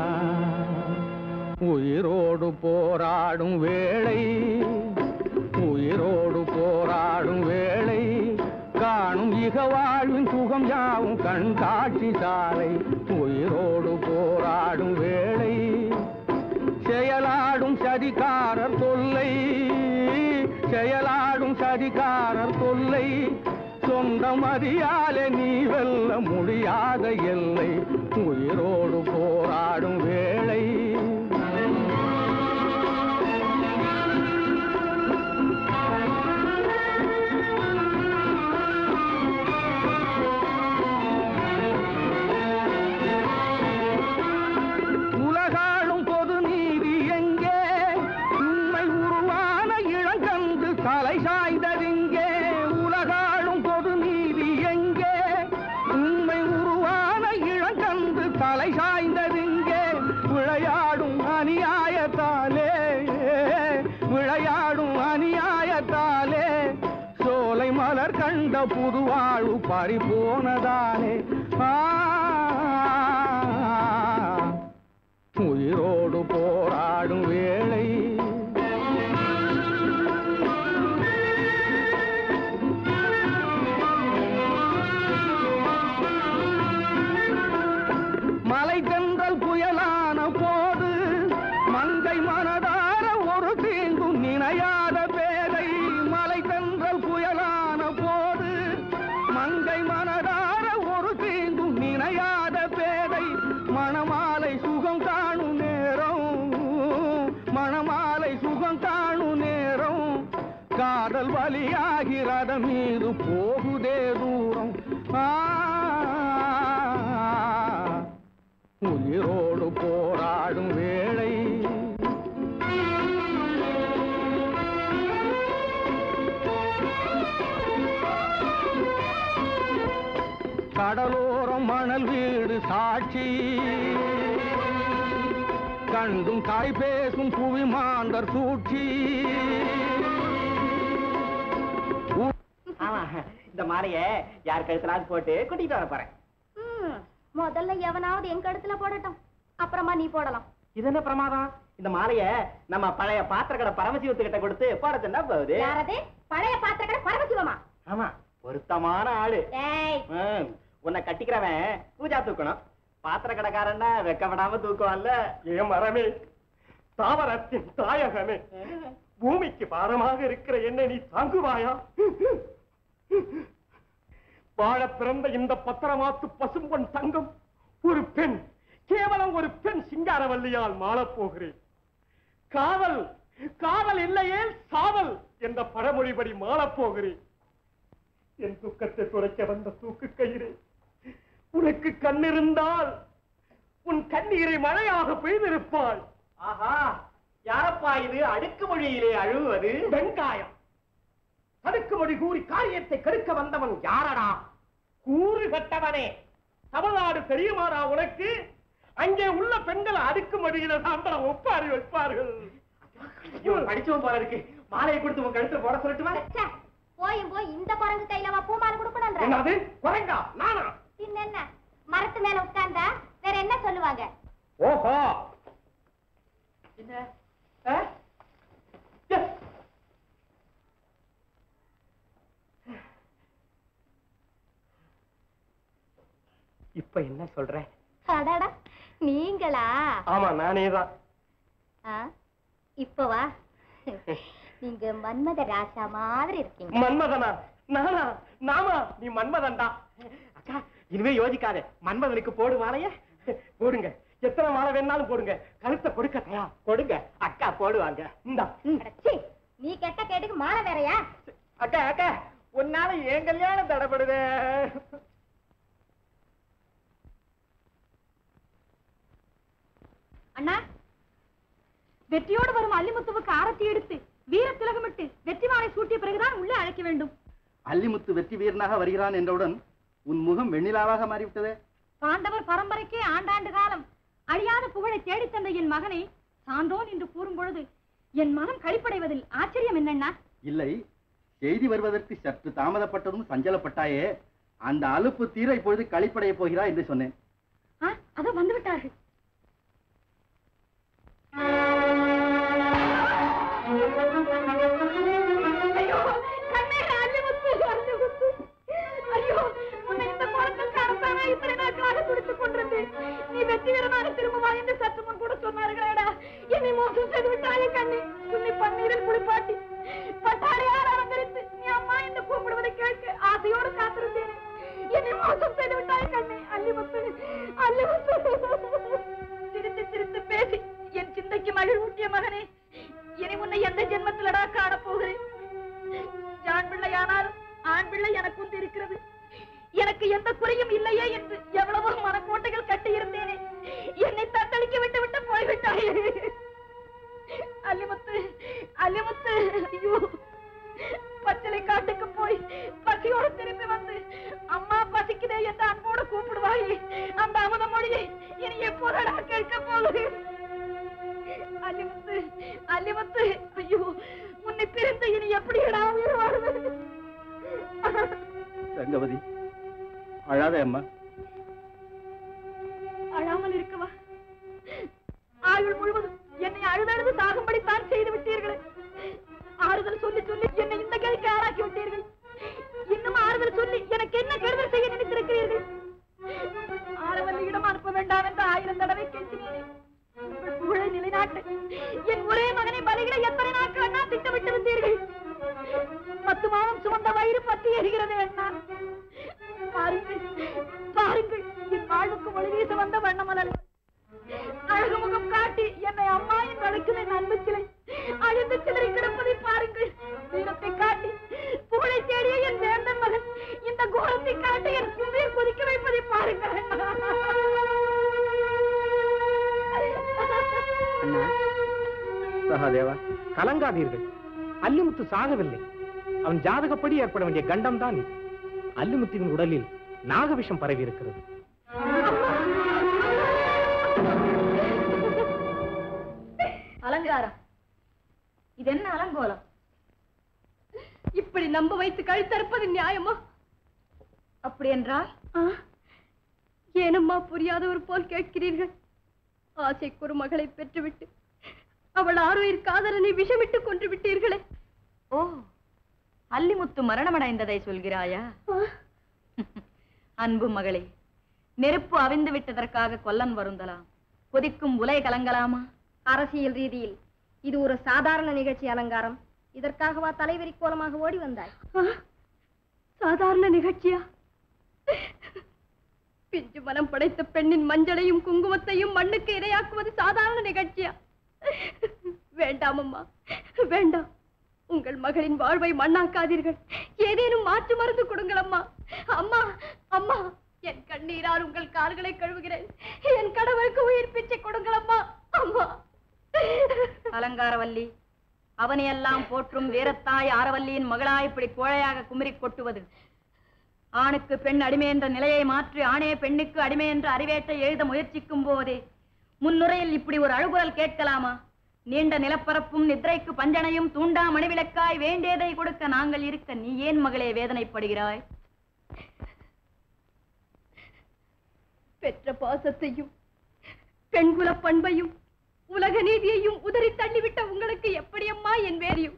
உயிரோடு போராடும் வேளை உயிரோடு போராடும் வேளை காணும் இக வாழ்வின் சுகம் யாவும் கண் காட்சி சாலை உயிரோடு போராடும் வேளை செயலாடும் சதிகாரர் தொல்லை செயலாடும் சதிகாரர் தொல்லை சொந்தம் அறியாலே நீ வெல்ல முடியாத எல்லை உயிரோடு போராடும் வேளை உலகாளும் பொது நீதி எங்கே உண்மை உருவான இளங்கன்று தலை சாய்ந்ததிங்கே உலகாளும் பொது நீதி எங்கே உண்மை உருவான இளங்கன்று தலை சாய்ந்ததிங்கே விளையாடும் அநியாயத்தாலே விளையாடும் அநியாயத்தாலே சோலை மலர் கண்ட புதுவாழ்வு பறிபோனதாலே ஆ உயிரோடு போராடும் வேளை மலை தென்றல் புயலான போது மங்கை மனதார ஒரு தீங்கும் நினையாத பேதை மலை தென்றல் புயலான போது மங்கை மனதார ஒரு தீங்கும் நினையாத பேதை மணமாலை சுகம் காணும் நேரம் மணமாலை சுகம் காணும் நேரம் காதல் வழியாகி ரதம் மீது போகுதே தூரம் ஆ உயிரோடு போராடும் வேளை கடலோரம் மணல் வீடு சாட்சி கண்டும் தாய் பேசும் புவி மாந்தர் சூழ்ச்சி ஆமா இந்த மாலைய யார் கழுத்தலாவது போட்டு கூட்டிட்டு வர போறேன் ம், முதல்ல எவனாவது என் கழுத்துல போடட்டும் அப்புறமா நீ போடலாம் இது என்ன பிரமாதம் இந்த மாலைய நம்ம பழைய பாத்திர கடை பரமசிவத்துக்கிட்ட கொடுத்து போட சொன்னா போகுது யாரது பழைய பாத்திரக்கடை பரமசிவமா ஆமா பொருத்தமான ஆளு டேய் ம், உன்னை கட்டிக்கிறவன் பூஜா தூக்கணும் பாத்திர கடைக்காரன்னா வெக்கப்படாம தூக்குவான்ல ஏன் மரமே தாவரத்தின் தாயகமே பூமிக்கு பாரமாக இருக்கிற என்னை நீ தாங்குவாயா வாழ பிறந்த இந்த பத்திரமாத்து பசும்பொன் தங்கம் ஒரு பெண் கேவலம் ஒரு பெண் சிங்காரவல்லியால் மாளப் போகிறேன் காவல் காவல் இல்லையே சாவல் என்ற பழமொழிபடி மாளப் போகிறேன் என் துக்கத்தை துடைக்க வந்த தூக்கு கயிறு உனக்கு கண்ணிருந்தால் உன் கண்ணீரை மழையாக பெய்திருப்பாள் ஆஹா யாரப்பா இது அடுக்கு மொழியிலே அழுவது வெங்காயம் அடுக்குமொழி கூறி காரியத்தை கெடுக்க வந்தவன் யாரடா கூறு கட்டவனே தமிழ்நாடு தெரியுமாடா உனக்கு அங்கே உள்ள பெண்கள் அடுக்குமொழியில தான் ஒப்பாரி வைப்பார்கள் இவன் படிச்சவன் போல இருக்கு மாலையை கொடுத்து உன் கழுத்துல போட சொல்லட்டுமா ச்சே, போயும் போய் இந்த குரங்கு கையிலவா பூமாலை கொடுக்கணும்ன்ற என்னது குறைங்கா நானா பின்ன என்ன மரத்து மேல உட்கார்ந்தா வேற என்ன சொல்லுவாங்க ஓஹோ இப்ப என்ன சொல்ற அடடா நீங்களா ஆமா நானே தான் ஆ, இப்பவா நீங்க மன்மத ராசா மாதிரி இருக்கீங்க மன்மதனா நானா நாமா நீ மன்மதன்டா அக்கா இனிமே யோசிக்காத மன்மதனுக்கு போடு மாலைய போடுங்க எத்தனை மாலை வேணாலும் போடுங்க கழுத்தை கொடுக்க தயா கொடுங்க அக்கா போடுவாங்க இந்தா அடச்சீ, நீ கெட்ட கேட்டுக்கு மாலை வேறயா அக்கா அக்கா உன்னால என் கல்யாணம் தடப்படுதே அண்ணா வெற்றியோடு வரும் அல்லிமுத்துவுக்கு ஆரத்தி எடுத்து வீர திலகமிட்டு வெற்றி மாலை சூட்டிய பிறகுதான் உள்ளே அழைக்க வேண்டும் அல்லிமுத்து வெற்றி வீரனாக வருகிறான் என்றவுடன் உன் முகம் வெண்ணிலாவாக மாறிவிட்டதே பாண்டவர் பரம்பரைக்கே ஆண்டாண்டு காலம் அழியாத புகழை தேடித் தந்த என் மகனை சான்றோன் என்று கூறும் பொழுது என் மனம் களிப்படைவதில் ஆச்சரியம் என்னண்ணா இல்லை செய்தி வருவதற்கு சற்று தாமதப்பட்டதும் சஞ்சலப்பட்டாயே அந்த அலுப்பு தீர இப்பொழுது களிப்படைய போகிறாய் என்று சொன்னேன் ஆ, அதோ வந்து விட்டார்கள் ஐயோ, கண்ணே, அல்லிமுத்து, அல்லிமுத்து. ஐயோ, உன்னை இந்த கோலத்தில் காணத்தானே இத்தனை நாட்களாக துடித்துக் கொண்டிருந்தேன். நீ வெற்றி வீரனாக திரும்புவா என்று சற்று முன் கூட சொன்னார்களேடா. என்னை மோசம் செய்து விட்டாயே கண்ணே. உன்னை பன்னீரில் குளிப்பாட்டி, பட்டாடையால் அலங்கரித்து, நீ அம்மா என்று கூப்பிடுவதை கேட்க ஆசையோடு காத்திருந்தேனே. என்னை மோசம் செய்து விட்டாயே கண்ணே. அல்லிமுத்து, அல்லிமுத்து. சிரித்து சிரித்து பேசி என் சிந்தைக்கு மகிழ்வூட்டிய மகனே இனி உன்னை எந்த ஜென்மத்திலடா காணப் போகிறேன் ஆண் பிள்ளையானாலும் ஆண் பிள்ளை எனக்கு உண்டு இருக்கிறது எனக்கு எந்த குறையும் இல்லையே என்று எவ்வளவோ மனக்கோட்டைகள் கட்டி இருந்தேனே என்னை தத்தளிக்க விட்டு விட்டு போய்விட்டாயே அல்லிமுத்து அல்லிமுத்து ஐயோ பச்சளை காட்டுக்கு போய் பசியோடு திரும்பி வந்து அம்மா பசிக்குதே என்று அன்போடு கூப்பிடுவாயே அந்த அமுத மொழியை இனி எப்போதடா கேட்க போகுது அல்லிமுத்து அல்லிமுத்து ஐயோ உன்னை பிரிந்து இனி எப்படிடா உயிர் வாழ்வது ரங்கவதி அழாதே அம்மா அழாமல் இருக்கவா ஆயுள் முழுவதும் என்னை அழுதழுது சாகும்படித்தான் செய்து விட்டீர்களே ஆறுதல் சொல்லி சொல்லி என்னை இந்த கேள்விக்கு ஆளாக்கி விட்டீர்கள் இன்னும் ஆறுதல் சொல்லி எனக்கு என்ன கெடுதல் செய்ய நினைத்திருக்கிறீர்கள் ஆளவல்ல இடம் அனுப்ப வேண்டாம் என்று ஆயிரம் தடவை கெஞ்சினேனே உங்கள் புகழை நிலைநாட்டு என் ஒரே மகனை பலியிட எத்தனை நாட்கள் அண்ணா திட்டமிட்டிருந்தீர்கள் பத்து மாதம் சுமந்த வயிறு பத்தி எரிகிறது அண்ணா பாருங்கள் பாருங்கள் என் வாழ்வுக்கு ஒளி வீச வந்த வண்ணமலர் அழகு முகம் காட்டி என்னை அம்மா என்று அழைக்கும் என் அன்பு சிலை அழுந்து சிதறி கிடப்பதை பாருங்கள் வீரத்தை காட்டி புகழை தேடிய என் வேந்தன் மகன் இந்த கோலத்தை காட்டி என் கும்பியை கொதிக்க வைப்பதை பாருங்கள் அண்ணா சகாதேவா கலங்காதீர்கள் அல்லிமுத்து சாகவில்லை அவன் ஜாதகப்படி ஏற்பட வேண்டிய கண்டம் தான் இது அல்லிமுத்துவின் உடலில் நாகவிஷம் பரவி இருக்கிறது அலங்காரம் இது என்ன அலங்கோலம் இப்படி நம்ப வைத்து கழுத்தறுப்பது நியாயமா அப்படி என்றால் ஏனம்மா புரியாதவர் போல் கேட்கிறீர்கள் ஆசைக்கு ஒரு மகளை பெற்றுவிட்டு அவள் ஆறுயிர் காதலனை விஷமிட்டு கொன்று விட்டீர்களே ஓ அல்லிமுத்து மரணமடைந்ததை சொல்கிறாயா அன்பு மகளே நெருப்பு அவிந்து விட்டதற்காக கொல்லன் வருந்தலாம் கொதிக்கும் உலை கலங்கலாமா அரசியல் ரீதியில் இது ஒரு சாதாரண நிகழ்ச்சி அலங்காரம் இதற்காகவா தலைவரி கோலமாக ஓடி வந்தாய் சாதாரண நிகழ்ச்சியா பிஞ்சு மனம் படைத்த பெண்ணின் மஞ்சளையும் குங்குமத்தையும் மண்ணுக்கு இரையாக்குவது சாதாரண நிகழ்ச்சியா வேண்டாம் அம்மா வேண்டாம் உங்கள் மகளின் வாழ்வை மண்ணாக்காதீர்கள் ஏதேனும் மாற்று மருந்து கொடுங்கள் அம்மா அம்மா அம்மா என் கண்ணீரால் உங்கள் கால்களை கழுவுகிறேன் என் கடவுளுக்கு உயிர் பிச்சை கொடுங்கள் அம்மா அம்மா அலங்காரவல்லி அவனையெல்லாம் போற்றும் வீரத்தாய் ஆரவல்லியின் மகளாய் இப்படி கோழையாக குமரி கொட்டுவது ஆணுக்கு பெண் அடிமை என்ற நிலையை மாற்றி ஆணே பெண்ணுக்கு அடிமை என்ற அறிவேட்டை எழுத முயற்சிக்கும் போதே முன்னுரையில் இப்படி ஒரு அழுகுரல் கேட்கலாமா நீண்ட நிலப்பரப்பும் நித்ரைக்கு பஞ்சனையும் தூண்டா மணிவிளக்காய் வேண்டியதை கொடுக்க நாங்கள் இருக்க நீ ஏன் மகளே வேதனைப்படுகிறாய் பெற்ற பாசத்தையும் பெண்குல பண்பையும் உலக நீதியையும் உதறி தள்ளிவிட்ட உங்களுக்கு எப்படி அம்மா என் வேரியும்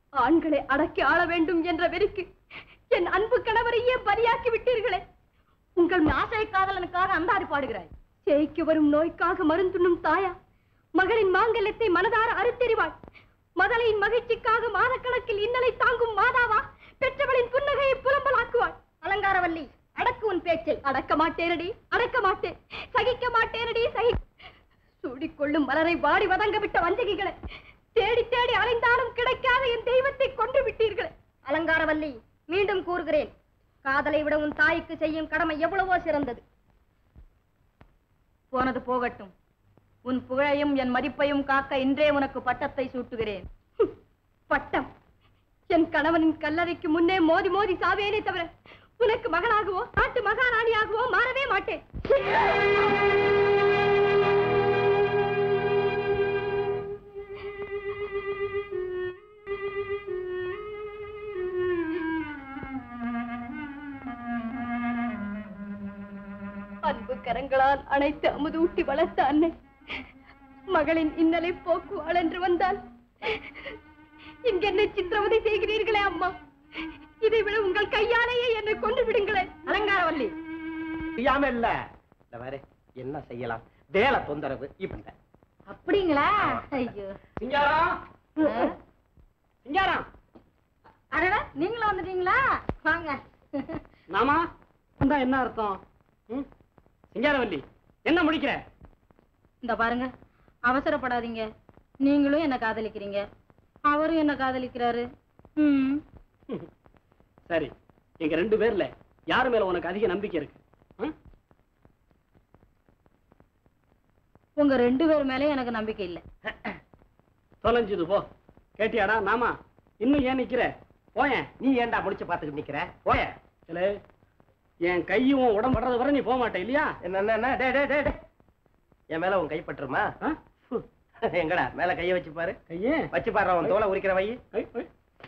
ஆண்களை அடக்கி ஆள வேண்டும் என்ற வெறிக்கு என் அன்பு கணவரையே பலியாக்கி விட்டீர்களே உங்கள் ஆசை காதலனுக்காக அந்தாதி பாடுகிறாய் ஜெயிக்கு வரும் நோய்க்காக மருந்துண்ணும் தாயா மகளின் மாங்கல்யத்தை மனதார அறுத்தெறிவாள் மதலையின் மகிழ்ச்சிக்காக மாதக்கணக்கில் இன்னலை தாங்கும் மாதாவா பெற்றவளின் புன்னகையை புலம்பலாக்குவாள் அலங்காரவல்லி அடக்கு உன் பேச்சை அடக்க மாட்டேனடி அடக்க மாட்டேன் சகிக்க மாட்டேனடி சகி சூடிக்கொள்ளும் மலரை வாடி வதங்க விட்ட வஞ்சகிகளை தேடி தேடி அலைந்தாலும் கிடைக்காத என் தெய்வத்தை கொன்று விட்டீர்களே அலங்காரவல்லி மீண்டும் கூறுகிறேன் காதலை விட உன் தாய்க்கு செய்யும் கடமை எவ்வளவோ சிறந்தது போனது போகட்டும் உன் புகழையும் என் மதிப்பையும் காக்க இன்றே உனக்கு பட்டத்தை சூட்டுகிறேன் பட்டம் என் கணவனின் கல்லறைக்கு முன்னே மோதி மோதி சாவேனே தவிர உனக்கு மகனாகவோ நாட்டு மகாராணியாகவோ மாறவே மாட்டேன் அன்பு கரங்களால் அனைத்து அமுதூட்டி வளர்த்த அன்னை மகளின் இன்னலை போக்குவாள் என்று வந்தால் இங்கென்னை சித்திரவதை செய்கிறீர்களே அம்மா இதை விட உங்கள் கையாலேயே என்னை கொன்று விடுங்களேன் அலங்காரவல்லி செய்யாம இல்ல இந்த வேற என்ன செய்யலாம் வேலை தொந்தரவு இப்ப அப்படிங்களா ஐயோ சிங்காரம் சிங்காரம் அடடா நீங்களும் வந்துட்டீங்களா வாங்க நாமா இந்தா என்ன அர்த்தம் ம்? சிங்காரவல்லி என்ன முடிக்கிற இந்த பாருங்க அவசரப்படாதீங்க நீங்களும் என்ன காதலிக்கிறீங்க அவரும் என்ன காதலிக்கிறாரு ம் சரி எங்க ரெண்டு பேர்ல யாரு மேல உனக்கு அதிக நம்பிக்கை இருக்கு ம்? உங்க ரெண்டு பேர் மேலயும் எனக்கு நம்பிக்கை இல்ல தொலைஞ்சுது போ கேட்டியாடா நாமா இன்னும் ஏன் நிக்கிற போயேன் நீ ஏன்டா முடிச்சு பாத்துக்கிட்டு நிக்கிற போய இல்ல என் கையும் உன் உடம்பு படுறது வரை நீ போக மாட்டே இல்லையா என்ன என்ன, என்ன டே டே டே டே. என் மேல உன் கை பட்டுருமா ஆ? எங்கடா மேல கைய வச்சு பாரு கையே வச்சு பாரு உன் தோலை உரிக்கிற வை ஐ, ஐ.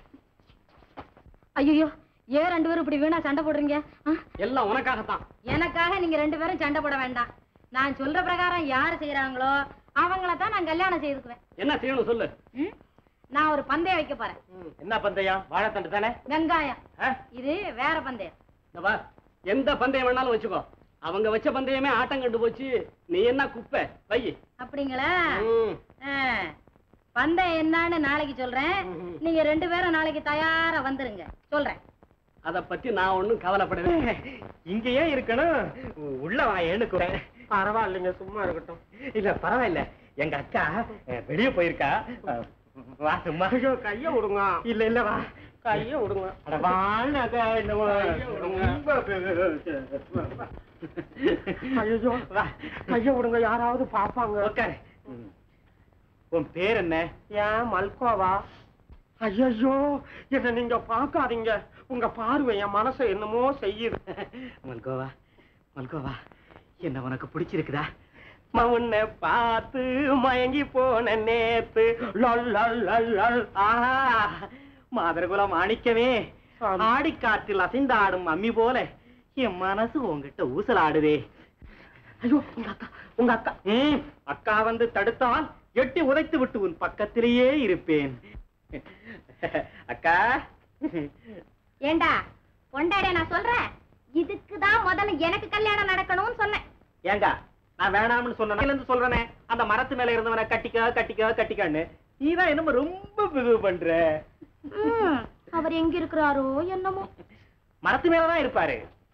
ஐயோ ஏன் ரெண்டு பேரும் இப்படி வீணா சண்டை போடுறீங்க ஆ? எல்லாம் உனக்காகத்தான் எனக்காக நீங்க ரெண்டு பேரும் சண்டை போட வேண்டாம் நான் சொல்ற பிரகாரம் யாரு செய்யறாங்களோ அவங்கள தான் நான் கல்யாணம் செய்துக்குவேன் என்ன செய்யணும் சொல்லு ம்? நான் ஒரு பந்தயம் வைக்க போறேன் என்ன பந்தயம் வாழைத்தண்டு தானே வெங்காயம் ஆ? இது வேற பந்தயம் இந்த பார் எந்த பந்தயம் வேணாலும் வச்சுக்கோ அவங்க வச்ச பந்தயமே ஆட்டம் கண்டு போச்சு நீ என்ன குப்பை வை அப்படிங்களா ம். ஆ. பந்தயம் என்னன்னு நாளைக்கு சொல்றேன் ம்ஹும். நீங்க ரெண்டு பேரும் நாளைக்கு தயாரா வந்துருங்க சொல்றேன் அத பத்தி நான் ஒண்ணும் கவலைப்படவே இங்கேயே இருக்கணும் உள்ள வா எண்ணுக்குறேன் பரவாயில்லைங்க சும்மா இருக்கட்டும் இல்ல பரவாயில்ல எங்க அக்கா அஹ், வெளிய போயிருக்கா அஹ், வா சும்மா கைய விடுங்க இல்ல இல்ல வா கைய விடுங்க அட வாங்க அக்கா என்னமோ ஐயோ வா கைய விடுங்க யாராவது பாப்பாங்க உட்காரு உன் பேர் என்ன ஏன் மல்கோவா ஐயோ என்ன நீங்க பார்க்காதீங்க உங்க பார்வை என் மனசை என்னமோ செய்யுது மல்கோவா மல்கோவா என்ன உனக்கு பிடிச்சிருக்குதா உன்னை பார்த்து மயங்கி போன நேத்து லொல் லொல் லொல் லொல். ஆஹா மாதரகுலம் மாணிக்கவே ஆடிக்காற்றில் அசைந்தாடும் அம்மி போல என் மனசு உங்ககிட்ட ஊசலாடுதே ஐயோ உங்க அக்கா உங்க அக்கா ம், அக்கா வந்து தடுத்தால் எட்டி உதைத்து விட்டு உன் பக்கத்திலேயே இருப்பேன் அக்கா ஏண்டா பொண்டாடிய நான் சொல்றேன் இதுக்கு தான் முதல்ல எனக்கு கல்யாணம் நடக்கணும்னு சொன்னேன் ஏங்க நான் வேணாம்னு சொன்னேன் இருந்து சொல்றேனே அந்த மரத்து மேல இருந்தவனை கட்டிக்க கட்டிக்க கட்டிக்கன்னு நீ தான் என்னமோ ரொம்ப பிகு பண்ற ம், அவர் எங்க இருக்கிறாரோ என்னமோ மரத்து மேலதான் இருப்பாரு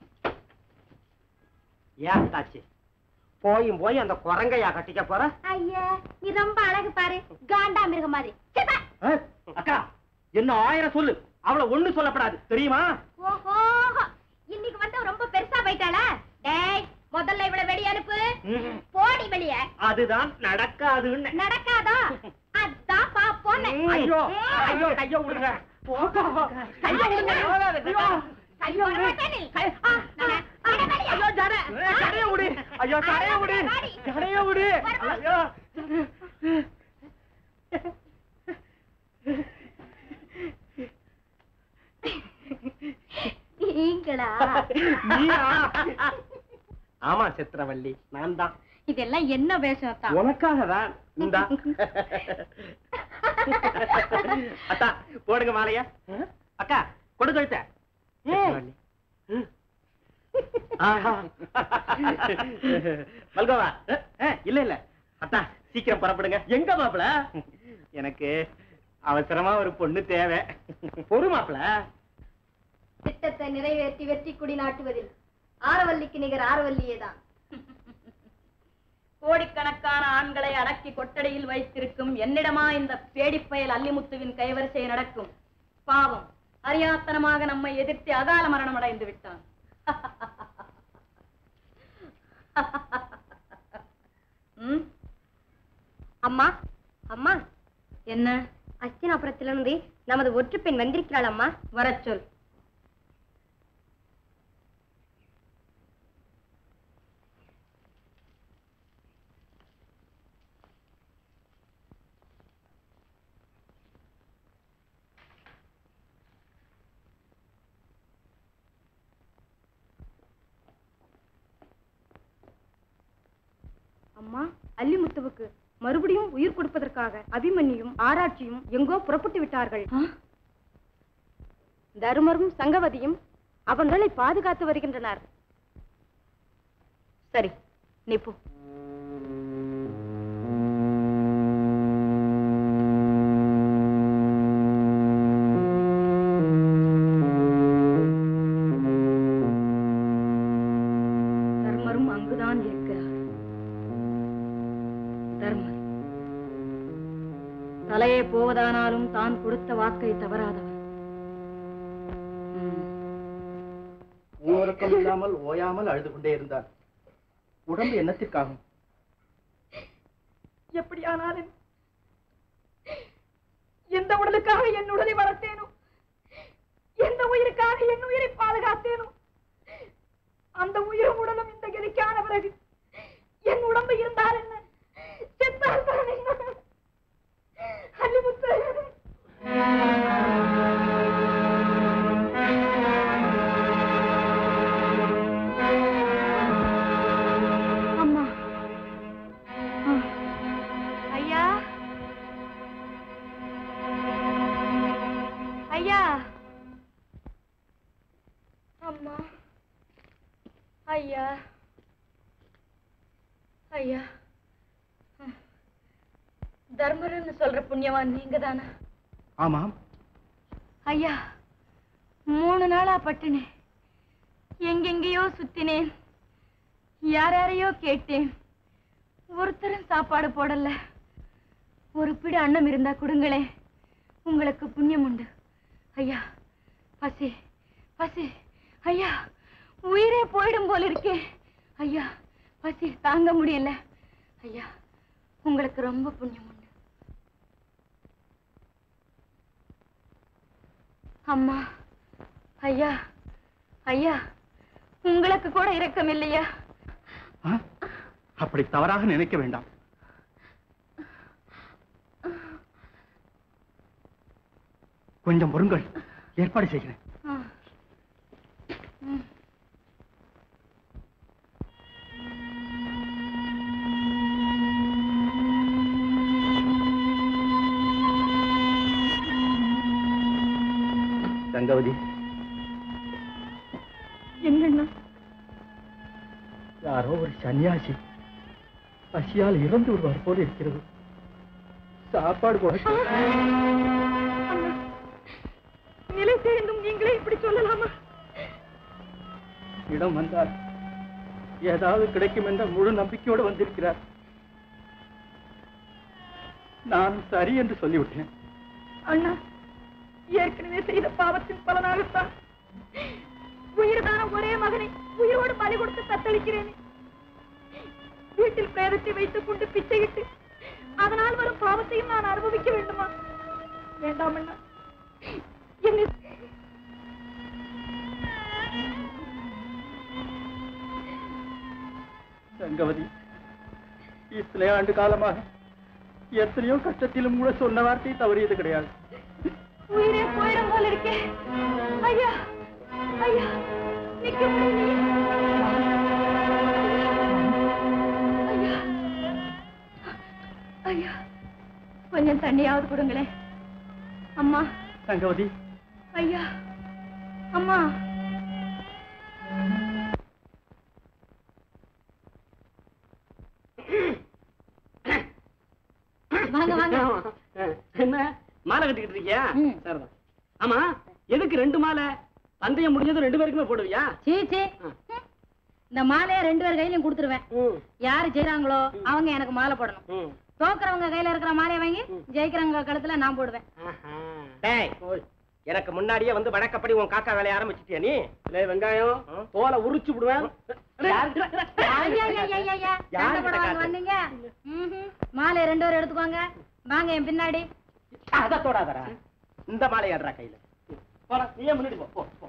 ஏன் தாச்சி போயும் போய் அந்த குரங்கையா கட்டிக்க போற ஐயா நீ ரொம்ப அழகு பாரு காண்டா மிருகம் மாதிரி சீ, பா. அஹ், அக்கா என்ன ஆயிரம் சொல்லு அவளை ஒண்ணு சொல்லப்படாது தெரியுமா ஓஹோ இன்னைக்கு வந்து ரொம்ப பெருசா போயிட்டாளா டேய் முதல்ல இவள வெளிய அனுப்பு ம், போடி வெளிய அதுதான் நடக்காதுன்னு நடக்காதா அதான் பாப்போன்னு ஐயோ ஐயோ கைய விடுங்க கைய விடுங்க ஐயோ ஐயோ வரமாட்டே நீ. ஆ, நான் அட வெளிய. ஐயோ ஜட ஜடைய விடு ஐயோ ஜடைய விடு ஜடைய விடு ஐயோ நீங்களா நீயா? ஆமா சித்திரவள்ளி நான் தான் இதெல்லாம் என்ன வேஷம் தான் உனக்காக தான் இந்தா அத்தா போடுங்க மாலையா அக்கா கொடு கழுத்த மல்கோவா அஹ், அஹ், இல்ல இல்ல அத்தா சீக்கிரம் புறப்படுங்க எங்க மாப்பிள எனக்கு அவசரமா ஒரு பொண்ணு தேவை பொறு மாப்பிள திட்டத்தை நிறைவேற்றி வெற்றி குடி நாட்டுவதில் ஆரவல்லிக்கு நிகர் ஆரவல்லியே தான் கோடிக்கணக்கான ஆண்களை அடக்கி கொட்டடியில் வைத்திருக்கும் என்னிடமா இந்த பேடிப்பயல் அல்லிமுத்துவின் கைவரிசை நடக்கும் பாவம் அறியாத்தனமாக நம்மை எதிர்த்து அகால மரணம் அடைந்து விட்டான் ம்? அம்மா அம்மா என்ன அஸ்தினாபுரத்திலிருந்து நமது ஒற்று பெண் வந்திருக்கிறாள் அம்மா வரச் சொல் அம்மா அல்லிமுத்துவுக்கு மறுபடியும் உயிர் கொடுப்பதற்காக அபிமன்யும் ஆராய்ச்சியும் எங்கோ புறப்பட்டு விட்டார்கள் தருமரும் சங்கவதியும் அவர்களை பாதுகாத்து வருகின்றனர் சரி நீ போ தர்மரும் அங்குதான் இருக்கிறார் தர்மர் தலையே போவதானாலும் தான் கொடுத்த வாக்கை தவறாதவர் ம். ஊரக்கம் இல்லாமல் ஓயாமல் அழுது கொண்டே இருந்தார் உடம்பு என்னத்திற்காகும் எப்படியானாலும் எந்த உடலுக்காக என் உடலை வளர்த்தேனோ எந்த உயிருக்காக என் உயிரை பாதுகாத்தேனோ அந்த உயிரும் உடலும் இந்த கதிக்கான பிறகு என் உடம்பு இருந்தால் என்ன செத்தால் தான் என்ன அல்லிமுத்து அம்மா ஐயா ஐயா அம்மா ஐயா ஐயா தர்மருன்னு சொல்ற புண்ணியவான் நீங்க தானா ஆமாம் ஐயா மூணு நாளா பட்டினி எங்கெங்கேயோ சுத்தினேன் யார் யாரையோ கேட்டேன் ஒருத்தரும் சாப்பாடு போடல ஒரு பிடி அன்னம் இருந்தா கொடுங்களே உங்களுக்கு புண்ணியம் உண்டு ஐயா பசி பசி ஐயா உயிரே போயிடும் போல இருக்கே ஐயா பசி தாங்க முடியல ஐயா உங்களுக்கு ரொம்ப புண்ணியம் உண்டு அம்மா ஐயா ஐயா உங்களுக்கு கூட இரக்கம் இல்லையா ஆ? அப்படி தவறாக நினைக்க வேண்டாம் கொஞ்சம் பொறுங்கள் ஏற்பாடு செய்கிறேன் ஆ. ம். கங்கவதி என்னண்ணா யாரோ ஒரு சன்னியாசி பசியால் இறந்து விடுவார் போல இருக்கிறது சாப்பாடு போட அண்ணா, நிலை தெரிந்தும் நீங்களே இப்படி சொல்லலாமா இடம் வந்தால் ஏதாவது கிடைக்கும் என்ற முழு நம்பிக்கையோடு வந்திருக்கிறார் நான் சரி என்று சொல்லிவிட்டேன் அண்ணா ஏற்கனவே செய்த பாவத்தின் பலனாகத்தான் உயிர்தான ஒரே மகனை உயிரோடு பலி கொடுத்து தத்தளிக்கிறேன் வீட்டில் பிரேதத்தை வைத்துக் கொண்டு பிச்சையிட்டு அதனால் வரும் பாவத்தையும் நான் அனுபவிக்க வேண்டுமா வேண்டாம் அண்ணா என்னை கங்கவதி இத்தனை ஆண்டு காலமாக எத்தனையோ கஷ்டத்திலும் கூட சொன்ன வார்த்தை தவறியது கிடையாது உயிரே போயிடும் போல இருக்கே ஐயா ஐயா நிக்க முடியலையே. ஐயா ஐயா கொஞ்சம் தண்ணியாவது கொடுங்களேன் அம்மா கங்கவதி ஐயா அம்மா வாங்க வாங்க என்ன மாலை கட்டிக்கிட்டு இருக்கியா ம். சரிதான் ஆமா எதுக்கு ரெண்டு மாலை பந்தயம் முடிஞ்சதும் ரெண்டு பேருக்குமே போடுவியா சீ சீ ஆ. இந்த மாலையை ரெண்டு பேர் கையிலயும் கொடுத்துருவேன் ம், யாரு செய்றாங்களோ அவங்க எனக்கு மாலை போடணும் ம். தோக்குறவங்க கையில இருக்கிற மாலையை வாங்கி ஜெயிக்கிறவங்க கழுத்துல நான் போடுவேன் ஆஹா. டேய் ஓய். எனக்கு முன்னாடியே வந்து வழக்கப்படி உன் காக்கா வேலைய ஆரம்பிச்சிட்டியா நீ லே வெங்காயம் தோலை உரிச்சு விடுவேன் ஐயா, ஐயா, ஐயா, ஐயா, யாரு சண்டை போட கிட்ட வாங்க காட்டு? வந்தீங்க ம்ஹும். மாலையை ரெண்டு பேரும் எடுத்துக்கோங்க வாங்க என் பின்னாடி அத தொடாதடா இந்த மாலை ஏடுறா கையில போடா, நீயே முன்னாடி போ, போ போ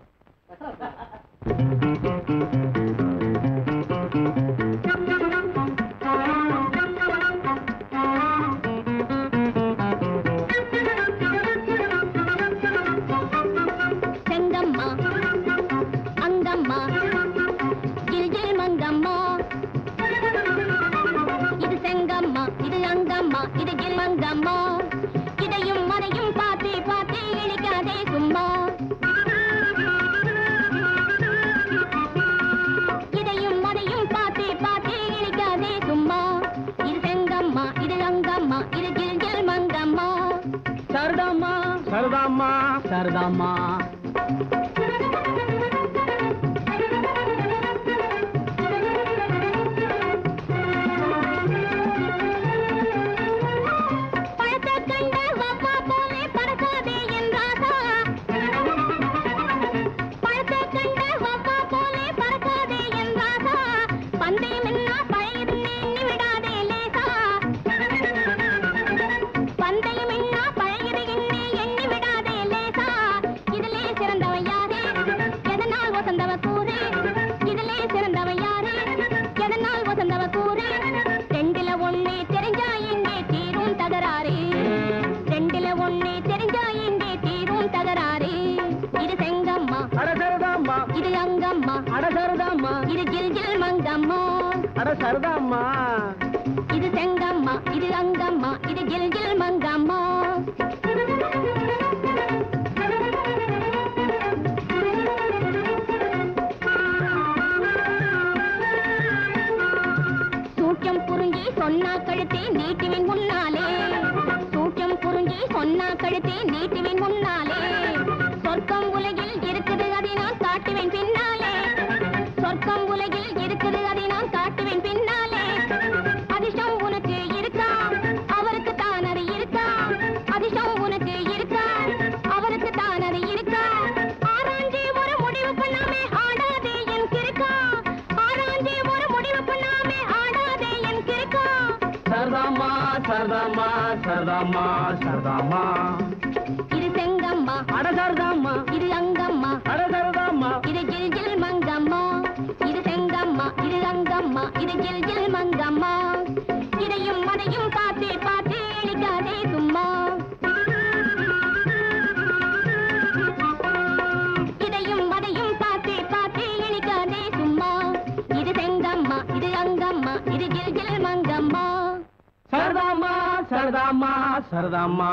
செங்கம்மா அங்கம்மா ஜில் ஜில் மங்கம்மா இது செங்கம்மா இது அங்கம்மா இது ஜில் மங்கம்மா இதையும் மறையும் பார்த்து பார்த்து இழிக்காதே சும்மா இதையும் மறையும் பார்த்து பார்த்து இழிக்காதே சும்மா இது செங்கம்மா இது அங்கம்மா இது ஜில் ஜில் மங்கம்மா சரதாம்மா சரதாம்மா சரதாம்மா பழத்தை கண்ட வவ்வா போலே பறக்காதே என் ராசா பழத்தை கண்ட வவ்வா போலே பறக்காதே என் ராசா பந்தயம் என்ன பழையது எண்ணி விடாதே லேசா பந்தயம் என்ன பழையது எண்ணி எண்ணி விடாதே லேசா இதிலே சிறந்தவன் யாரு எதனால் வசந்தவ கூறு இதிலே சிறந்தவன் யாரு எதனால் வசந்தவ கூறு ரெண்டுல ஒண்ணு தெரிஞ்சா எங்கே தீரும் தகராறு ரெண்டுல ஒண்ணு தெரிஞ்சா எங்கே தீரும் தகராறு இது செங்கம்மா அட சரதாம்மா இது அங்கம்மா அட சரதாம்மா இது ஜில் ஜில் மங்கம்மா அட சரதாம்மா இது செங்கம்மா இது அங்கம்மா இது ஜில் ஜில் மங்கம்மா சூட்சம் புரிஞ்சி சொன்னா கழுத்தே நீட்டுவின் முன்னாலே சூட்சம் புரிஞ்சி சொன்னா கழுத்தே நீட்டுவின் முன்னாலே சொர்க்கம் உலகில் இருக்குது அதை நான் காட்டுவேன் பின்னாலே சொர்க்கம் உலகில் இருக்குது அதை நான் காட்டுவேன் பின்னாலே அதிர்ஷ்டம் உனக்கு இருக்கா அவருக்கு தான் அது இருக்கா அதிர்ஷ்டம் உனக்கு இருக்கா அவருக்கு தான் அது இருக்கா ஆராய்ஞ்சி ஒரு முடிவு பண்ணாமே ஆடாதே என் கிறுக்கா ஆராய்ஞ்சி ஒரு முடிவு பண்ணாமே ஆடாதே என் கிறுக்கா சரதாம்மா சரதாம்மா சரதாம்மா சரதாம்மா இது செங்கம்மா அட சரதாம்மா இது அங்கம்மா அட சரதாம்மா இது ஜில் ஜில் மங்கம்மா இது செங்கம்மா இது அங்கம்மா இது ஜில் ஜில் மங்கம்மா இதையும் அதையும் பார்த்து பார்த்து இழிக்காதே சும்மா இதையும் அதையும் பார்த்து பார்த்து இழிக்காதே சும்மா இது செங்கம்மா இது அங்கம்மா இது ஜில் ஜில் மங்கம்மா சரதாம்மா சரதாம்மா சரதாம்மா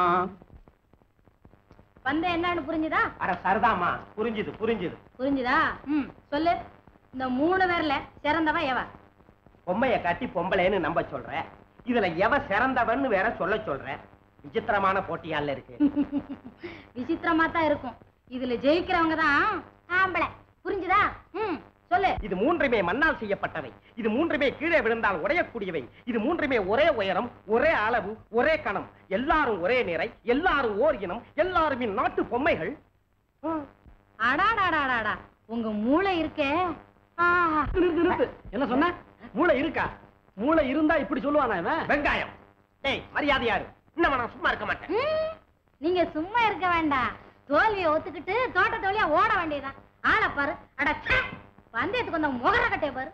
வந்து என்னன்னு புரிஞ்சுதா அட சரதாமா புரிஞ்சுது புரிஞ்சுது புரிஞ்சுதா ம் சொல்லு இந்த மூணு பேர்ல சிறந்தவன் எவ பொம்மைய காட்டி பொம்பளைன்னு நம்ப சொல்ற இதுல எவ சிறந்தவன்னு வேற சொல்ல சொல்ற விசித்திரமான போட்டியால இருக்கு விசித்திரமா தான் இருக்கும் இதுல ஜெயிக்கிறவங்க தான் ஆம்பளை புரிஞ்சுதா ம் சொல்லு இது மூன்றுமே மண்ணால் செய்யப்பட்டவை இது மூன்றுமே கீழே விழுந்தால் உடையக்கூடியவை இது மூன்றுமே ஒரே உயரம் ஒரே அளவு ஒரே கணம் எல்லாரும் ஒரே நிறை எல்லாரும் ஓர் இனம் எல்லாரும் நாட்டு பொம்மைகள் அடாடாடாடாடா உங்க மூளை இருக்கே ஆஹா. நிறுத்து நிறுத்து என்ன சொன்ன மூளை இருக்கா மூளை இருந்தா இப்படி சொல்லுவானா இவன் வெங்காயம் டேய் மரியாதை யாரு இன்னும் நான் சும்மா இருக்க மாட்டேன் ம், நீங்க சும்மா இருக்க வேண்டாம் தோல்வியை ஒத்துக்கிட்டு தோட்ட தோல்வியா ஓட வேண்டியதுதான் ஆளை பாரு அட ச்சே! பந்தயத்துக்கு வந்த முகர கட்டைய பாரு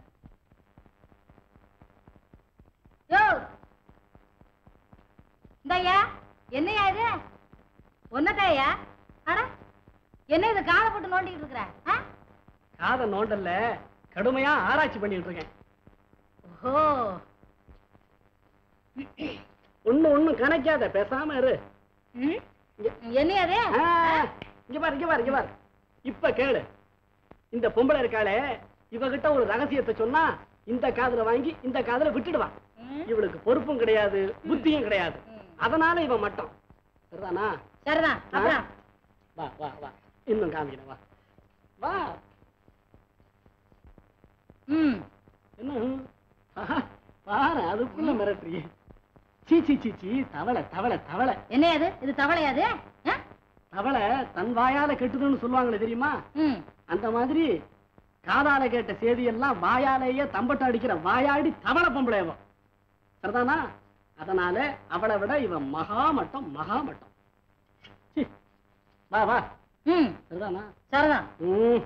யோ இந்தய்யா என்னையா இது ஒன்னதாயா அட என்ன இது காலை போட்டு நோண்டிட்டு இருக்கிற ஆ? காதை நோண்டல்ல கடுமையா ஆராய்ச்சி பண்ணிட்டு இருக்கேன் ஓ ஒண்ணு ஒண்ணும் கணக்காத பேசாம இரு ம்? என்னையா இது ஆ, இங்க பாரு இங்க பாரு இங்க பாரு இப்ப கேளு இந்த பொம்பளை இருக்காளே இவகிட்ட ஒரு ரகசியத்தை சொன்னா இந்த காதுல வாங்கி இந்த காதுல விட்டுடுவா ம். இவளுக்கு பொறுப்பும் கிடையாது புத்தியும் கிடையாது ம். அதனால இவன் மட்டும் சரிதானா சரிதான் அப்புறம் வா வா வா இன்னும் காமிக்கிறேன் வா வா ம் என்ன ம்? ஆஹா, பாரு அதுக்குள்ள மிரட்டுறியே சீ சீ சீ சீ தவளை தவளை தவளை என்ன அது இது தவளையாது ஆ? தவளை தன் வாயால கெட்டுதுன்னு சொல்லுவாங்களே தெரியுமா ம் அந்த மாதிரி காதால கேட்ட செய்தியெல்லாம் வாயாலேயே தம்பட்ட அடிக்கிற வாயாடி தவளை பொம்பளை இவன் சரிதானா அதனால அவளை விட இவன் மகா மட்டம் மகா மட்டம் சீ, வா வா ம் சரிதானா சரிதான் ம்.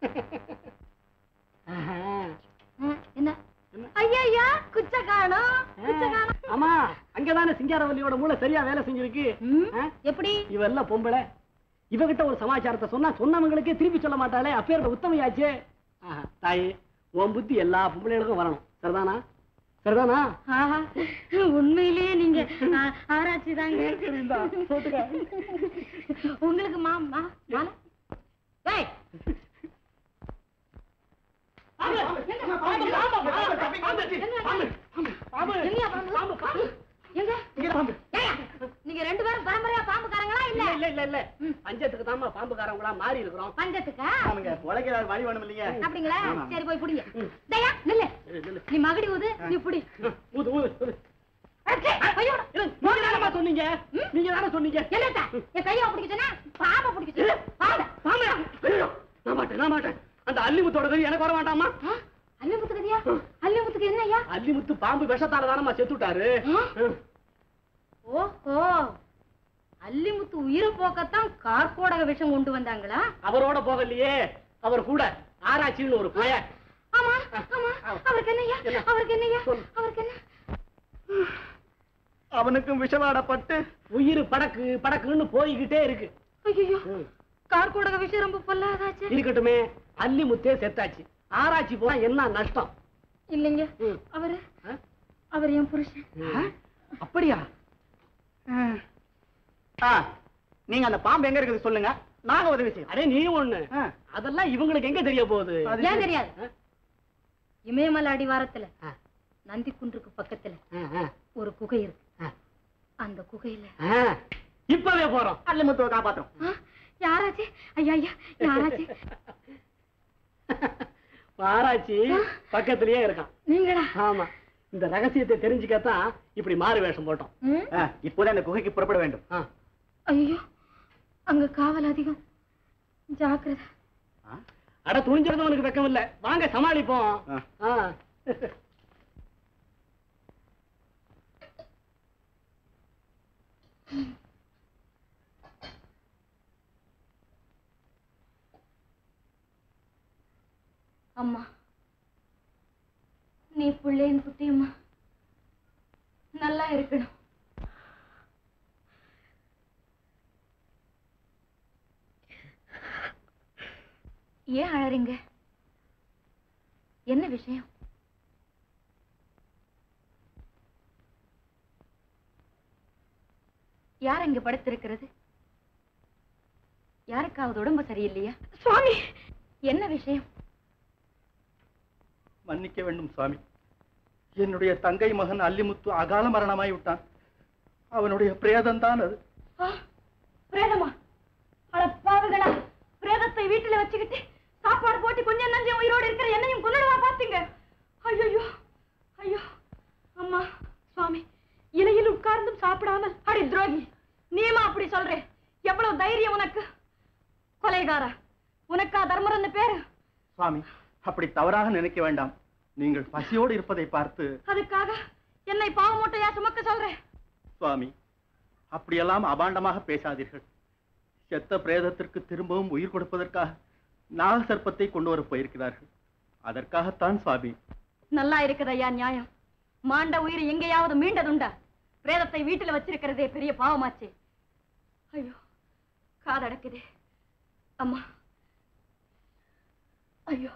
ஆஹா. ம், என்ன என்ன? ஐயா குச்ச காணோம் குச்ச காணோம் ஆமா அங்கதானே சிங்காரவல்லியோட மூளை சரியா வேலை செஞ்சிருக்கு ம், ஆ? எப்படி இவெல்லாம் பொம்பளை இவகிட்ட ஒரு சமாச்சாரத்தை சொன்னா சொன்னவங்களுக்கே திருப்பி சொல்ல மாட்டாளே அப்பேர் உத்தமையாச்சே ஆஹா, தாயே உன் புத்தி எல்லா பொம்பளைகளுக்கும் வரணும் சரிதானா சரிதானா ஆஹா, உண்மையிலேயே நீங்க ஆ, ஆராய்ச்சி தாங்க உங்களுக்கு மா மா மாலை? ஏய், எங்கயா பாம்பு? எங்க? ஏய்யா, நீங்க ரெண்டு பேரும் பரம்பரையா பாம்புக்காரங்களா இல்ல இல்ல இல்ல இல்ல இல்ல பஞ்சத்துக்கு தாமா பாம்புக்காரங்களா மாறி இருக்கிறோம் பஞ்சத்துக்கா ஆமாங்க உழைக்கிறார் வழி வேணும் இல்லைங்க அப்படிங்களா ஆமா. சரி போய் புடிங்க டேயா நில்லு நீ மகடி ஊது நீ புடி ஊது ஊது ஊது. அச்சே, ஐயோ இல்ல, நீங்க தானம்மா சொன்னீங்க நீங்க தானே சொன்னீங்க என்னத்தா என் கையை பிடிக்க சொன்னா பாம்பை பிடிக்க சொன்னா பாம்பை பாம்பா? ஐயோ, நான் மாட்டேன் நான் மாட்டேன் அந்த அல்லிமுத்தோட கறி எனக்கு வர வேண்டாமா ஆ? அல்லிமுத்துக்கு கதியா அல்லிமுத்துக்கு என்னய்யா அல்லிமுத்து பாம்பு விஷத்தால தானம்மா செத்துட்டாரு ஓஹோ அல்லிமுத்து உயிரை போக்கத்தான் கார்கோடக விஷம் கொண்டு வந்தாங்களா அவரோட போகலையே அவர் கூட ஆராய்ச்சின்னு ஒரு பய ஆமா ஆமா அவருக்கு என்னய்யா என்ன? அவருக்கு என்னய்யா சொல்லு. அவருக்கு என்ன அவனுக்கும் விஷவாடப்பட்டு உயிர் படக்கு படக்குன்னு போய்கிட்டே இருக்கு ஐயோ ம். கார்கோடக விஷம் ரொம்ப பொல்லாதாச்சு இருக்கட்டுமே அல்லிமுத்தே செத்தாச்சு ஆராய்ச்சி போனா என்ன நஷ்டம் இல்லைங்க ம். அவரு ஆ? அவர் என் புருஷன் அப்படியா ஆ, நீங்க அந்த பாம்பு எங்க இருக்குது சொல்லுங்க நாங்க உதவி செய்யறோம் அடே நீ ஒண்ணு ஆ. அதெல்லாம் இவங்களுக்கு எங்க தெரிய போகுது அது ஏன் சரி. தெரியாது ஆ? இமயமலை அடிவாரத்துல ஆ. நந்தி குன்றுக்கு பக்கத்துல ஆ, ஆ, ஒரு குகை இருக்கு ஆ. அந்த குகையில ஆ. இப்பவே போறோம் அல்லிமுத்துவை காப்பாத்துறோம் ஆ, யாராச்சு ஐயா ஐயா யாராச்சு ஆராய்ச்சி பக்கத்திலேயே இருக்கான் நீங்களா ஆமா இந்த ரகசியத்தை தெரிஞ்சுக்கத்தான் இப்படி மாறு வேஷம் போட்டோம் ம்? ஆ, இப்போதே அந்த குகைக்கு புறப்பட வேண்டும் ஆ. ஐயோ அங்க காவல் அதிகம் ஜாக்கிரதை அட துணிஞ்சிருந்தவனுக்கு வெக்கம் இல்ல வாங்க சமாளிப்போம் ஆ. ஆ. அம்மா நீ பிள்ளையின் குட்டியம்மா நல்லா இருக்கணும் ஏன் அழறீங்க என்ன விஷயம் யார் இங்க படுத்திருக்கிறது யாருக்காவது உடம்பு சரியில்லையா சுவாமி என்ன விஷயம் மன்னிக்க வேண்டும் சுவாமி என்னுடைய தங்கை மகன் அல்லிமுத்து அகால மரணமாய் விட்டான் அவனுடைய பிரேதம் தான் அது ஆ, பிரேதமா அட பாவிகளா பிரேதத்தை வீட்டுல வச்சுக்கிட்டு சாப்பாடு போட்டு கொஞ்சம் நஞ்சம் உயிரோடு இருக்கிற என்னையும் கொல்லடவா பாத்தீங்க ஐயோ ஐயோ அம்மா சுவாமி இலையில் உட்கார்ந்தும் சாப்பிடாமல் அடி துரோகி நீமா அப்படி சொல்றே எவ்வளவு தைரியம் உனக்கு கொலைகாரா உனக்கா தர்மரன்னு பேரு சுவாமி அப்படி தவறாக நினைக்க வேண்டாம் நீங்கள் பசியோடு இருப்பதை பார்த்து அதுக்காக என்னை பாவ மூட்டையா சுமக்க சொல்றேன் சுவாமி அப்படியெல்லாம் அபாண்டமாக பேசாதீர்கள் செத்த பிரேதத்திற்கு திரும்பவும் உயிர் கொடுப்பதற்காக நாக சர்ப்பத்தை கொண்டு வர போயிருக்கிறார்கள் அதற்காகத்தான் சுவாமி நல்லா இருக்குதையா நியாயம் மாண்ட உயிர் எங்கேயாவது மீண்டதுண்டா பிரேதத்தை வீட்டுல வச்சிருக்கிறதே பெரிய பாவமாச்சே ஐயோ காதடக்குதே அம்மா ஐயோ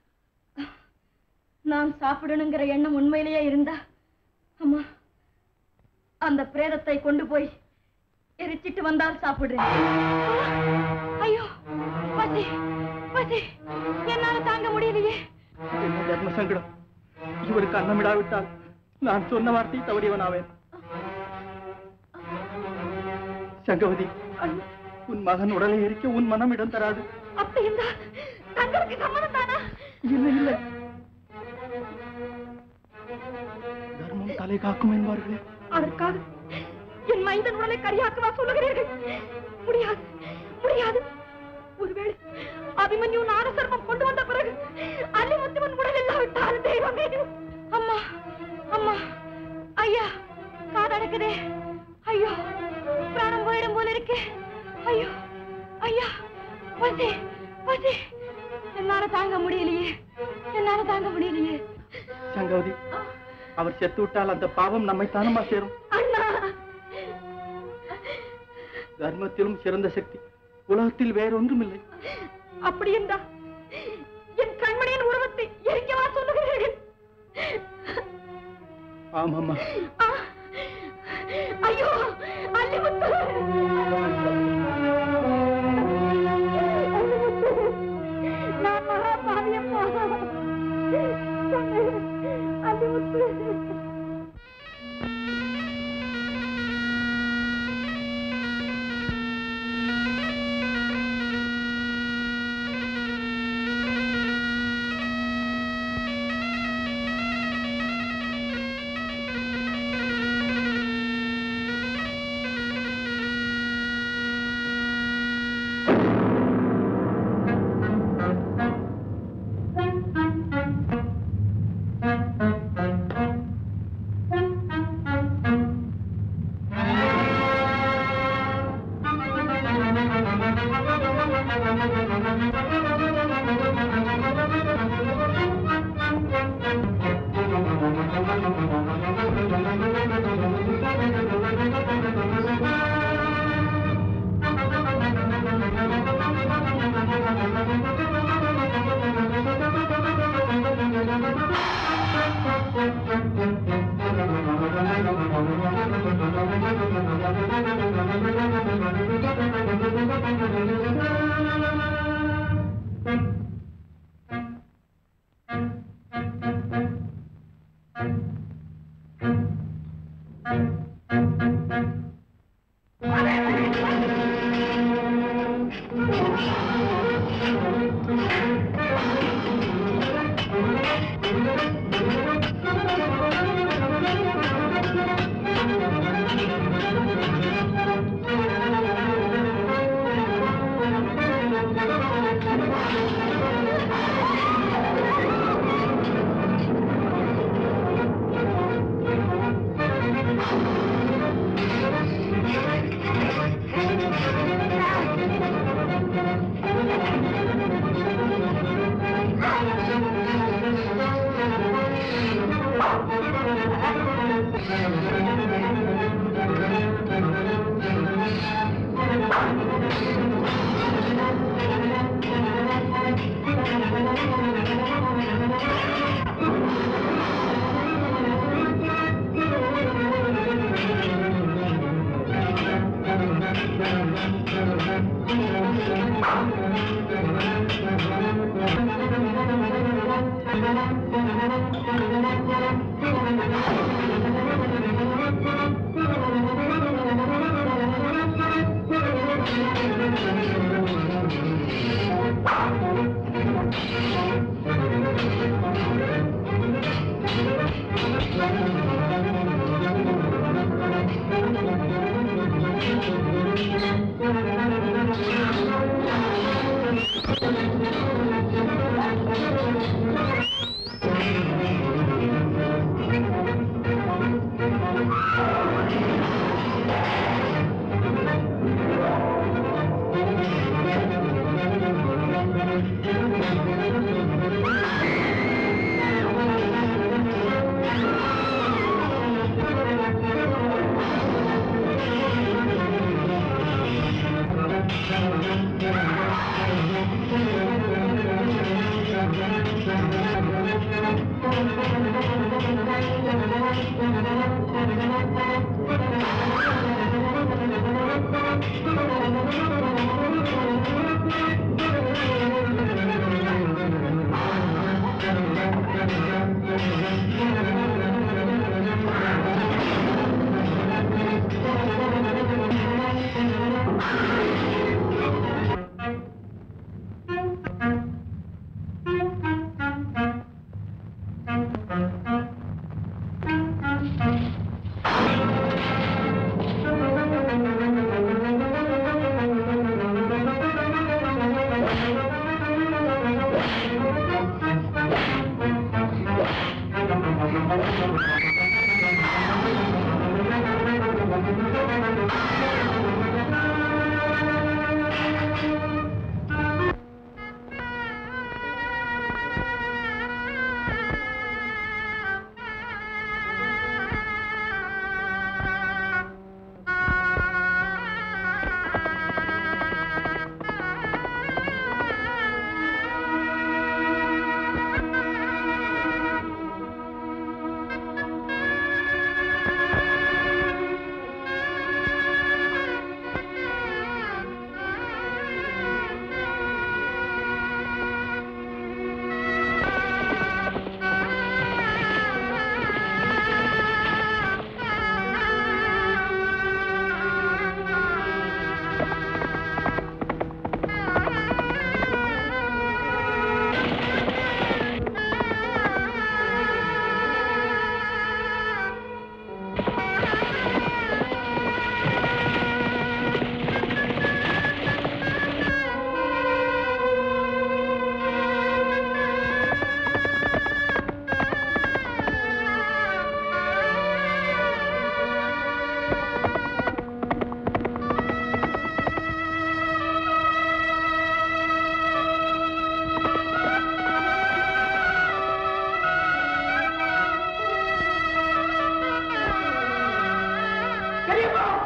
நான் சாப்பிடணுங்கிற எண்ணம் உண்மையிலேயே இருந்தா அம்மா அந்த பிரேதத்தை கொண்டு போய் எரிச்சிட்டு வந்தால் சாப்பிடுறேன் ஐயோ பசி பசி என்னால தாங்க முடியலையே என்ன தர்ம சங்கடம் இவருக்கு அன்னமிடாவிட்டால் நான் சொன்ன வார்த்தை தவறியவனாவேன் சங்கவதி உன் மகன் உடலை எரிக்க உன் மனம் இடம் தராது அப்படி என்றால் தங்களுக்கு சம்மதம் தானா இல்லை இல்லை தர்மம் தலை காக்கும் என்பார்களே அதற்காக என் மைந்தன் உடலை கரியாக்கவா சொல்லுகிறீர்கள் முடியாது முடியாது ஒருவேளை அபிமன்யு நாரசர்மம் கொண்டு வந்த பிறகு அல்லிமுத்துவன் உடல் இல்லாவிட்டால் தெய்வமே அம்மா அம்மா ஐயா காதடக்குதே ஐயோ பிராணம் போயிடும் போல இருக்கே ஐயோ ஐயா பசி பசி என்னால தாங்க முடியலையே என்னால தாங்க முடியலையே சங்கவதி அவர் செத்து விட்டால் அந்த பாவம் நம்மை தானமா சேரும் அண்ணா தர்மத்திலும் சிறந்த சக்தி உலகத்தில் வேறொன்றும் இல்லை அப்படி என்றா என் கண்மணியின் உருவத்தை எரிக்கவா சொல்லுகிறீர்கள் ஆமாம்மா ஆ! ஐயோ அல்லிமுத்து நான் மகா பாவியம்மா அல்லிமுத்து ஆ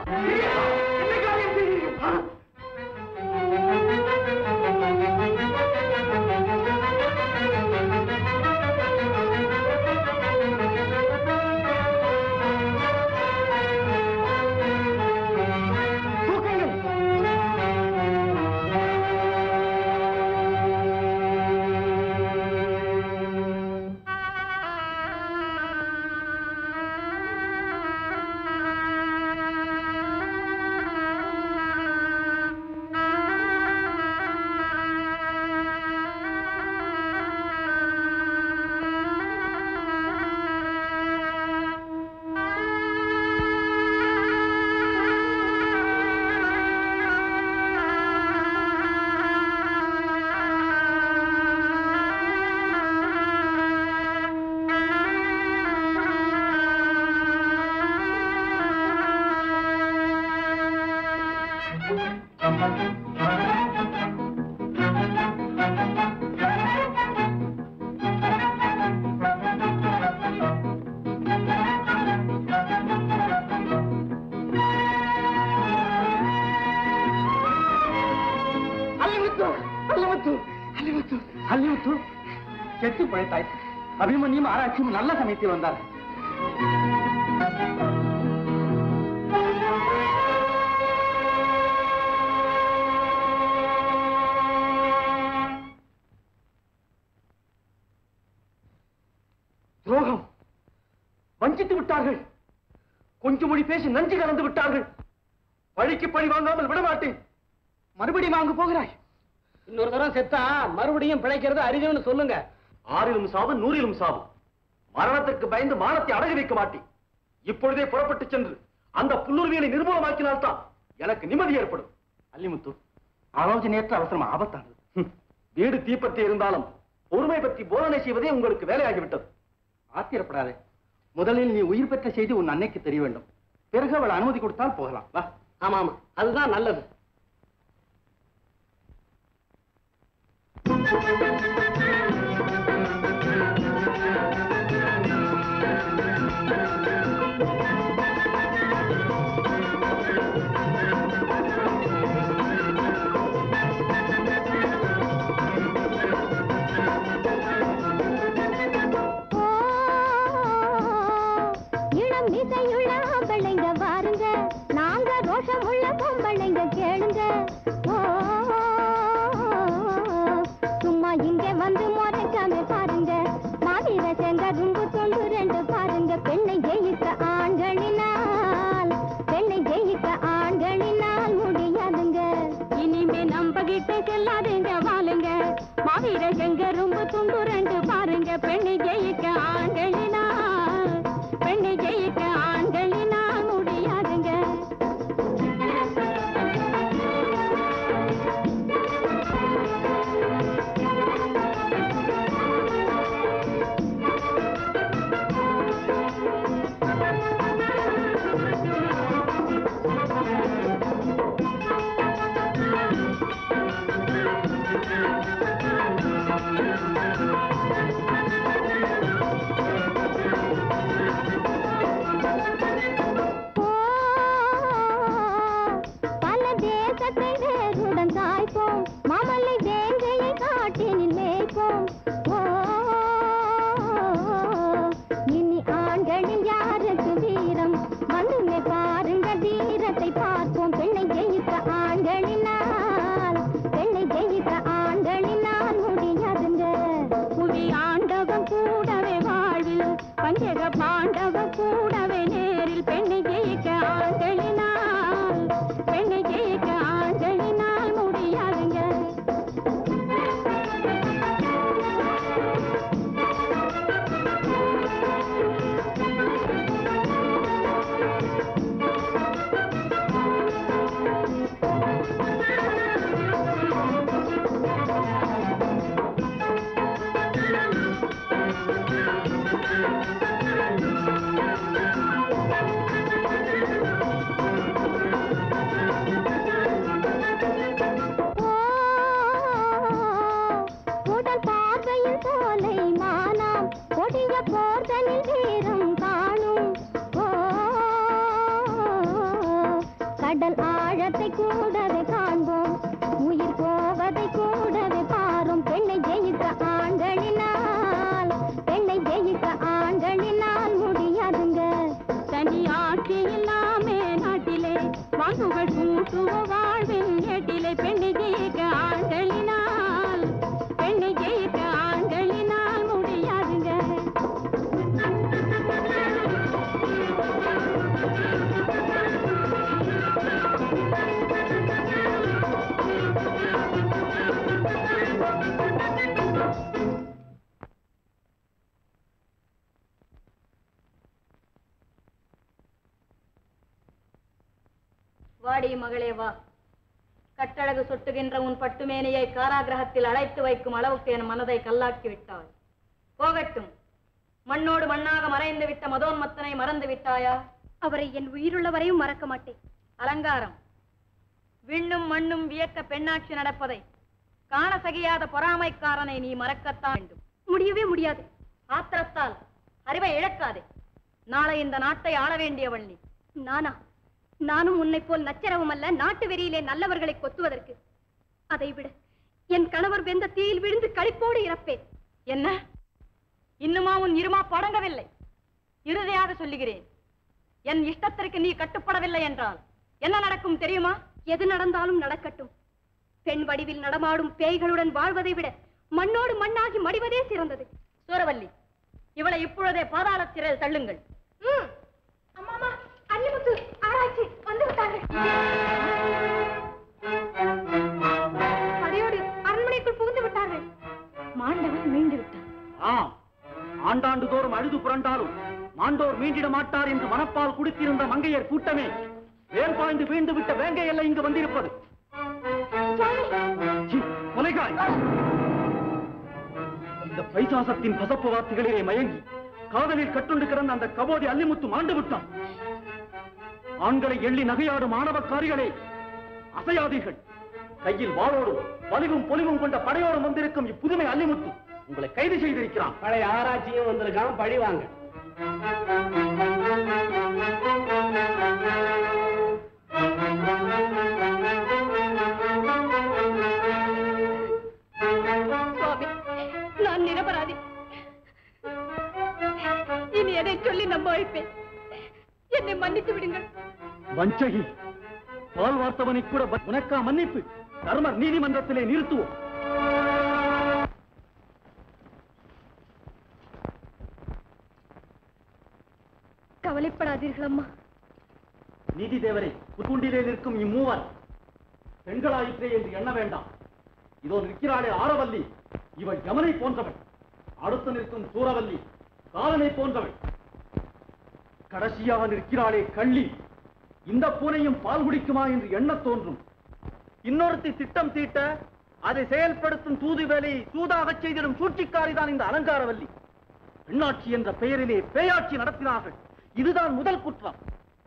என்ன காரியம் செய்கிறீர்கள் ஆ? தூக்குங்கள் அல்லமுத்து அல்லமுத்து அல்லமுத்து அல்லமுத்து செத்து பழைத்தாய் அபிமன்யும் ஆராய்ச்சியும் நல்ல சமயத்தில் வந்தார் துரோகம் வஞ்சித்து விட்டார்கள் கொஞ்சம் மொழி பேசி நஞ்சு கலந்து விட்டார்கள் பழிக்கு பழி வாங்காமல் விடமாட்டேன் மறுபடியும் வாங்க போகிறாய் இன்னொரு தடவை செத்தா மறுபடியும் பிழைக்கிறது அரிதுன்னு சொல்லுங்க ஆறிலும் சாவு நூறிலும் சாவு மரணத்திற்கு பயந்து மானத்தை அடகு வைக்க மாட்டேன் இப்பொழுதே புறப்பட்டு சென்று அந்த புல்லுருவியலை நிர்மூலமாக்கினால்தான் எனக்கு நிம்மதி ஏற்படும் அல்லிமுத்து ஆலோசனையற்ற அவசரம் ஆபத்தானது ஹம், வீடு தீப்பற்றி இருந்தாலும் பொறுமை பற்றி போதனை செய்வதே உங்களுக்கு வேலையாகிவிட்டது ஆத்திரப்படாதே முதலில் நீ உயிர் பெற்ற செய்தி உன் அன்னைக்கு தெரிய வேண்டும் பிறகு அவள் அனுமதி கொடுத்தால் போகலாம் வா ஆமா ஆமா அதுதான் நல்லது இளம் இசையுள்ள ஆம்பளைங்க பாருங்க நாங்க ரோஷம் உள்ள பொம்பளைங்க கேளுங்க ஓ, சும்மா இங்க வந்து முறைக்காம பாருங்க மாவீர செங்கரும்பு தொண்டு ரெண்டு பாருங்க பெண்ணை ஜெயிக்க ஆண்களினால் பெண்ணை ஜெயிக்க ஆண்களினால் முடியாதுங்க இனிமே நம்ப கிட்ட செல்லாதுங்க வாழுங்க மாவீர செங்கரும்பு துண்டு ரெண்டு பாருங்க பெண்ணை ஜெயிக்க ஆண்களினால் பெண்ணை ஜெயிக்க ஆண்களினால் முடியாதுங்க ஆ கடல் ஆழத்தை கூடவே காண்போம் உயிர் போவதை கூடவே பாரும் பெண்ணை ஜெயிக்க ஆண்களினால் பெண்ணை ஜெயிக்க ஆண்களினால் முடியாதுங்க தனி ஆட்சி இல்லாமே நாட்டிலே வாங்குகள் கூட்டுவ வாழ்வின் ஏட்டிலே பெண்ணை ஜெயிக்க ஆண்களினால் பெண்ணை ஜெயிக்க ஆண்களினால் முடியாதுங்க வாடி மகளே வா கட்டழகு சொட்டுகின்ற உன் பட்டுமேனியை காராகிரகத்தில் அடைத்து வைக்கும் அளவுக்கு என் மனதை கல்லாக்கி விட்டாய் போகட்டும் மண்ணோடு மண்ணாக மறைந்து விட்ட மதோன்மத்தனை மறந்து விட்டாயா அவரை என் உயிருள்ள வரையும் மறக்க மாட்டேன் அலங்காரம் விண்ணும் மண்ணும் வியக்க பெண்ணாட்சி நடப்பதை காண சகியாத பொறாமைக்காரனை நீ மறக்கத்தான் வேண்டும் முடியவே முடியாது ஆத்திரத்தால் அறிவை இழக்காதே நாளை இந்த நாட்டை ஆள வேண்டியவள் நீ நானா நானும் உன்னை போல் நச்சரவும் அல்ல நாட்டு வெறியிலே நல்லவர்களை கொத்துவதற்கு அதை விட என் கணவர் வெந்த தீயில் விழுந்து களிப்போடு இறப்பேன் என்ன இன்னுமா உன் இருமா படங்கவில்லை இறுதியாக சொல்லுகிறேன் என் இஷ்டத்திற்கு நீ கட்டுப்படவில்லை என்றால் என்ன நடக்கும் தெரியுமா எது நடந்தாலும் நடக்கட்டும் பெண் வடிவில் நடமாடும் பேய்களுடன் வாழ்வதை விட மண்ணோடு மண்ணாகி மடிவதே சிறந்தது சூரவல்லி இவளை இப்பொழுதே பாதாள சிறையில் தள்ளுங்கள் அம்மாமா அள்ளிமுத்து ஆராய்ச்சி வந்து விட்டாங்க படையோடு அரண்மனைக்குள் புகுந்து விட்டார்கள் மாண்டவன் மீண்டு விட்டான் ஆம் ஆண்டாண்டு தோறும் அழுது புரண்டாலும் மாண்டோர் மீண்டிட மாட்டார் என்று மனப்பால் குடித்திருந்த மங்கையர் கூட்டமே வேல் பாய்ந்து வீழ்ந்து விட்ட வேங்கை அல்ல இங்கு வந்திருப்பது சி, கொலைகாய் இந்த பைசாசத்தின் பசப்பு வார்த்தைகளிலே மயங்கி காதலில் கட்டுண்டு கிடந்த அந்த கபோதி அல்லிமுத்து மாண்டு விட்டான் ஆண்களை எள்ளி நகையாடும் ஆணவக்காரிகளே அசையாதீர்கள் கையில் வாளோடும் வலிவும் பொலிவும் கொண்ட படையோடும் வந்திருக்கும் இப்புதுமை அல்லிமுத்து உங்களை கைது செய்திருக்கிறான் பழைய ஆராய்ச்சியும் வந்திருக்கான் பழி வாங்க சுவாமி நான் நிரபராதி இனி எதை சொல்லி நம்ப வைப்பேன் என்னை மன்னித்து விடுங்கள் வஞ்சகி பால் வார்த்தவனை கூட வ- உனக்கா மன்னிப்பு தர்மர் நீதிமன்றத்திலே நிறுத்துவோம் கவலைப்படாதீர்கள் அம்மா நீதி தேவரே புத்துண்டிலே நிற்கும் இம்மூவர் பெண்களாயிற்றே என்று எண்ண வேண்டாம் இதோ நிற்கிறாளே ஆரவல்லி இவள் யமனை போன்றவள் அடுத்து நிற்கும் சூரவல்லி காலனை போன்றவள் கடைசியாக நிற்கிறாளே கள்ளி இந்த பூனையும் பால் குடிக்குமா என்று எண்ணத் தோன்றும் இன்னொருத்தி திட்டம் தீட்ட அதை செயல்படுத்தும் தூது வேலையை சூதாகச் செய்திடும் சூழ்ச்சிக்காரிதான் இந்த அலங்காரவல்லி பெண்ணாட்சி என்ற பெயரிலே பேயாட்சி நடத்தினார்கள் இதுதான் முதல் குற்றம்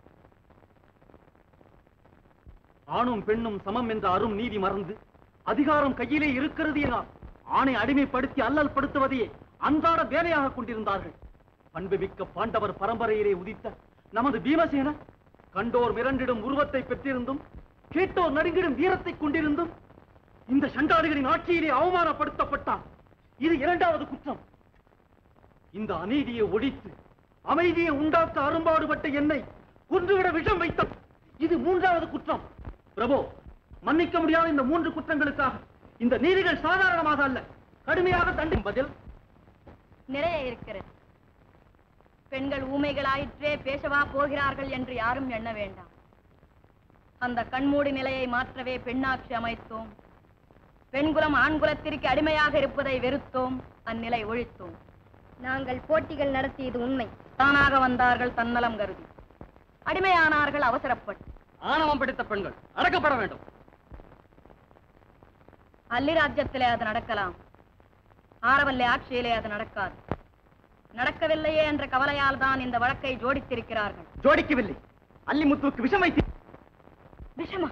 ஆணும் பெண்ணும் சமம் என்ற அரும் நீதி மறந்து அதிகாரம் கையிலே இருக்கிறது என ஆணை அடிமைப்படுத்தி அல்லல் படுத்துவதையே அன்றாட வேலையாக கொண்டிருந்தார்கள் பண்புமிக்க பாண்டவர் பரம்பரையிலே உதித்த நமது பீமசேன கண்டோர் மிரண்டிடும் உருவத்தை பெற்றிருந்தும் கேட்டோர் நடுங்கிடும் வீரத்தை கொண்டிருந்தும் இந்த சண்டாளிகளின் ஆட்சியிலே அவமானப்படுத்தப்பட்டான் இது இரண்டாவது குற்றம் இந்த அநீதியை ஒழித்து அமைதியை உண்டாக்க அரும்பாடுபட்ட என்னை கொன்றுவிட விஷம் வைத்த இது மூன்றாவது குற்றம் பிரபு மன்னிக்க முடியாத இந்த மூன்று குற்றங்களுக்காக இந்த நீதிகள் சாதாரணமாக அல்ல கடுமையாக தண்டும் பதில் நிறைய இருக்கிறது பெண்கள் ஊமைகளாயிற்றே பேசவா போகிறார்கள் என்று யாரும் எண்ண வேண்டாம் அந்த கண்மூடி நிலையை மாற்றவே பெண்ணாட்சி அமைத்தோம் பெண்குலம் ஆண்குலத்திற்கு அடிமையாக இருப்பதை வெறுத்தோம் அந்நிலை ஒழித்தோம் நாங்கள் போட்டிகள் நடத்தியது உண்மை தானாக வந்தார்கள் தன்னலம் கருதி அடிமையானார்கள் அவசரப்பட்டு ஆணவம் பிடித்த பெண்கள் அடக்கப்பட வேண்டும் அல்லி ராஜ்யத்திலே அது நடக்கலாம் ஆரவல்லை ஆட்சியிலே அது நடக்காது நடக்கவில்லையே என்ற கவலையால் தான் இந்த வழக்கை ஜோடித்திருக்கிறார்கள் ஜோடிக்கவில்லை அல்லிமுத்துவுக்கு விஷம் வைத்து விஷமா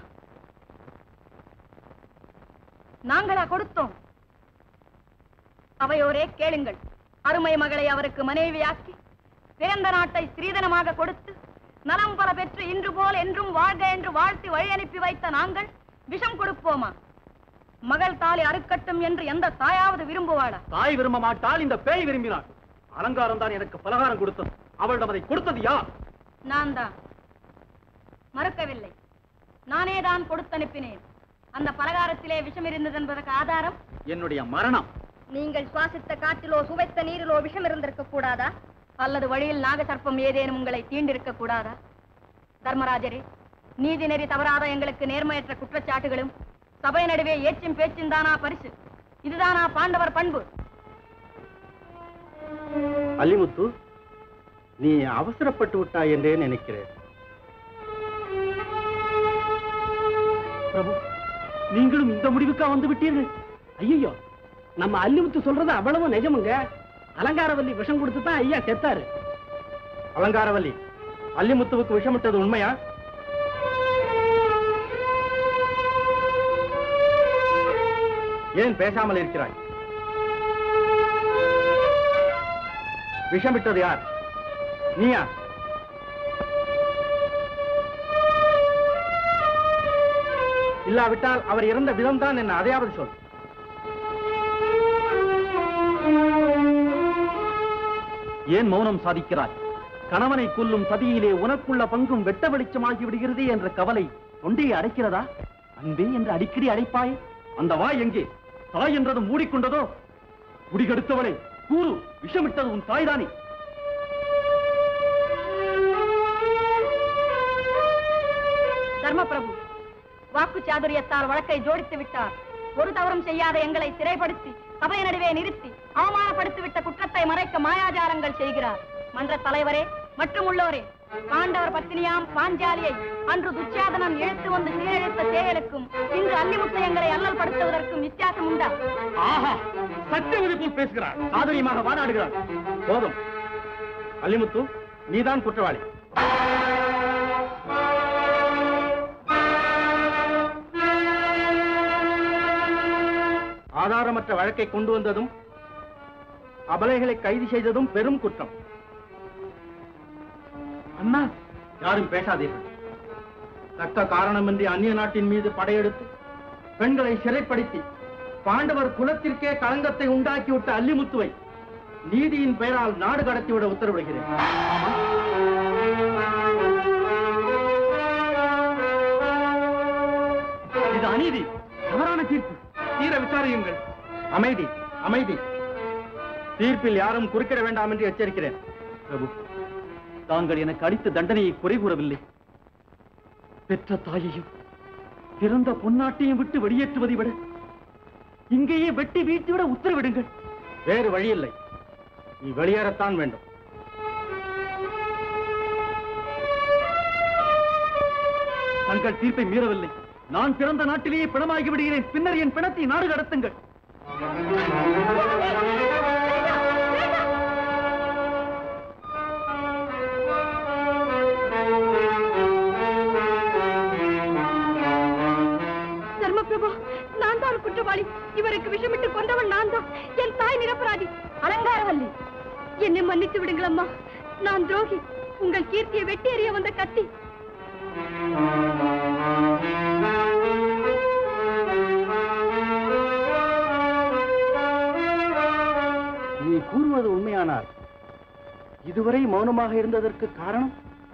நாங்களா கொடுத்தோம் அவையோரே கேளுங்கள் அருமை மகளை அவருக்கு மனைவியாக்கி பிறந்த நாட்டை ஸ்ரீதனமாக கொடுத்து நலம் பல பெற்று இன்று போல் என்றும் வாழ்க என்று வாழ்த்தி வழி அனுப்பி வைத்த நாங்கள் விஷம் கொடுப்போமா மகள் தாலி அறுக்கட்டும் என்று எந்த தாயாவது விரும்புவாளா தாய் விரும்ப மாட்டாள் இந்த பேய் விரும்பினாள் அலங்காரம் தான் எனக்கு பலகாரம் கொடுத்தது அவளிடம் அதை கொடுத்தது யார் நான் தான் மறுக்கவில்லை நானே தான் கொடுத்தனுப்பினேன் அந்த பலகாரத்திலே விஷம் இருந்தது என்பதற்கு ஆதாரம் என்னுடைய மரணம் நீங்கள் சுவாசித்த காற்றிலோ சுவைத்த நீரிலோ விஷம் இருந்திருக்க கூடாதா அல்லது வழியில் நாகசர்ப்பம் ஏதேனும் உங்களை தீண்டிருக்க கூடாதா தர்மராஜரே நீதி நெறி தவறாத எங்களுக்கு நேர்மையற்ற குற்றச்சாட்டுகளும் சபை நடுவே ஏச்சும் பேச்சும் தானா பரிசு இதுதானா பாண்டவர் பண்பு அல்லிமுத்து நீ அவசரப்பட்டு விட்டாய் என்றே நினைக்கிறேன் பிரபு நீங்களும் இந்த முடிவுக்கா வந்து விட்டீர்கள் ஐயோ நம்ம அல்லிமுத்து சொல்றது அவ்வளவு நிஜமுங்க அலங்காரவல்லி விஷம் கொடுத்து தான் ஐயா செத்தாரு அலங்காரவல்லி அல்லிமுத்துவுக்கு விஷமிட்டது உண்மையா ஏன் பேசாமல் இருக்கிறாய் விஷமிட்டது யார் நீயா இல்லாவிட்டால் அவர் இறந்த விதம்தான் என்ன அதையாவது சொல் ஏன் மௌனம் சாதிக்கிறாய் கணவனை கொல்லும் சதியிலே உனக்குள்ள பங்கும் வெட்ட வெளிச்சமாகி விடுகிறதே என்ற கவலை தொண்டையை அடைக்கிறதா அன்பே என்று அடிக்கடி அழைப்பாய் அந்த வாய் எங்கே தாய் என்றது மூடிக்கொண்டதோ குடிகெடுத்தவளே கூறு விஷமிட்டது உன் தாய்தானே தர்மபிரபு வாக்கு சாதுரியத்தால் வழக்கை ஜோடித்து விட்டார் ஒரு தவறும் செய்யாத எங்களை சிறைப்படுத்தி சபை நடுவே நிறுத்தி அவமானப்படுத்திவிட்ட குற்றத்தை மறைக்க மாயாஜாலங்கள் செய்கிறார் மன்ற தலைவரே மற்றும் உள்ளோரே பாண்டவர் பத்தினியாம் பாஞ்சாலியை அன்று துச்சாதனன் இழுத்து வந்து சீரழித்த செயலுக்கும் இன்று அல்லிமுத்து எங்களை அல்லல் படுத்துவதற்கும் வித்தியாசம் உண்டா ஆஹா சத்தியவதி போல் பேசுகிறார் சாதுரியமாக வாதாடுகிறார் போதும் அல்லிமுத்து நீதான் குற்றவாளி ஆதாரமற்ற வழக்கை கொண்டு வந்ததும் அபலைகளை கைது செய்ததும் பெரும் குற்றம் அண்ணா யாரும் பேசாதீர்கள் தக்க காரணமின்றி அந்நிய நாட்டின் மீது படையெடுத்து பெண்களை சிறைப்படுத்தி பாண்டவர் குலத்திற்கே களங்கத்தை உண்டாக்கிவிட்ட அல்லிமுத்துவை நீதியின் பெயரால் நாடு கடத்திவிட உத்தரவிடுகிறேன் இது அநீதி தவறான தீர்ப்பு தீர விசாரியுங்கள் அமைதி அமைதி தீர்ப்பில் யாரும் குறுக்கிட வேண்டாம் என்று எச்சரிக்கிறேன் பிரபு தாங்கள் எனக்கு அளித்த தண்டனையை குறை கூறவில்லை பெற்ற தாயையும் பிறந்த பொன்னாட்டையும் விட்டு வெளியேற்றுவதை விட இங்கேயே வெட்டி வீழ்த்திவிட உத்தரவிடுங்கள் வேறு வழியில்லை நீ வெளியேறத்தான் வேண்டும் தங்கள் தீர்ப்பை மீறவில்லை நான் பிறந்த நாட்டிலேயே பிணமாகி விடுகிறேன் பின்னர் என் பிணத்தை நாடு கடத்துங்கள் தர்மபிரபு நான் தான் குற்றவாளி இவருக்கு விஷமிட்டு கொண்டவள் நான் தான் என் தாய் நிரபராதி அலங்காரவல்லி என்னை மன்னித்து விடுங்கள் அம்மா நான் துரோகி உங்கள் கீர்த்தியை வெட்டி எறிய வந்த கத்தி நீ கூறுவது உண்மையானால் இதுவரை மௌனமாக இருந்ததற்கு காரணம்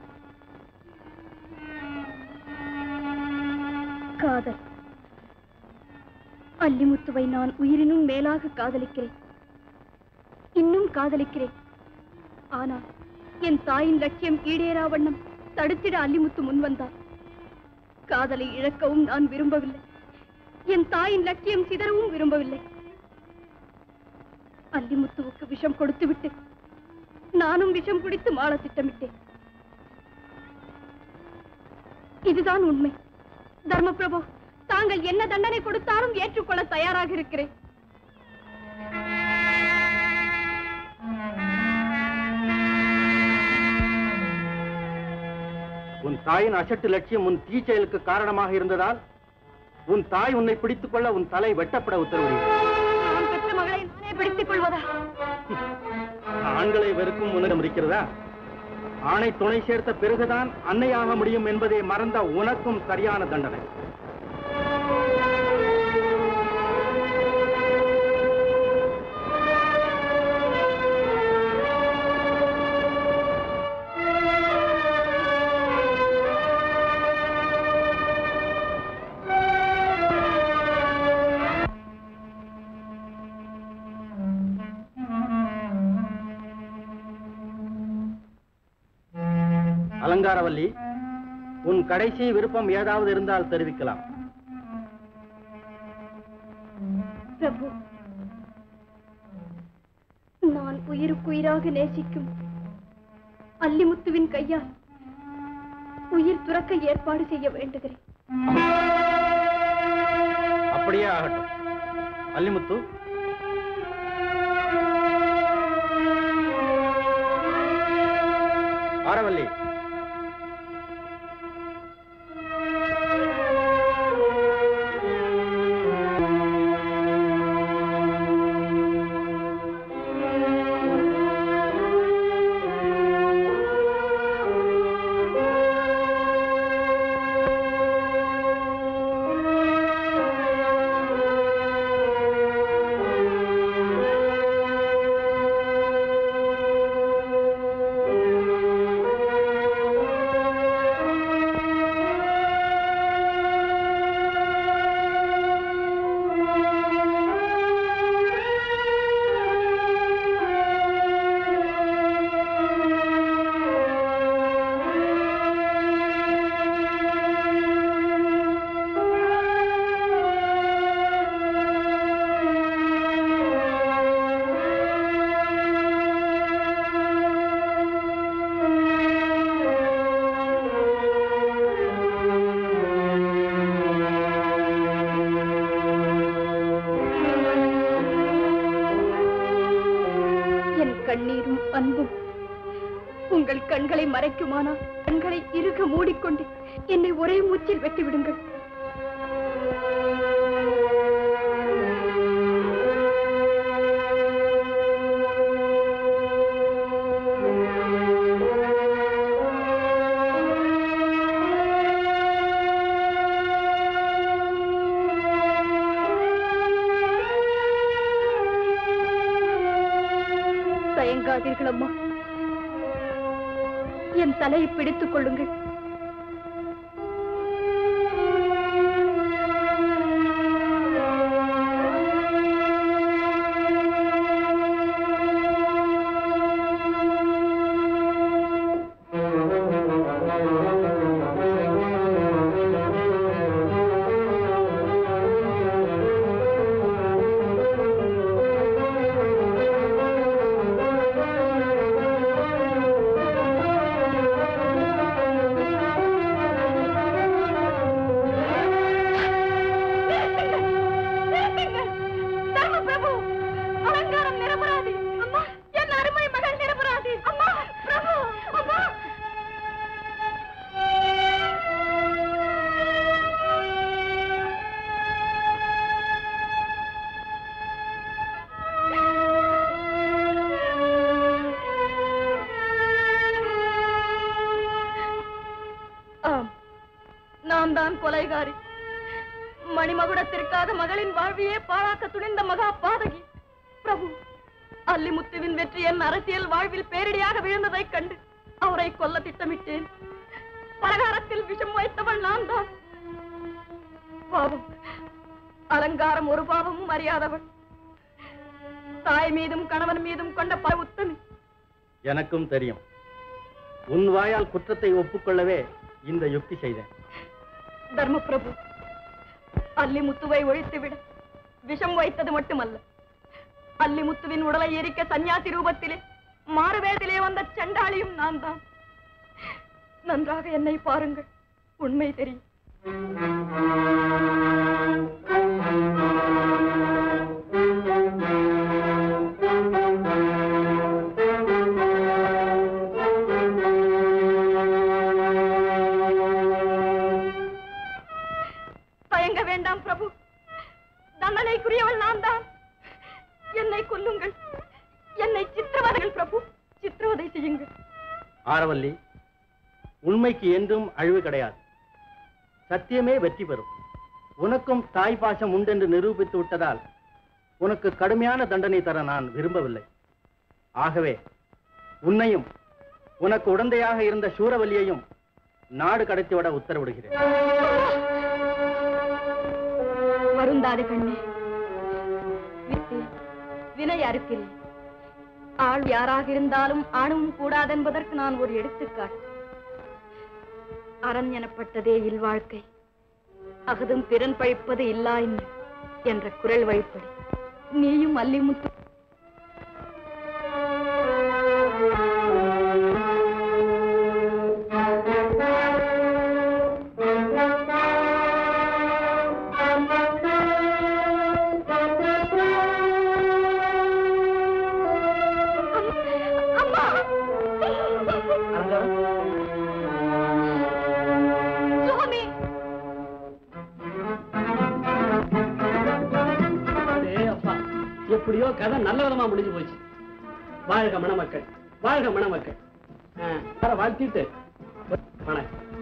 காதல் அல்லிமுத்துவை நான் உயிரினும் மேலாக காதலிக்கிறேன் இன்னும் காதலிக்கிறேன் ஆனால் என் தாயின் லட்சியம் ஈடேறா வண்ணம் தடுத்திட அல்லிமுத்து முன் வந்தார் காதலை இழக்கவும் நான் விரும்பவில்லை என் தாயின் லட்சியம் சிதறவும் விரும்பவில்லை அல்லிமுத்துவுக்கு விஷம் கொடுத்துவிட்டு நானும் விஷம் குடித்து மாள திட்டமிட்டேன் இதுதான் உண்மை தர்மபிரபு தாங்கள் என்ன தண்டனை கொடுத்தாலும் ஏற்றுக்கொள்ள தயாராக இருக்கிறேன் உன் தாயின் அசட்டு லட்சியம் உன் தீ செயலுக்கு காரணமாக இருந்ததால் உன் தாய் உன்னை பிடித்துக் கொள்ள உன் தலை வெட்டப்பட உத்தரவிடுகிறேன் நான் பெற்ற மகளை நானே பிடித்துக் கொள்வதா ஆண்களை வெறுக்கும் உன்னிடம் இருக்கிறதா ஆணை துணை சேர்த்த பிறகுதான் அன்னையாக முடியும் என்பதை மறந்த உனக்கும் சரியான தண்டனை அலங்காரவல்லி உன் கடைசி விருப்பம் ஏதாவது இருந்தால் தெரிவிக்கலாம் பிரபு நான் உயிருக்குயிராக நேசிக்கும் அல்லிமுத்துவின் கையால் உயிர் துறக்க ஏற்பாடு செய்ய வேண்டுகிறேன் அப்படியே ஆகட்டும் அல்லிமுத்து ஆரவல்லி என் கண்ணீரும் அன்பும் உங்கள் கண்களை மறைக்குமானால் கண்களை இறுக மூடிக்கொண்டு என்னை ஒரே மூச்சில் வெட்டி விடுங்கள் தயங்காதீர்கள் அம்மா என் தலையை பிடித்துக் கொள்ளுங்கள் தர்ம பிரபு அலங்காரம் நிரபராதி அம்மா என் அருமை மகள் நிரபராதி அம்மா பிரபு அம்மா ஆம் நான் தான் கொலைகாரி மணிமகுடத்திற்காக மகளின் வாழ்வையே பாழாக்க துணிந்த மகா பாதகி பிரபு அல்லிமுத்துவின் வெற்றி என் அரசியல் வாழ்வில் பேரிடியாக விழுந்ததைக் கண்டு அவரை கொல்ல திட்டமிட்டேன் பலகாரத்தில் விஷம் வைத்தவள் நான் தான் பாவம் அலங்காரம் ஒரு பாவமும் அறியாதவள் தாய் மீதும் கணவன் மீதும் கொண்ட பல உத்தமி எனக்கும் தெரியும் உன் வாயால் குற்றத்தை ஒப்புக்கொள்ளவே இந்த யுக்தி செய்தேன் தர்மபிரபு அல்லிமுத்துவை ஒழித்துவிட விஷம் வைத்தது மட்டுமல்ல அல்லிமுத்துவின் உடலை எரிக்க சன்னியாசி ரூபத்திலே மாறுவேதிலே வந்த சண்டாளியும் நான் தான் நன்றாக என்னை பாருங்கள் உண்மை தெரியும் தயங்க வேண்டாம் பிரபு தண்டனைக்குரியவள் நான் தான் என்னை கொல்லுங்கள் என்னை சித்திரவதைகள் பிரபு சித்திரவதை செய்யுங்கள் ஆரவல்லி உண்மைக்கு என்றும் அழிவு கிடையாது சத்தியமே வெற்றி பெறும் உனக்கும் தாய் பாசம் உண்டென்று நிரூபித்து விட்டதால் உனக்கு கடுமையான தண்டனை தர நான் விரும்பவில்லை ஆகவே உன்னையும் உனக்கு உடந்தையாக இருந்த சூரவல்லியையும் நாடு கடத்திவிட உத்தரவிடுகிறேன் வருந்தாது கண்ணே விட்டேன். வினை அறுக்கிறேன் ஆள் யாராக இருந்தாலும் ஆணவும் கூடாதென்பதற்கு நான் ஒரு எடுத்துக்காட்டு அரண் எனப்பட்டதே இல்வாழ்க்கை அகதும் பிறன் பழிப்பது இல்லா இன்னும் என்ற குரல் வழிப்படி நீயும் அல்லிமுத்து சுவாமி அடே அப்பா எப்படியோ கதை நல்ல விதமா முடிஞ்சு போச்சு வாழ்க மணமக்கள் வாழ்க மணமக்கள் ஆ, வர வாழ்த்திட்டு வணக்கம்